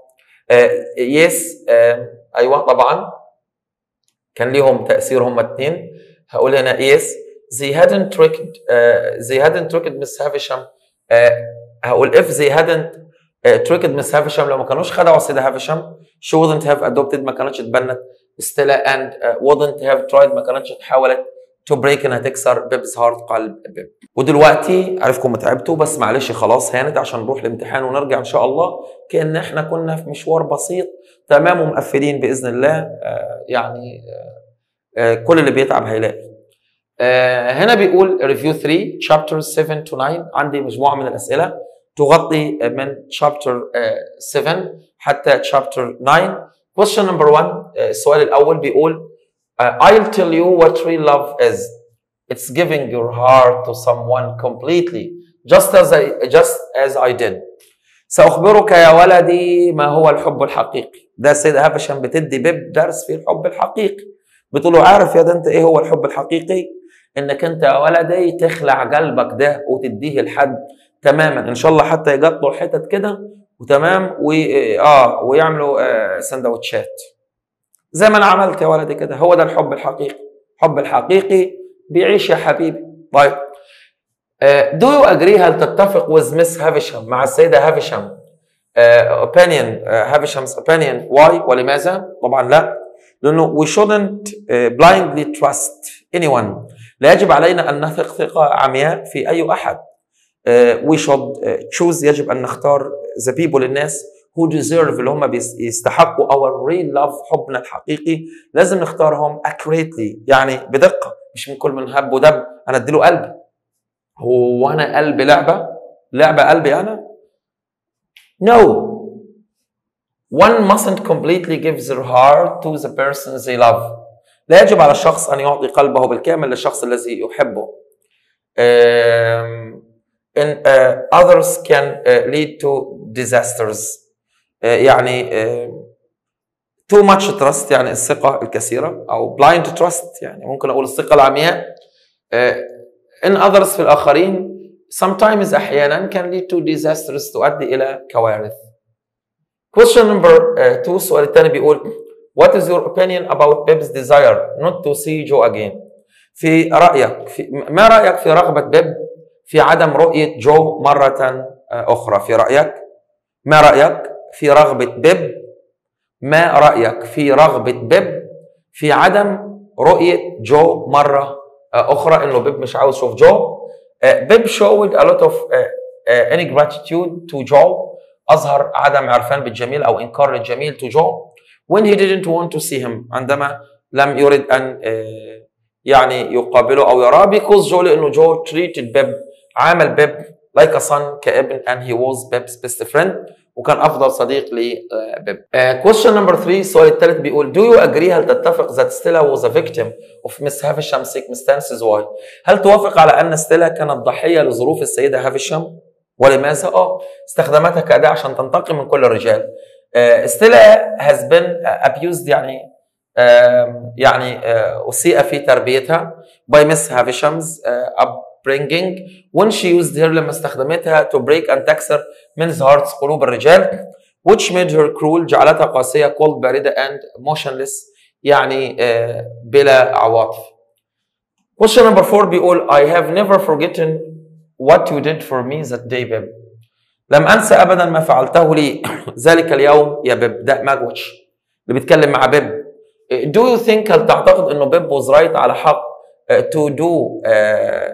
يس ايوه طبعا كان ليهم تاثير هم الاثنين هقول هنا يس they hadn't tricked uh, they hadn't tricked Miss Havisham uh, هقول if they hadn't uh, tricked Miss Havisham لو ما كانوش خدعوا السيدة هافشام she wouldn't have adopted ما كانتش اتبنت ستيلا and uh, wouldn't have tried ما كانتش حاولت to break انها تكسر بيبز هارت قلب بيب ودلوقتي عارفكم تعبتوا بس معلش خلاص هانت عشان نروح الامتحان ونرجع ان شاء الله كان احنا كنا في مشوار بسيط تمام ومقفلين باذن الله آه يعني آه آه كل اللي بيتعب هيلاقي آه هنا بيقول ريفيو 3 chapters 7 to 9 عندي مجموعه من الاسئله تغطي من chapter 7 حتى chapter 9 question number 1 السؤال الاول بيقول I'll tell you what real love is it's giving your heart to someone completely just as I just as I did سأخبرك يا ولدي ما هو الحب الحقيقي ده السيدة هافشم بتدي بيب درس في الحب الحقيقي بتقول له عارف يا ده انت ايه هو الحب الحقيقي انك انت يا ولدي تخلع قلبك ده وتديه لحد تماما ان شاء الله حتى يقطعوا حتت كده وتمام و اه ويعملوا آه سندوتشات زي ما انا عملت يا ولدي كده هو ده الحب الحقيقي الحب الحقيقي بيعيش يا حبيبي طيب دو يو اجري هل تتفق with مس هافشام مع السيده هافشام اوبينيون هافشام's اوبينيون واي ولماذا؟ طبعا لا لانه we shouldn't uh, blindly trust anyone لا يجب علينا ان نثق ثقه عمياء في اي احد uh, we should uh, choose يجب ان نختار the people الناس who deserve اللي هم يستحقوا our real love حبنا الحقيقي لازم نختارهم accurately يعني بدقه مش من كل من هب ودب انا اديله قلبي هو انا قلبي لعبه لعبه قلبي انا no one mustn't completely give their heart to the person they love لا يجب على الشخص ان يعطي قلبه بالكامل للشخص الذي يحبه um, in, uh, others can uh, lead to disasters يعني too much trust يعني الثقة الكثيرة أو blind trust يعني ممكن أقول الثقة العمياء in others في الآخرين sometimes أحيانا can lead to disasters تؤدي إلى كوارث question number two السؤال الثاني بيقول what is your opinion about Bib's desire not to see Joe again في رأيك في ما رأيك في رغبة بيب في عدم رؤية جو مرة أخرى في رأيك ما رأيك في رغبة بيب ما رأيك في رغبة بيب في عدم رؤية جو مرة أخرى إنه بيب مش عاوز يشوف جو بيب showed a lot of ingratitude to Joe أظهر عدم عرفان بالجميل أو إنكار الجميل to Joe when he didn't want to see him عندما لم يرد أن يعني يقابله أو يراه because Joe لأنه جو treated بيب عامل بيب like a son كابن and he was Beb's best friend وكان افضل صديق لبيب. Uh, question number 3 السؤال الثالث بيقول do you agree هل تتفق that Stella was a victim of Miss Havisham's circumstances why؟ هل توافق على ان ستيلا كانت ضحيه لظروف السيده هافشام؟ ولماذا؟ اه استخدمتها كأداة عشان تنتقم من كل الرجال. uh, ستيلا has been abused يعني uh, يعني uh, أسيء في تربيتها by Miss Havisham's uh, upbringing when she used her لما استخدمتها to break and تكسر men's hearts قلوب الرجال which made her cruel جعلتها قاسية cold باردة and motionless يعني uh, بلا عواطف. Question number 4 بيقول I have never forgotten what you did for me that day بيب. لم أنسى أبدا ما فعلته لي ذلك اليوم يا بيب ده ماجوتش اللي بيتكلم مع بيب. Do you think هل تعتقد إنه بيب was right على حق uh, to do uh,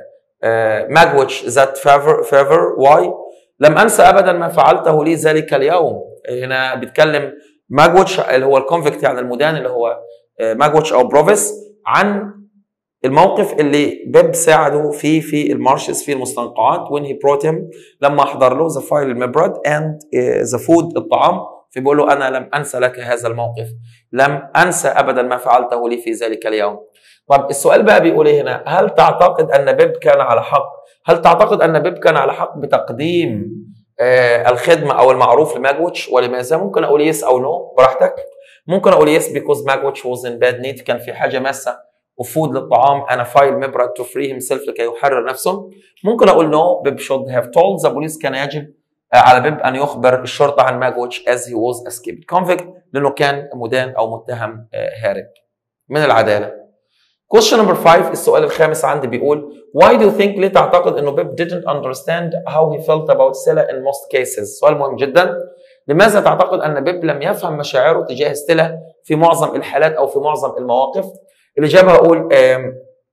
ماجوتش ذات فيفر فيفر واي لم انسى ابدا ما فعلته لي ذلك اليوم هنا بيتكلم ماجوتش اللي هو الكونفكت يعني المدان اللي هو ماجوتش او بروفيس عن الموقف اللي بيب ساعده فيه في المارشز في المستنقعات when he brought him لما احضر له the file المبرد and the food الطعام فبيقول له انا لم انسى لك هذا الموقف لم انسى ابدا ما فعلته لي في ذلك اليوم طب السؤال بقى بيقول ايه هنا هل تعتقد ان بيب كان على حق هل تعتقد ان بيب كان على حق بتقديم آه الخدمه او المعروف لماجوتش ولماذا ممكن اقول يس او نو براحتك ممكن اقول يس because ماجوتش was in bad need كان في حاجه ماسه وفود للطعام and a file مبرد to free himself لكي يحرر نفسه ممكن اقول no بيب should have told the police كان يجب على بيب ان يخبر الشرطه عن ماجوتش as he was escaped convict لانه كان مدان او متهم هارب من العداله Question number 5 السؤال الخامس عندي بيقول Why do you think ليه تعتقد انه بيب didn't understand how he felt about Stella in most cases؟ سؤال مهم جدا لماذا تعتقد ان بيب لم يفهم مشاعره تجاه ستيلا في معظم الحالات او في معظم المواقف؟ الاجابه هقول um,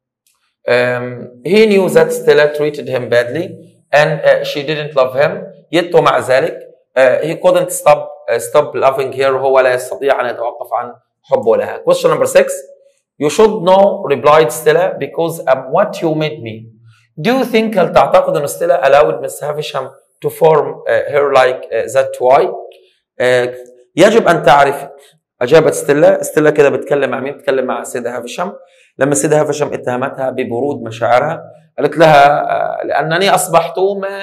um, he knew that Stella treated him badly and uh, she didn't love him yet ومع ذلك uh, he couldn't stop uh, stop loving her هو لا يستطيع ان يتوقف عن حبه لها. Question number 6 You should know replied Stella because I'm what you made me. Do you think هل تعتقد ان Stella allowed Miss Havisham to form uh, her like uh, that why? Uh, يجب ان تعرف اجابت ستيلا ستيلا كده بتكلم مع مين بتكلم مع السيده هافشم لما السيده هافشم اتهمتها ببرود مشاعرها قالت لها لانني اصبحت ما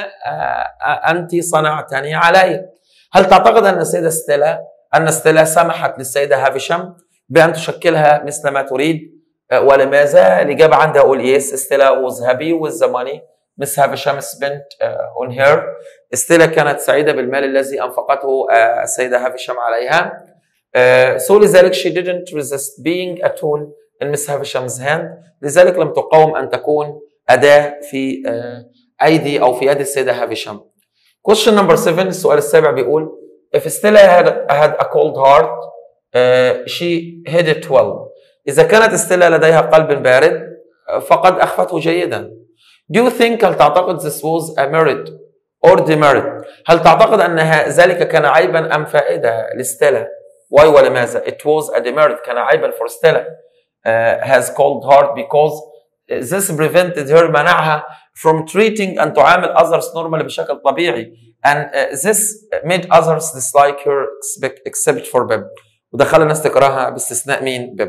انت صنعتني علي هل تعتقد ان السيده ستيلا ان ستيلا سمحت للسيده هافشم بان تشكلها مثل ما تريد ولماذا الاجابه عندها اقول يس ستيلا was happy with the money Miss Havisham spent uh, on her ستيلا كانت سعيده بالمال الذي انفقته uh, السيده هافشم عليها Uh, so لذلك she didn't resist being a tool in Miss Havisham's hand لذلك لم تقاوم أن تكون أداة في uh, أيدي أو في يد السيدة هافشام Question number 7 السؤال السابع بيقول If Stella had, had a cold heart uh, she hid it well إذا كانت ستيلا لديها قلب بارد فقد أخفته جيدا Do you think هل تعتقد this was a merit or demerit هل تعتقد أن ذلك كان عيبا أم فائدة لستيلا Why ولماذا? It was a demerit كان عيبا for Stella uh, has cold heart because this prevented her منعها from treating أن تعامل others normally بشكل طبيعي and uh, this made others dislike her except for Bib وده خلى الناس تكرهها باستثناء مين؟ بيب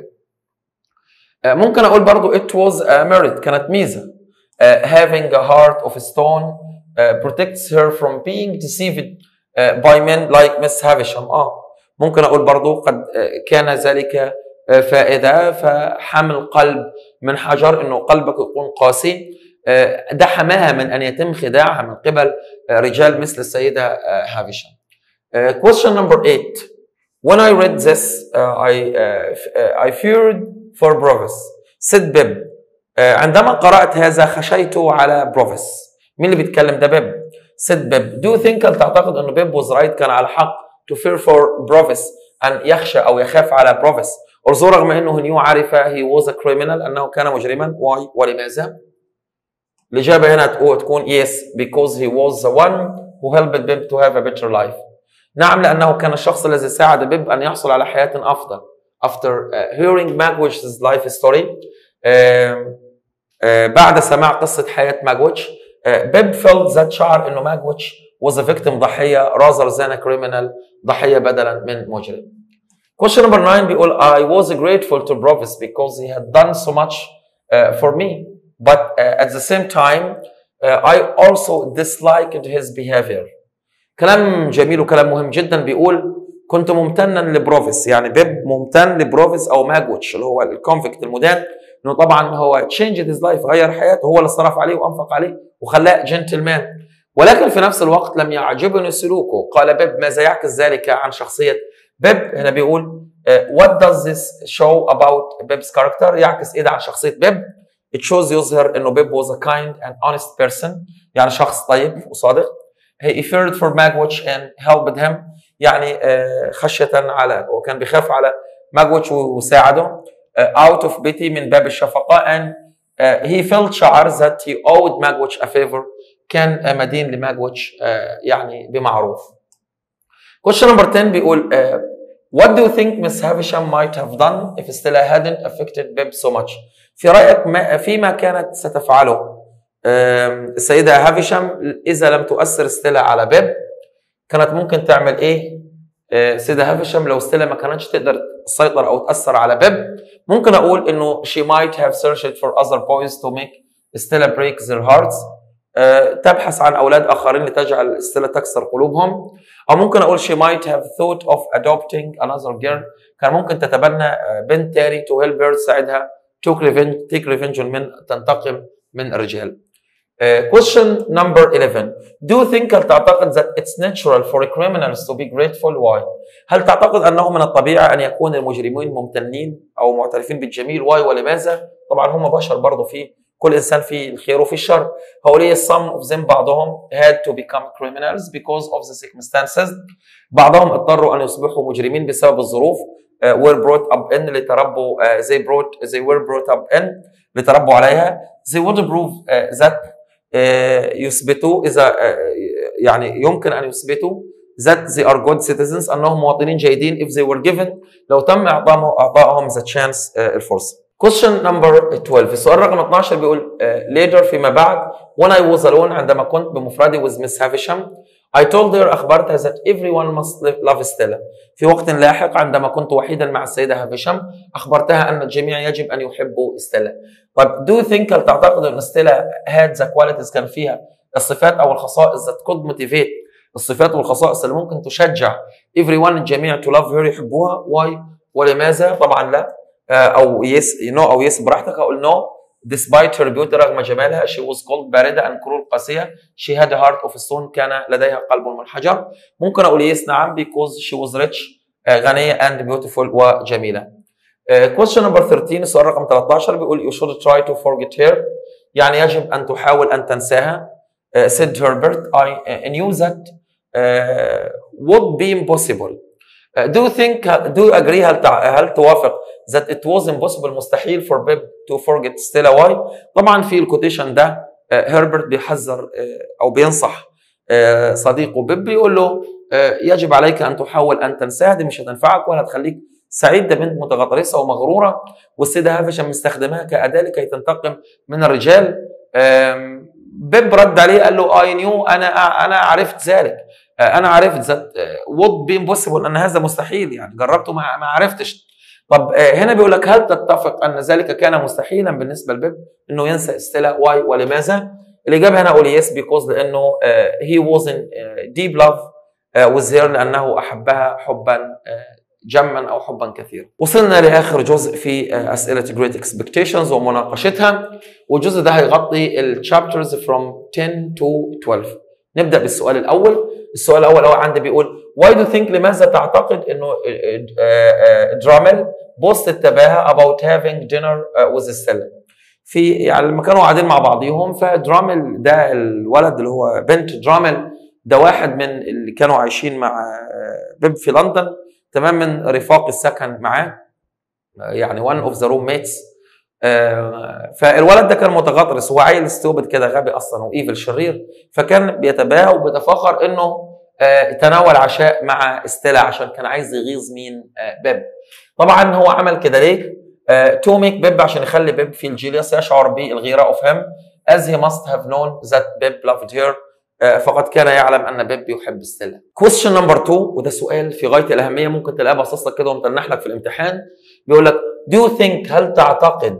uh, ممكن أقول برضو it was a merit كانت ميزة uh, having a heart of stone uh, protects her from being deceived uh, by men like Miss Havisham اه ممكن اقول برضو قد كان ذلك فائده فحمل قلب من حجر انه قلبك يكون قاسي ده حماها من ان يتم خداعها من قبل رجال مثل السيده هافشام. Question number eight. When I read this, uh, I uh, I feared for Brovis. said Bib. Uh, عندما قرأت هذا خشيت على بروفيس. مين اللي بيتكلم ده بيب؟ said Bib. Do you think هل تعتقد انه بيب was right كان على حق to fear for Brovis أن يخشى أو يخاف على بروفيس أرزو رغم أنه نيو عرف he was a criminal أنه كان مجرما why ولماذا؟ الإجابة هنا تكون yes because he was the one who helped Bib to have a better life نعم لأنه كان الشخص الذي ساعد بيب أن يحصل على حياة أفضل after uh, hearing Magwitch's life story uh, uh, بعد سماع قصة حياة ماجويتش بيب felt that شعر أنه ماجويتش was a victim ضحية rather than a criminal ضحية بدلا من مجرم. Question number 9 بيقول I was grateful to Brovis because he had done so much uh, for me but uh, at the same time uh, I also disliked his behavior. كلام جميل وكلام مهم جدا بيقول كنت ممتنا لبروفيس يعني بيب ممتن لبروفيس او ماجوتش اللي هو الكونفكت المدان انه طبعا هو تشينج هيز لايف غير حياته هو اللي صرف عليه وانفق عليه وخلاه جنتلمان ولكن في نفس الوقت لم يعجبني سلوكه قال بيب ماذا يعكس ذلك عن شخصية بيب هنا بيقول what does this show about Bib's character يعكس ايه ده عن شخصية بيب it shows يظهر انه بيب was a kind and honest person يعني شخص طيب وصادق he feared for Magwitch and helped him يعني خشية على وكان بيخاف على ماجوتش وساعده out of pity من باب الشفقة and he felt شعر that he owed Magwitch a favor كان مدين لماجوتش يعني بمعروف. Question number 10 بيقول What do you think Miss Havisham might have done if Stella hadn't affected Bib so much? في رأيك ما فيما كانت ستفعله السيدة هافشام إذا لم تؤثر ستيلا على بيب كانت ممكن تعمل إيه؟ السيدة هافشام لو ستيلا ما كانتش تقدر تسيطر أو تأثر على بيب ممكن أقول إنه she might have searched for other boys to make Stella break their hearts تبحث عن اولاد اخرين لتجعل ستيلا تكسر قلوبهم او ممكن اقول she might have thought of adopting another girl كان ممكن تتبنى بنت تاني to help her تساعدها took revenge take revenge من تنتقم من الرجال Uh, question number 11 Do you think هل تعتقد that it's natural for criminals to be grateful why هل تعتقد أنه من الطبيعي أن يكون المجرمين ممتنين أو معترفين بالجميل why ولماذا طبعا هم بشر برضه في كل إنسان في الخير وفي الشر هؤلاء some of them بعضهم had to become criminals because of the circumstances بعضهم اضطروا أن يصبحوا مجرمين بسبب الظروف uh, were brought up in اللي تربوا uh, they brought they were brought up in اللي تربوا عليها they would prove uh, that يثبتوا اذا يعني يمكن ان يثبتوا that they are good citizens انهم مواطنين جيدين if they were given لو تم اعطائهم اعطائهم the chance الفرصه. Question number 12 السؤال رقم 12 بيقول later فيما بعد when I was alone عندما كنت بمفردي with Miss Havisham I told her أخبرتها that everyone must love Stella. في وقت لاحق عندما كنت وحيدا مع السيدة هافشام أخبرتها أن الجميع يجب أن يحبوا ستيلا. طيب do you think هل تعتقد أن ستيلا had the qualities كان فيها الصفات أو الخصائص that could motivate الصفات والخصائص اللي ممكن تشجع everyone الجميع to love her يحبوها why ولماذا؟ طبعا لا أو yes no أو yes براحتك أقول no despite her beauty رغم جمالها she was cold باردة and cruel قاسية she had a heart of stone كان لديها قلب من حجر ممكن أقول yes نعم because she was rich غنية and beautiful وجميلة question number 13 السؤال رقم 13 بيقول you should try to forget her يعني يجب أن تحاول أن تنساها said Herbert I knew that uh, would be impossible do you think do you agree هل هل توافق that it was impossible مستحيل for Bib to forget Stella why طبعا في الكوتيشن ده هربرت بيحذر او بينصح صديقه بيب بيقول له يجب عليك ان تحاول ان تنساها دي مش هتنفعك ولا هتخليك سعيد ده بنت متغطرسه ومغروره والسيده هافشم مستخدماها كاداه لكي تنتقم من الرجال بيب رد عليه قال له اي نيو انا انا عرفت ذلك انا عرفت ذات وود بي امبوسيبل ان هذا مستحيل يعني جربته ما عرفتش طب هنا بيقول لك هل تتفق ان ذلك كان مستحيلا بالنسبه لبيب انه ينسى ستيلا واي ولماذا؟ الاجابه هنا اقول يس بيكوز لانه هي وزن ديب لاف with her لانه احبها حبا جما او حبا كثيرا. وصلنا لاخر جزء في اسئله جريت اكسبكتيشنز ومناقشتها والجزء ده هيغطي الشابترز from 10 to 12. نبدا بالسؤال الاول السؤال الاول هو عندي بيقول why do you think لماذا تعتقد انه درامل بوست التباهى about having dinner with Stella في يعني لما كانوا قاعدين مع بعضيهم فدرامل ده الولد اللي هو بنت درامل ده واحد من اللي كانوا عايشين مع بيب في لندن تمام من رفاق السكن معاه يعني one of the roommates آه فالولد ده كان متغطرس هو عيل ستوبد كده غبي اصلا وايفل شرير فكان بيتباهى وبيتفاخر انه آه تناول عشاء مع ستيلا عشان كان عايز يغيظ مين آه بيب طبعا هو عمل كده ليه تو ميك بيب عشان يخلي بيب في الجيليوس يشعر بالغيره اوف هيم as he must have known that بيب loved her فقد كان يعلم ان بيب يحب ستيلا. كويستشن نمبر 2 وده سؤال في غايه الاهميه ممكن تلاقيه باصص لك كده ومتنح لك في الامتحان بيقول لك do you think هل تعتقد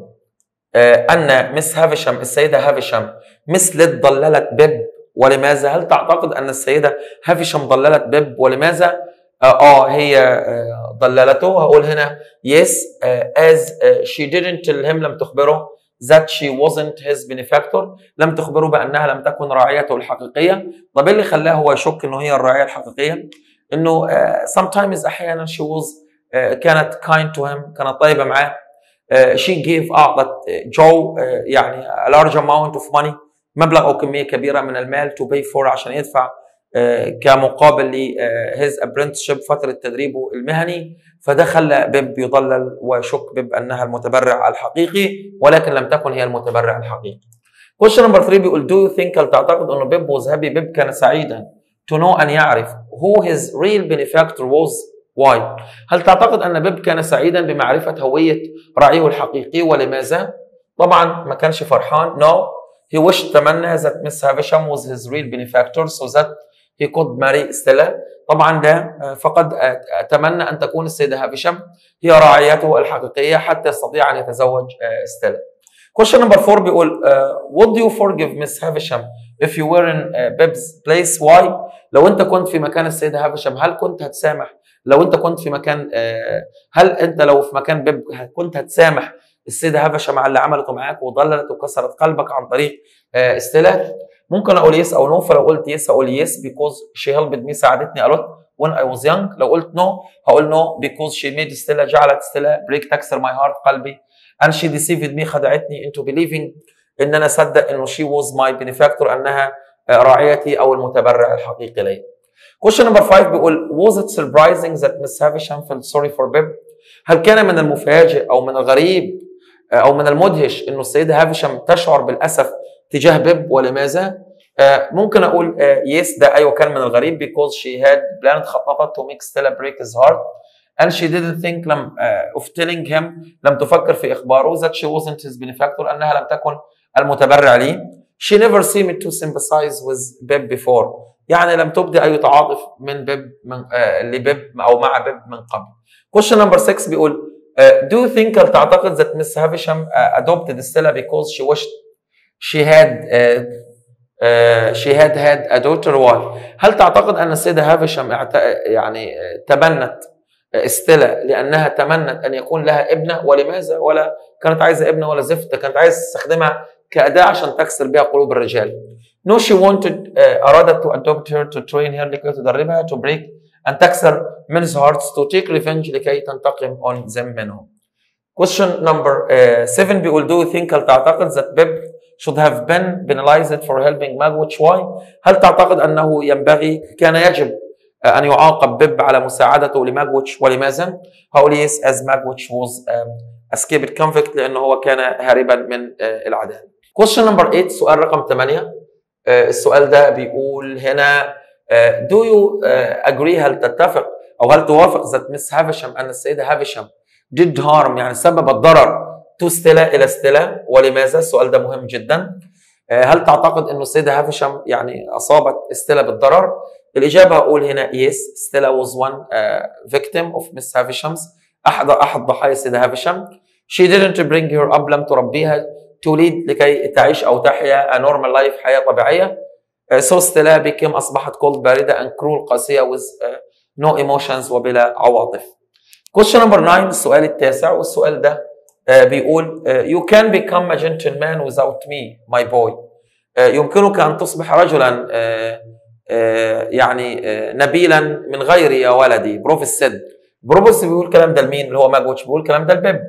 ان مس هافشم السيده هافشم مثلت ضللت بيب ولماذا؟ هل تعتقد ان السيده هافشم ضللت بيب ولماذا؟ اه هي آه ضللته هقول هنا yes uh, as uh, she didn't tell him لم تخبره that she wasn't his benefactor لم تخبره بانها لم تكن راعيته الحقيقيه طب اللي خلاه هو يشك انه هي الراعيه الحقيقيه انه uh, sometimes احيانا she was uh, كانت kind to him كانت طيبه معاه uh, she gave اعطت جو uh, يعني a large amount of money مبلغ او كميه كبيره من المال to pay for عشان يدفع كمقابل لهيز ابرنتشيب فتره تدريبه المهني فده خلى بيب يضلل ويشك بيب انها المتبرع الحقيقي ولكن لم تكن هي المتبرع الحقيقي. كويشن نمبر 3 بيقول دو يو ثينك هل تعتقد انه بيب was happy بيب كان سعيدا to know ان يعرف who his real benefactor was why هل تعتقد ان بيب كان سعيدا بمعرفه هويه راعيه الحقيقي ولماذا؟ طبعا ما كانش فرحان no he wished تمنى that Miss Havisham was his real benefactor so that he could marry Stella طبعا ده فقد اتمنى ان تكون السيده هافشم هي راعيته الحقيقيه حتى يستطيع ان يتزوج ستيلا. Question number 4 بيقول uh, would you forgive Miss Havisham if you were in uh, Bib's place why؟ لو انت كنت في مكان السيده هافشم هل كنت هتسامح لو انت كنت في مكان uh, هل انت لو في مكان بيب كنت هتسامح السيده هافشه مع اللي عملته معاك وضللت وكسرت قلبك عن طريق آه، استيلا ممكن اقول يس او نو فلو قلت يس اقول يس بيكوز شي هيلبد مي ساعدتني الوت when I was young لو قلت نو هقول نو because she made ستيلا جعلت ستيلا بريك تكسر my heart قلبي and she deceived me خدعتني into believing ان انا اصدق انه she was my benefactor انها آه، راعيتي او المتبرع الحقيقي لي. Question number 5 بيقول was it surprising that Miss Havisham felt sorry for Bib؟ هل كان من المفاجئ او من الغريب آه، او من المدهش انه السيده هافشم تشعر بالاسف تجاه بيب ولماذا؟ آه، ممكن اقول يس ده ايوه كان من الغريب because she had planned خططت to make Stella break his heart and she didn't think لم uh, of telling him لم تفكر في اخباره that she wasn't his benefactor انها لم تكن المتبرع لي she never seemed to sympathize with Bib before يعني لم تبدي اي تعاطف من بيب من آه لبيب او مع بيب من قبل question number 6 بيقول uh, do you think هل تعتقد that Miss Havisham uh, adopted Stella because she wished she had uh, uh, she had had a daughter why هل تعتقد ان السيده هافشم اعت... يعني تبنت ستيلا لانها تمنت ان يكون لها ابنه ولماذا ولا كانت عايزه ابنه ولا زفت كانت عايزه تستخدمها كأداة عشان تكسر بها قلوب الرجال. No she wanted uh, أرادت to adopt her to train her لكي تدربها to break and تكسر men's hearts to take revenge لكي تنتقم on them منهم. Question number 7 uh, بيقول do you think هل تعتقد that Bib should have been penalized for helping Magwitch why؟ هل تعتقد أنه ينبغي كان يجب أن يعاقب بيب على مساعدته لماجويتش ولماذا؟ هقول yes as Magwitch was um, escaped convict لأنه هو كان هاربا من uh, العدالة. Question number 8 سؤال رقم 8 السؤال ده بيقول هنا do you agree هل تتفق او هل توافق ذات مس هافشم ان السيده هافشم did harm يعني سبب الضرر تو ستيلا الى ستيلا ولماذا؟ السؤال ده مهم جدا. هل تعتقد انه السيده هافشم يعني اصابت ستيلا بالضرر؟ الاجابه هقول هنا yes ستيلا was one uh, victim of Miss Havisham's احد احد ضحايا السيده هافشم. She didn't bring her up لم تربيها توليد لكي تعيش او تحيا a normal life حياه طبيعيه سو ستيلا بيكم اصبحت كولد بارده and cruel قاسيه with uh, no emotions وبلا عواطف. Question number 9 السؤال التاسع والسؤال ده uh, بيقول uh, you can become a gentleman without me my boy. uh, يمكنك ان تصبح رجلا uh, uh, يعني uh, نبيلا من غيري يا ولدي بروفيس سيد. بروفيس بيقول الكلام ده لمين؟ اللي هو ماجوتش بيقول الكلام ده لبيب.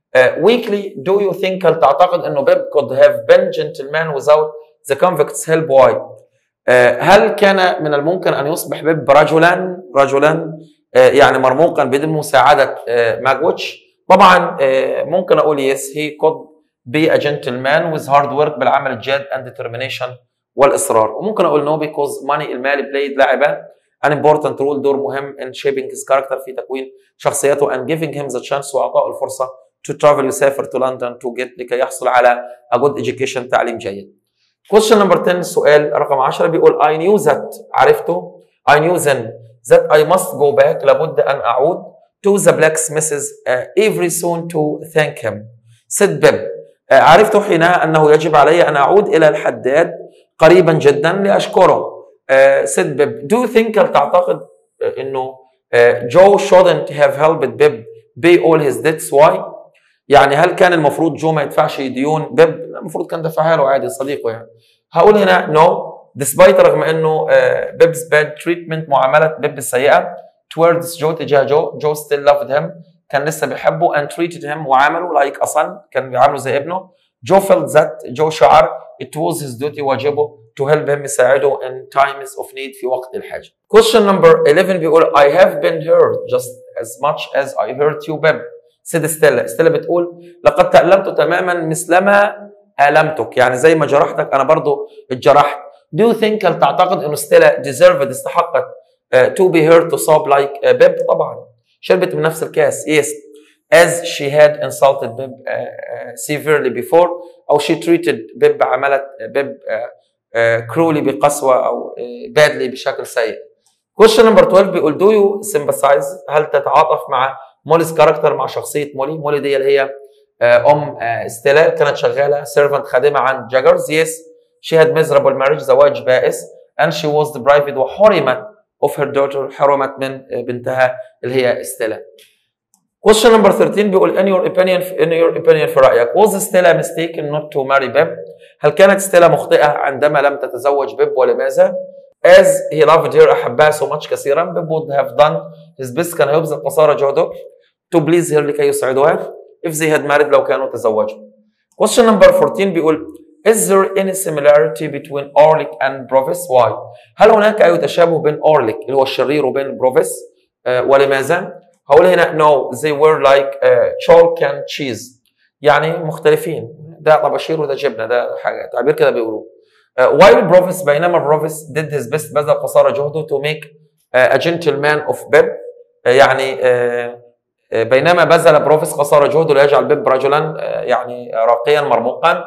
ويكلي do you think هل تعتقد انه بيب could have been gentleman without the convict's help why؟ uh, هل كان من الممكن ان يصبح بيب رجلا رجلا uh, يعني مرموقا بدون مساعده uh, ماجوتش؟ طبعا ممكن اقول yes he could be a gentleman with hard work بالعمل الجاد and determination والاصرار وممكن اقول no because money المال played لعبه an important role دور مهم in shaping his character في تكوين شخصيته and giving him the chance واعطائه الفرصه to travel يسافر to London to get لكي يحصل على a good education تعليم جيد. Question number 10 السؤال رقم 10 بيقول I knew that عرفته I knew then that I must go back لابد أن أعود to the blacksmith's uh, every soon to thank him said Bib uh, عرفت حينها أنه يجب علي أن أعود إلى الحداد قريبا جدا لأشكره uh, said Bib do you think هل تعتقد uh, أنه uh, Joe shouldn't have helped Bib pay all his debts why يعني هل كان المفروض جو ما يدفعش ديون بيب المفروض كان دفعها له عادي صديقه يعني هقول هنا نو no, despite رغم انه بيبس باد تريتمنت معامله بيب السيئه towards جو تجاه جو جو still loved him كان لسه بيحبه and treated him وعامله like a son كان بيعامله زي ابنه جو felt that جو شعر it was his duty واجبه to help him يساعده in times of need في وقت الحاجه. Question number 11 بيقول I have been hurt just as much as I hurt you Beb. سيد ستيلا ستيلا بتقول لقد تألمت تماما مثلما ألمتك يعني زي ما جرحتك أنا برضو اتجرحت Do you think هل تعتقد أنه ستيلا deserved استحقت uh, to be heard to sob like uh, Bib طبعا شربت من نفس الكاس yes as she had insulted Bib uh, uh, severely before أو she treated Bib عملت Bib uh, uh, cruelly بقسوة أو uh, badly بشكل سيء Question number 12 بيقول do you sympathize هل تتعاطف مع مولي's كاركتر مع شخصيه مولي مولي دي اللي هي ام ستيلا كانت شغاله سيرفنت خادمه عن جاجرز يس she had miserable marriage زواج بائس and she was deprived وحرمت of her daughter حرمت من بنتها اللي هي ستيلا Question number 13 بيقول in your opinion in your opinion في رأيك was Stella mistaken not to marry Beb؟ هل كانت ستيلا مخطئة عندما لم تتزوج بيب ولماذا؟ as he loved her أحبها so much كثيرا بيب would have done his best كان يبذل قصارى جهده to please her لكي يسعدها if they had married لو كانوا تزوجوا. Question number 14 بيقول Is there any similarity between Orlick and Brovis? Why? هل هناك أي تشابه بين أورليك اللي هو الشرير وبين بروفيس؟ آه ولماذا؟ هقول هنا no they were like uh, chalk and cheese يعني مختلفين ده طباشير وده جبنه ده حاجه تعبير كده بيقولوه uh, while بروفيس بينما بروفيس did his best بذل قصارى جهده to make uh, a gentleman of Beb uh, يعني uh, بينما بذل بروفيس قصارى جهده ليجعل بيب رجلا يعني راقيا مرموقا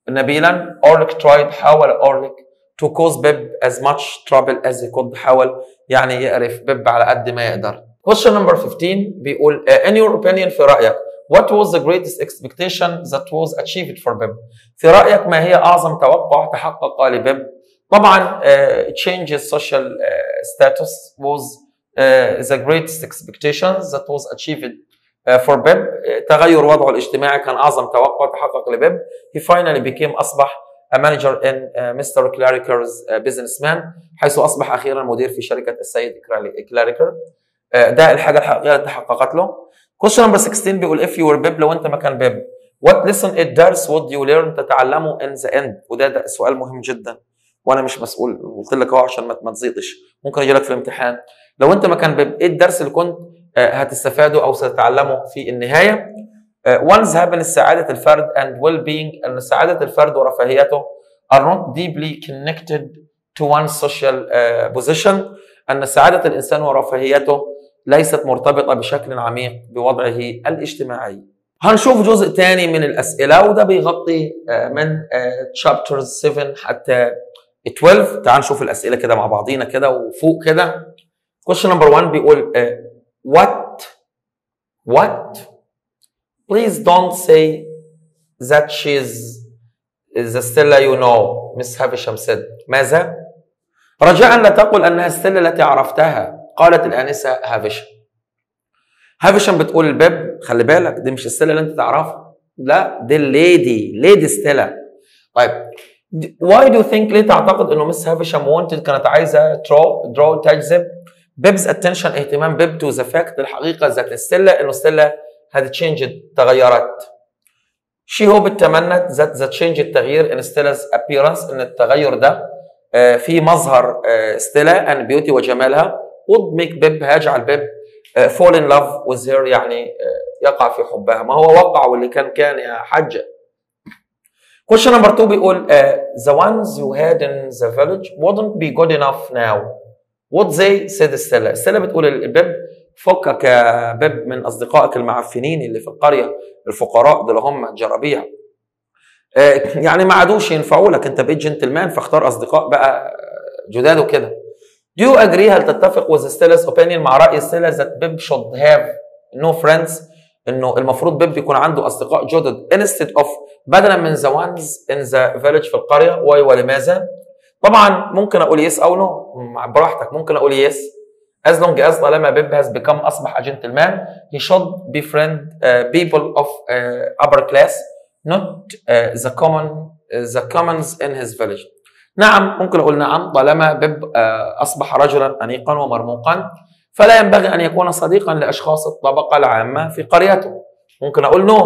نبيلا اورليك tried حاول اورليك to cause Beb as much trouble as he could حاول يعني يقرف بيب على قد ما يقدر Question number 15 بيقول uh, in your opinion في رأيك what was the greatest expectation that was achieved for Bib في رأيك ما هي أعظم توقع تحقق لبيب طبعا uh, changes social uh, status was uh, the greatest expectation that was achieved uh, for Bib تغير وضعه الاجتماعي كان أعظم توقع تحقق لبيب he finally became أصبح a manager in uh, Mr. Clariker's uh, businessman حيث أصبح أخيرا مدير في شركة السيد كلاريكر ده الحاجه الحقيقيه اللي تحققت له question number 16 بيقول if you were بيب لو انت مكان بيب what lesson it درس would you learn تتعلمه in the end وده ده سؤال مهم جدا وانا مش مسؤول قلت لك اهو عشان ما تزيطش ممكن يجي لك في الامتحان لو انت مكان بيب ايه الدرس اللي كنت هتستفاده او ستتعلمه في النهايه once happiness سعاده الفرد and well being ان سعاده الفرد ورفاهيته are not deeply connected to one's social uh, position ان سعاده الانسان ورفاهيته ليست مرتبطه بشكل عميق بوضعه الاجتماعي. هنشوف جزء ثاني من الاسئله وده بيغطي من تشابترز 7 حتى 12 تعال نشوف الاسئله كده مع بعضينا كده وفوق كده. question number 1 بيقول what what please don't say that she's the Stella you know Miss Havisham said ماذا؟ رجاء لا تقل انها ستيلا التي عرفتها قالت الانسه هافشم هافشم بتقول الباب خلي بالك دي مش ستيلا اللي انت تعرفها لا دي الليدي ليدي ستيلا طيب واي دو ثينك ليه تعتقد انه مس هافشم وونتد كانت عايزه درو درو تجذب بيبز اتنشن اهتمام بيب تو ذا فاكت الحقيقه ذات ستيلا انه ستيلا هاد تشينجد تغيرت شي هوب تمنت ذات ذا تشينج التغيير ان ستيلاز ابييرنس ان التغير ده في مظهر ستيلا ان بيوتي وجمالها would make بيب هيجعل بيب fall in love with her يعني يقع في حبها ما هو وقع واللي كان كان يا حجة question number two بيقول the ones you had in the village wouldn't be good enough now what they said ستيلا ستيلا بتقول البيب فكك يا بيب من اصدقائك المعفنين اللي في القريه الفقراء دول هم جرابيع يعني ما عادوش ينفعوا لك انت بقيت جنتلمان فاختار اصدقاء بقى جداد وكده Do you agree هل تتفق with Stella's opinion مع رأي ستيلا that Bib should have no friends انه المفروض بيب يكون عنده اصدقاء جدد instead of بدلا من the ones in the village في القرية واي ولماذا؟ طبعا ممكن اقول يس او نو no. براحتك ممكن اقول يس as long as طالما بيب has become اصبح a gentleman he should befriend uh, people of uh, upper class not uh, the common uh, the commons in his village نعم ممكن اقول نعم طالما بيب uh, اصبح رجلا انيقا ومرموقا فلا ينبغي ان يكون صديقا لاشخاص الطبقه العامه في قريته ممكن اقول نو no.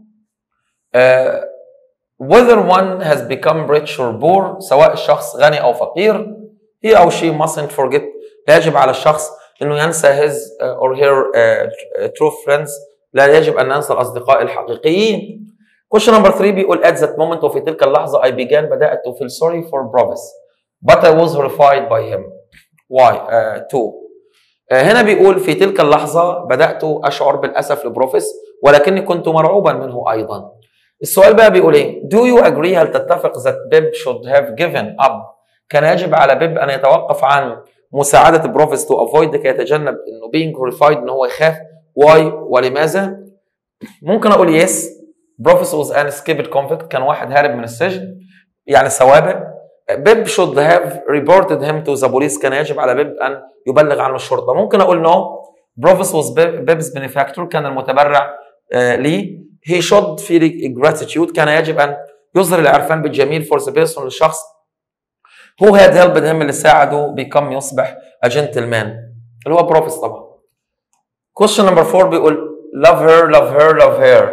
uh, whether one has become rich or poor سواء الشخص غني او فقير he او she mustn't forget لا يجب على الشخص انه ينسى his uh, or her uh, true friends لا يجب ان ننسى الاصدقاء الحقيقيين Question number 3 بيقول at that moment وفي تلك اللحظة I began بدأت to feel sorry for Brovis but I was horrified by him why uh, two uh, هنا بيقول في تلك اللحظة بدأت أشعر بالأسف لبروفيس ولكني كنت مرعوبا منه أيضا السؤال بقى بيقول ايه do you agree هل تتفق that Bib should have given up كان يجب على بيب أن يتوقف عن مساعدة بروفيس to avoid كي يتجنب انه being horrified ان هو يخاف why ولماذا ممكن اقول yes بروفيس was an escaped convict كان واحد هارب من السجن يعني سوابق بيب should have reported him to the police كان يجب على بيب ان يبلغ عنه الشرطه ممكن اقول no بروفيس was بيب's benefactor كان المتبرع آه ليه he should feel gratitude كان يجب أن يظهر العرفان بالجميل for the person للشخص who had helped him اللي ساعده become يصبح a gentleman اللي هو بروفيس طبعا question number 4 بيقول love her love her love her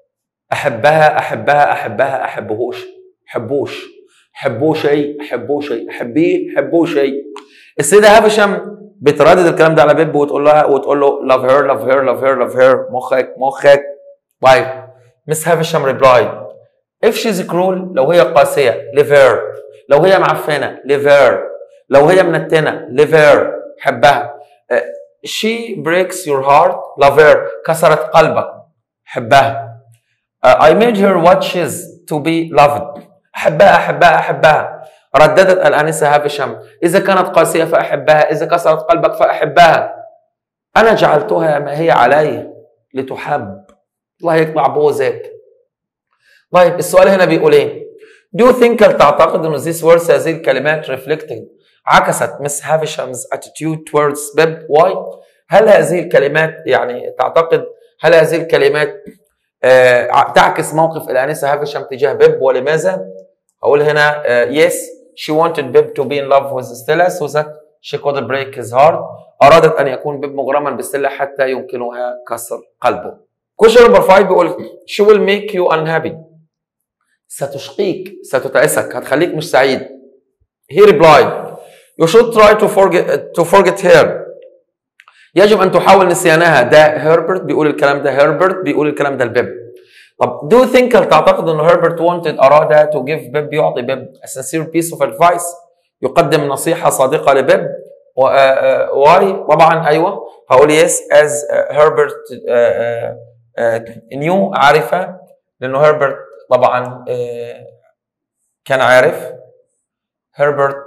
احبها احبها احبها احبهوش حبوش حبوه شيء حبوه شيء حبيه حبوه شيء السيده هافشم بتردد الكلام ده على بيب وتقول لها وتقول له love her love her love her love her مخك مخك طيب مس هافشم ريبلاي if she's cruel لو هي قاسيه leave her لو هي معفنه leave her لو هي منتنه leave her حبها she breaks your heart love her كسرت قلبك حبها Uh, I made her what she's to be loved أحبها أحبها أحبها رددت الآنسة هافشم إذا كانت قاسية فأحبها إذا كسرت قلبك فأحبها أنا جعلتها ما هي علي لتحب الله يقطع بوزك طيب السؤال هنا بيقول ايه Do you think هل تعتقد أن these words هذه الكلمات reflecting عكست مس هافشم's attitude towards بيب why هل هذه الكلمات يعني تعتقد هل هذه الكلمات آه تعكس موقف الانسه هافشم تجاه بيب ولماذا؟ اقول هنا آه yes she wanted Bib to be in love with Stella so that she could break his heart ارادت ان يكون بيب مغرما بستيلا حتى يمكنها كسر قلبه. question number 5 بيقول she will make you unhappy ستشقيك ستتعسك هتخليك مش سعيد. he replied you should try to forget to forget her يجب ان تحاول نسيانها ده هربرت بيقول الكلام ده هربرت بيقول الكلام ده لبيب طب do you think هل تعتقد ان هربرت wanted اراد to give بيب يعطي بيب a sincere piece of advice يقدم نصيحة صادقة لبيب واي طبعا ايوه هقول يس as هربرت نيو عارفة لانه هربرت طبعا كان عارف هربرت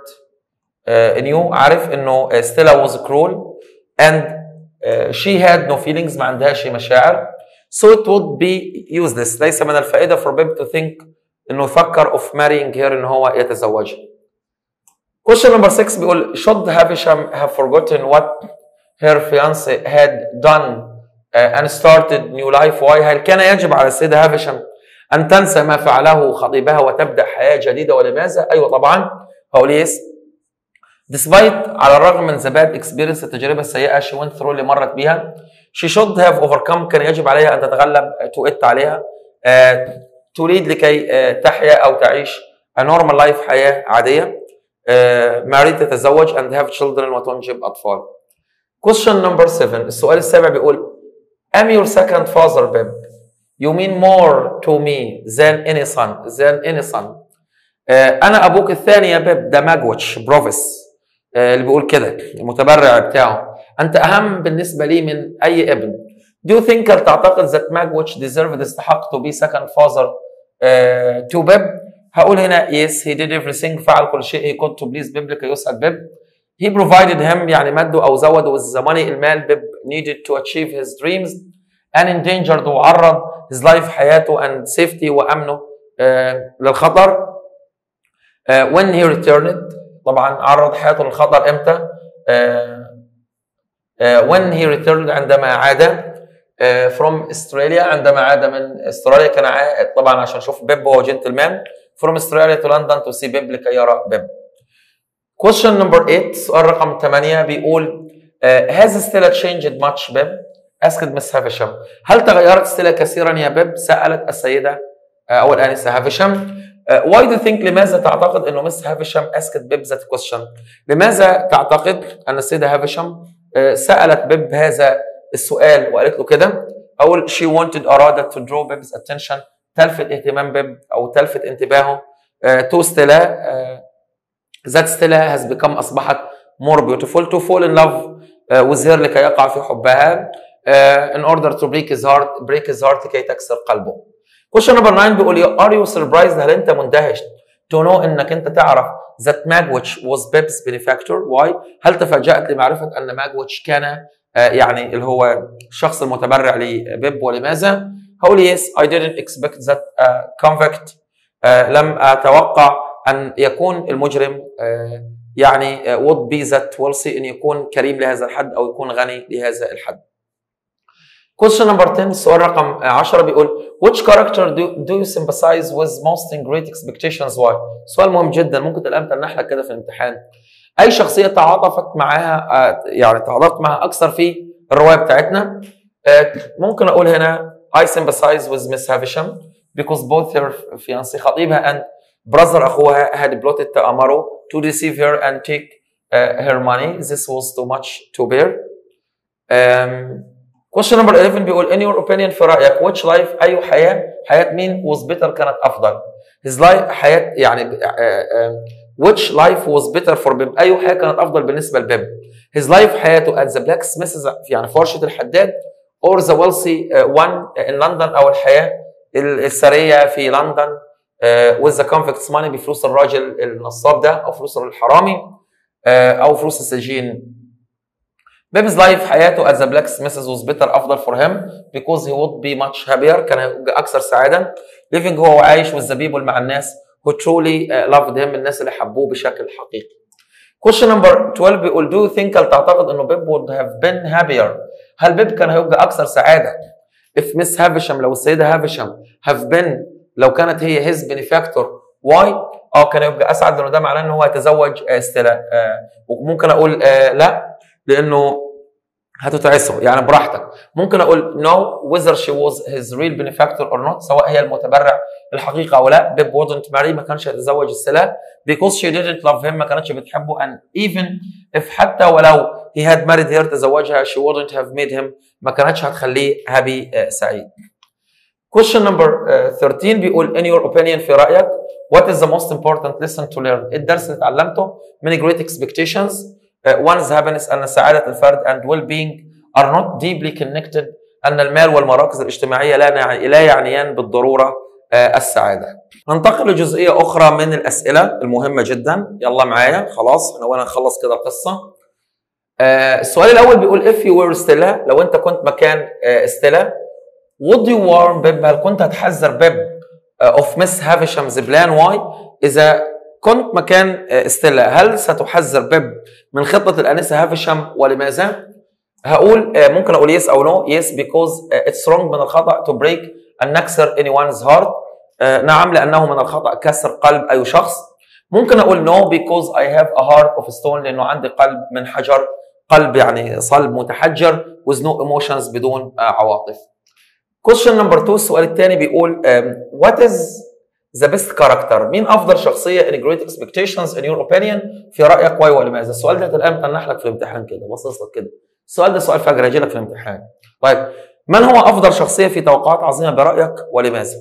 نيو عارف انه ستيلا was cruel and uh, she had no feelings ما عندهاش مشاعر so it would be useless ليس من الفائدة for Bib to think انه يفكر of marrying her ان هو يتزوجها question number 6 بيقول should Havisham have forgotten what her fiance had done uh, and started new life why هل كان يجب على السيدة هافشم أن تنسى ما فعله خطيبها وتبدأ حياة جديدة ولماذا؟ أيوة طبعا هقول يس despite على الرغم من the bad experience التجربة السيئة she went through اللي مرت بيها she should have overcome كان يجب عليها أن تتغلب تؤت عليها uh, تريد لكي uh, تحيا أو تعيش a normal life حياة عادية uh, married تتزوج and have children وتنجب أطفال question number 7 السؤال السابع بيقول am your second father Beb you mean more to me than any son than any son uh, أنا أبوك الثاني يا بيب ده ماجوتش بروفيس اللي بيقول كده المتبرع بتاعه انت اهم بالنسبه لي من اي ابن Do you think هل تعتقد that Magwitch deserved استحق to be second father uh, to Bib؟ هقول هنا yes he did everything فعل كل شيء he could to please Bib لكي يسعد بيب he provided him يعني مده او زوده with the money المال بيب needed to achieve his dreams and endangered وعرض his life حياته and safety وامنه uh, للخطر uh, when he returned طبعا عرض حياته للخطر امتى؟ uh, uh, when he returned عندما عاد uh, from Australia عندما عاد من استراليا كان عاد طبعا عشان يشوف بيب هو جنتلمان from Australia to London to see بيب لكي يرى بيب. Question number 8 سؤال رقم 8 بيقول uh, has Stella changed much بيب؟ asked Miss Havisham هل تغيرت ستيلا كثيرا يا بيب؟ سألت السيدة uh, أو الآنسة هافشام واي دو ثينك لماذا تعتقد انه مس هافشام اسكت بيب ذات كويشن؟ لماذا تعتقد ان السيده هافشام سالت بيب هذا السؤال وقالت له كده؟ اول شي wanted ارادت to draw بيب's attention تلفت اهتمام بيب او تلفت انتباهه تو ستيلا ذات ستيلا has become اصبحت more beautiful to fall in love uh, with her لكي يقع في حبها uh, in order to break his heart break his heart لكي تكسر قلبه. question number 9 بيقول ار يو surprised هل انت مندهش to know انك انت تعرف that Magwitch was Bib's benefactor why هل تفاجأت لمعرفة ان Magwitch كان آه يعني اللي هو الشخص المتبرع لبيب ولماذا هقول yes I didn't expect that uh, convict uh, لم اتوقع ان يكون المجرم uh, يعني uh, would be that wealthy ان يكون كريم لهذا الحد او يكون غني لهذا الحد Question number 10 السؤال رقم 10 بيقول which character do, do you sympathize with most in great expectations why؟ سؤال مهم جدا ممكن تلاقيها متنح لك كده في الامتحان اي شخصيه تعاطفت معاها آه، يعني تعاطفت معاها اكثر في الروايه بتاعتنا آه، ممكن اقول هنا I sympathize with Miss Havisham because both her fiancé خطيبها and brother اخوها had plotted تأمروا to deceive her and take uh, her money this was too much to bear um, question number 11 بيقول in your opinion في رأيك which life أي حياة حياة مين was better كانت أفضل his life حياة يعني uh, uh, which life was better for بيب أي حياة كانت أفضل بالنسبة لبيب his life حياته at the blacksmith يعني في ورشة الحداد or the wealthy uh, one in London أو الحياة الثرية في لندن uh, with the convict's money بفلوس الراجل النصاب ده أو فلوس الحرامي uh, أو فلوس السجين بيب's life حياته as a blacksmith was better أفضل for him because he would be much happier كان هيبقى أكثر سعادة living هو عايش with the people مع الناس who truly uh, loved him الناس اللي حبوه بشكل حقيقي question number 12 بيقول do you think هل تعتقد انه بيب would have been happier هل بيب كان هيبقى اكثر سعاده if Miss هافشم لو السيده هافشم have been لو كانت هي his benefactor why اه كان يبقى اسعد لانه ده معناه ان هو يتزوج استلا آه وممكن اقول آه لا لانه هتتعسه يعني براحتك ممكن اقول no whether she was his real benefactor or not سواء هي المتبرع الحقيقه او لا بيب wouldn't marry ما كانش هيتزوج السلا because she didn't love him ما كانتش بتحبه and even if حتى ولو he had married her تزوجها she wouldn't have made him ما كانتش هتخليه هابي uh, سعيد question number uh, 13 بيقول in your opinion في رايك what is the most important lesson to learn الدرس اللي اتعلمته من great expectations uh, one's happiness أن سعادة الفرد and well-being are not deeply connected أن المال والمراكز الاجتماعية لا يعني لا يعنيان بالضرورة uh, السعادة. ننتقل لجزئية أخرى من الأسئلة المهمة جدا يلا معايا خلاص احنا وأنا نخلص كده القصة. uh, السؤال الأول بيقول if you were Stella لو أنت كنت مكان uh, Stella would you warn بيب هل كنت هتحذر بيب uh, of Miss Havisham's plan why إذا كنت مكان ستيلا هل ستحذر بيب من خطة الأنسة هافشام ولماذا؟ هقول ممكن أقول يس أو نو يس because it's wrong من الخطأ to break أن نكسر anyone's heart نعم لأنه من الخطأ كسر قلب أي شخص ممكن أقول no because I have a heart of stone لأنه عندي قلب من حجر قلب يعني صلب متحجر with no emotions بدون عواطف question number two السؤال الثاني بيقول um, what is ذا بيست كاركتر مين افضل شخصيه in great expectations in your opinion في رايك واي ولماذا السؤال ده الان متنح لك في الامتحان كده باصص لك كده السؤال ده سؤال فجر هيجي لك في الامتحان طيب من هو افضل شخصيه في توقعات عظيمه برايك ولماذا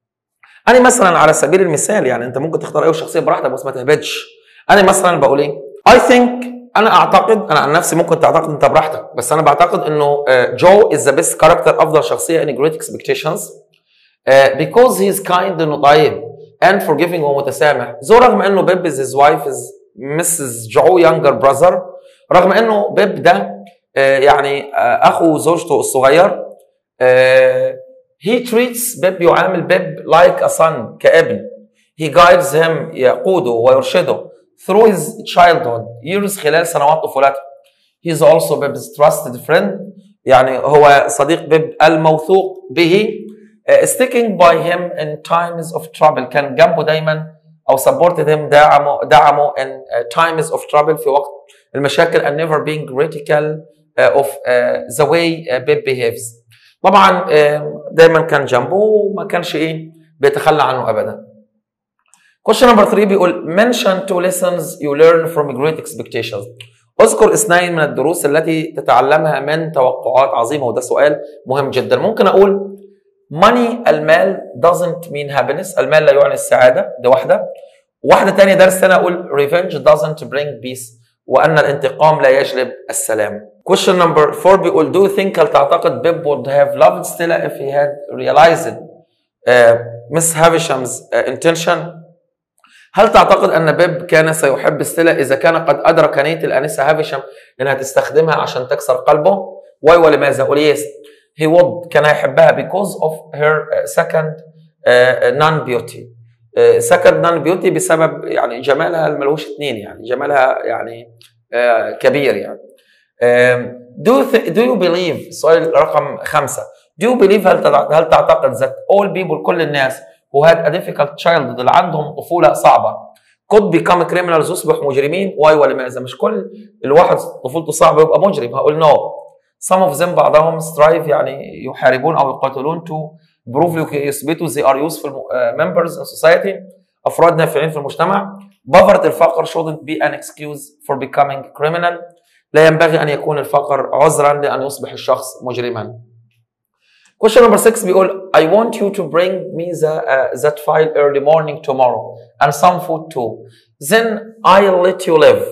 انا مثلا على سبيل المثال يعني انت ممكن تختار اي شخصيه براحتك بس ما تهبطش انا مثلا بقول ايه I think انا اعتقد انا عن نفسي ممكن تعتقد انت براحتك بس انا بعتقد انه جو از ذا بيست كاركتر افضل شخصيه in great expectations Uh, because he is kind انه طيب and forgiving ومتسامح ذو رغم انه بيب is his wife is Mrs. جو younger brother رغم انه بيب ده uh, يعني uh, اخو زوجته الصغير he treats بيب يعامل بيب like a son كابن he guides him يقوده ويرشده through his childhood years خلال سنوات طفولته he is also Bib's trusted friend يعني هو صديق بيب الموثوق به Uh, sticking by him in times of trouble كان جنبه دايما او supported him دعمه دعمه in uh, times of trouble في وقت المشاكل and never being critical uh, of uh, the way uh, Bib behaves طبعا uh, دايما كان جنبه وما كانش ايه بيتخلى عنه ابدا question number 3 بيقول mention two lessons you learn from great expectations اذكر اثنين من الدروس التي تتعلمها من توقعات عظيمه وده سؤال مهم جدا ممكن اقول money المال doesn't mean happiness المال لا يعني السعادة دي واحدة واحدة تانية درس تاني أقول revenge doesn't bring peace وأن الانتقام لا يجلب السلام question number four بيقول do you think هل تعتقد بيب would have loved Stella if he had realized uh, Miss Havisham's uh, intention هل تعتقد أن بيب كان سيحب ستيلا إذا كان قد أدرك نية الأنسة هافشام إنها تستخدمها عشان تكسر قلبه؟ واي ولماذا؟ قول يس he would كان هيحبها because of her second uh, non beauty سكند نون بيوتي بسبب يعني جمالها الملوش اتنين يعني جمالها يعني آه، كبير يعني آم، do th- do you believe سؤال رقم خمسة do you believe هل تع- هل تعتقد that all people كل الناس who had a difficult childhood اللي عندهم طفولة صعبة could become criminals يصبح مجرمين واي ولماذا مش كل الواحد طفولته صعبة يبقى مجرم هقول no some of them بعضهم strive يعني يحاربون او يقاتلون to prove لكي يثبتوا they are useful uh, members in society افراد نافعين في المجتمع poverty الفقر shouldn't be an excuse for becoming criminal لا ينبغي ان يكون الفقر عذرا لان يصبح الشخص مجرما Question number 6 بيقول I want you to bring me the, uh, that file early morning tomorrow and some food too. Then I'll let you live.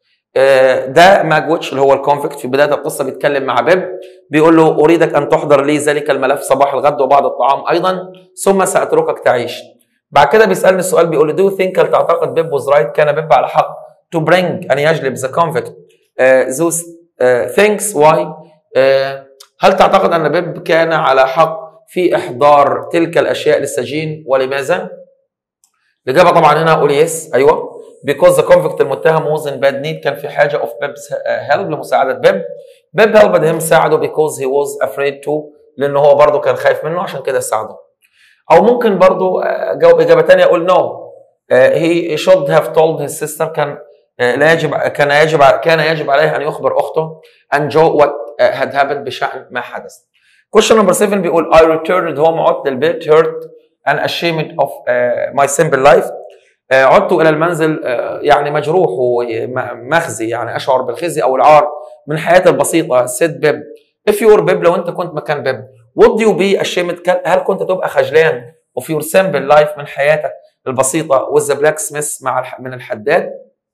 آه، ده ماجوتش اللي هو الكونفكت في بدايه القصه بيتكلم مع بيب بيقول له اريدك ان تحضر لي ذلك الملف صباح الغد وبعض الطعام ايضا ثم ساتركك تعيش. بعد كده بيسالني السؤال بيقول لي do you think هل تعتقد بيب was right كان بيب على حق to bring ان يجلب the convict uh, those uh, things why uh, هل تعتقد ان بيب كان على حق في احضار تلك الاشياء للسجين ولماذا؟ الاجابه طبعا هنا اقول يس ايوه because the convict المتهم was in bad need كان في حاجه of Beb's help لمساعده بيب بيب helped him ساعده because he was afraid to لان هو برضه كان خايف منه عشان كده ساعده او ممكن برضه اجاوب اجابه ثانيه اقول no uh, he should have told his sister كان uh, لا يجب كان يجب كان يجب عليه ان يخبر اخته and Joe what uh, had happened بشان ما حدث. Question number 7 بيقول I returned home عدت للبيت hurt and ashamed of uh, my simple life. Uh, عدت الى المنزل uh, يعني مجروح ومخزي يعني اشعر بالخزي او العار من حياتي البسيطه said بيب if you were بيب لو انت كنت مكان بيب would you be ashamed هل كنت تبقى خجلان of your simple life من حياتك البسيطه with the blacksmith مع الح... من الحداد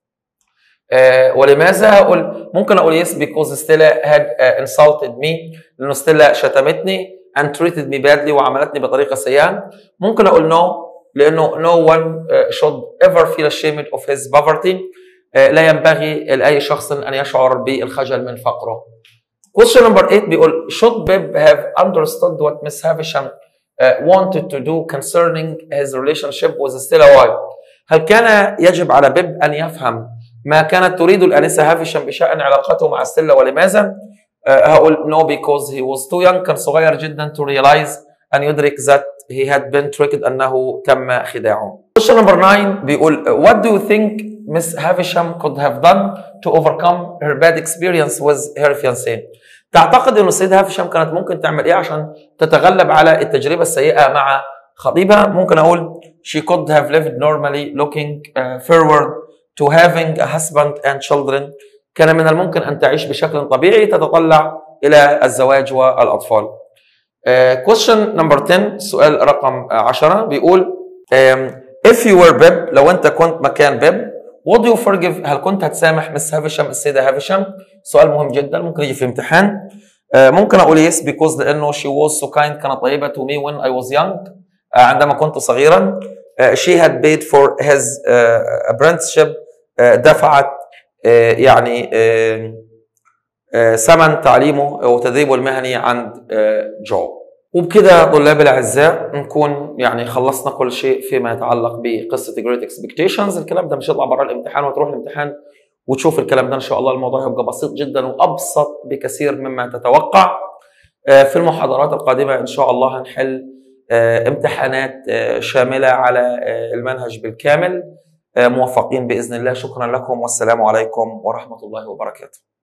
آه ولماذا اقول ممكن اقول yes because ستيلا had uh, insulted me لانه ستيلا شتمتني and treated me badly وعملتني بطريقه سيئه ممكن اقول no لانه no one uh, should ever feel ashamed of his poverty uh, لا ينبغي لاي شخص ان يشعر بالخجل من فقره Question number 8 بيقول should Bib have understood what Miss Havisham uh, wanted to do concerning his relationship with Stella White هل كان يجب على بيب ان يفهم ما كانت تريد الانسه هافشم بشان علاقته مع ستيلا ولماذا؟ أه هقول no because he was too young كان صغير جدا to realize ان يدرك that he had been tricked انه تم خداعه. Question number 9 بيقول what do you think Miss Havisham could have done to overcome her bad experience with her fiancé؟ تعتقد انه السيدة هافشم كانت ممكن تعمل ايه عشان تتغلب على التجربة السيئة مع خطيبها؟ ممكن اقول she could have lived normally looking uh, forward to having a husband and children كان من الممكن أن تعيش بشكل طبيعي تتطلع إلى الزواج والأطفال. Uh, question number 10 سؤال رقم 10 بيقول um, if you were Beb لو أنت كنت مكان بيب would you forgive هل كنت هتسامح مس هافشم السيدة هافشم؟ سؤال مهم جدا ممكن يجي في امتحان uh, ممكن أقول yes because لأنه she was so kind كانت طيبة to me when I was young uh, عندما كنت صغيرا uh, she had paid for his uh, apprenticeship دفعت يعني ثمن تعليمه وتدريبه المهني عند جو وبكده طلاب الاعزاء نكون يعني خلصنا كل شيء فيما يتعلق بقصه جريت اكسبكتيشنز الكلام ده مش هيطلع بره الامتحان وتروح الامتحان وتشوف الكلام ده ان شاء الله الموضوع هيبقى بسيط جدا وابسط بكثير مما تتوقع في المحاضرات القادمه ان شاء الله هنحل امتحانات شامله على المنهج بالكامل موفقين باذن الله شكرا لكم والسلام عليكم ورحمه الله وبركاته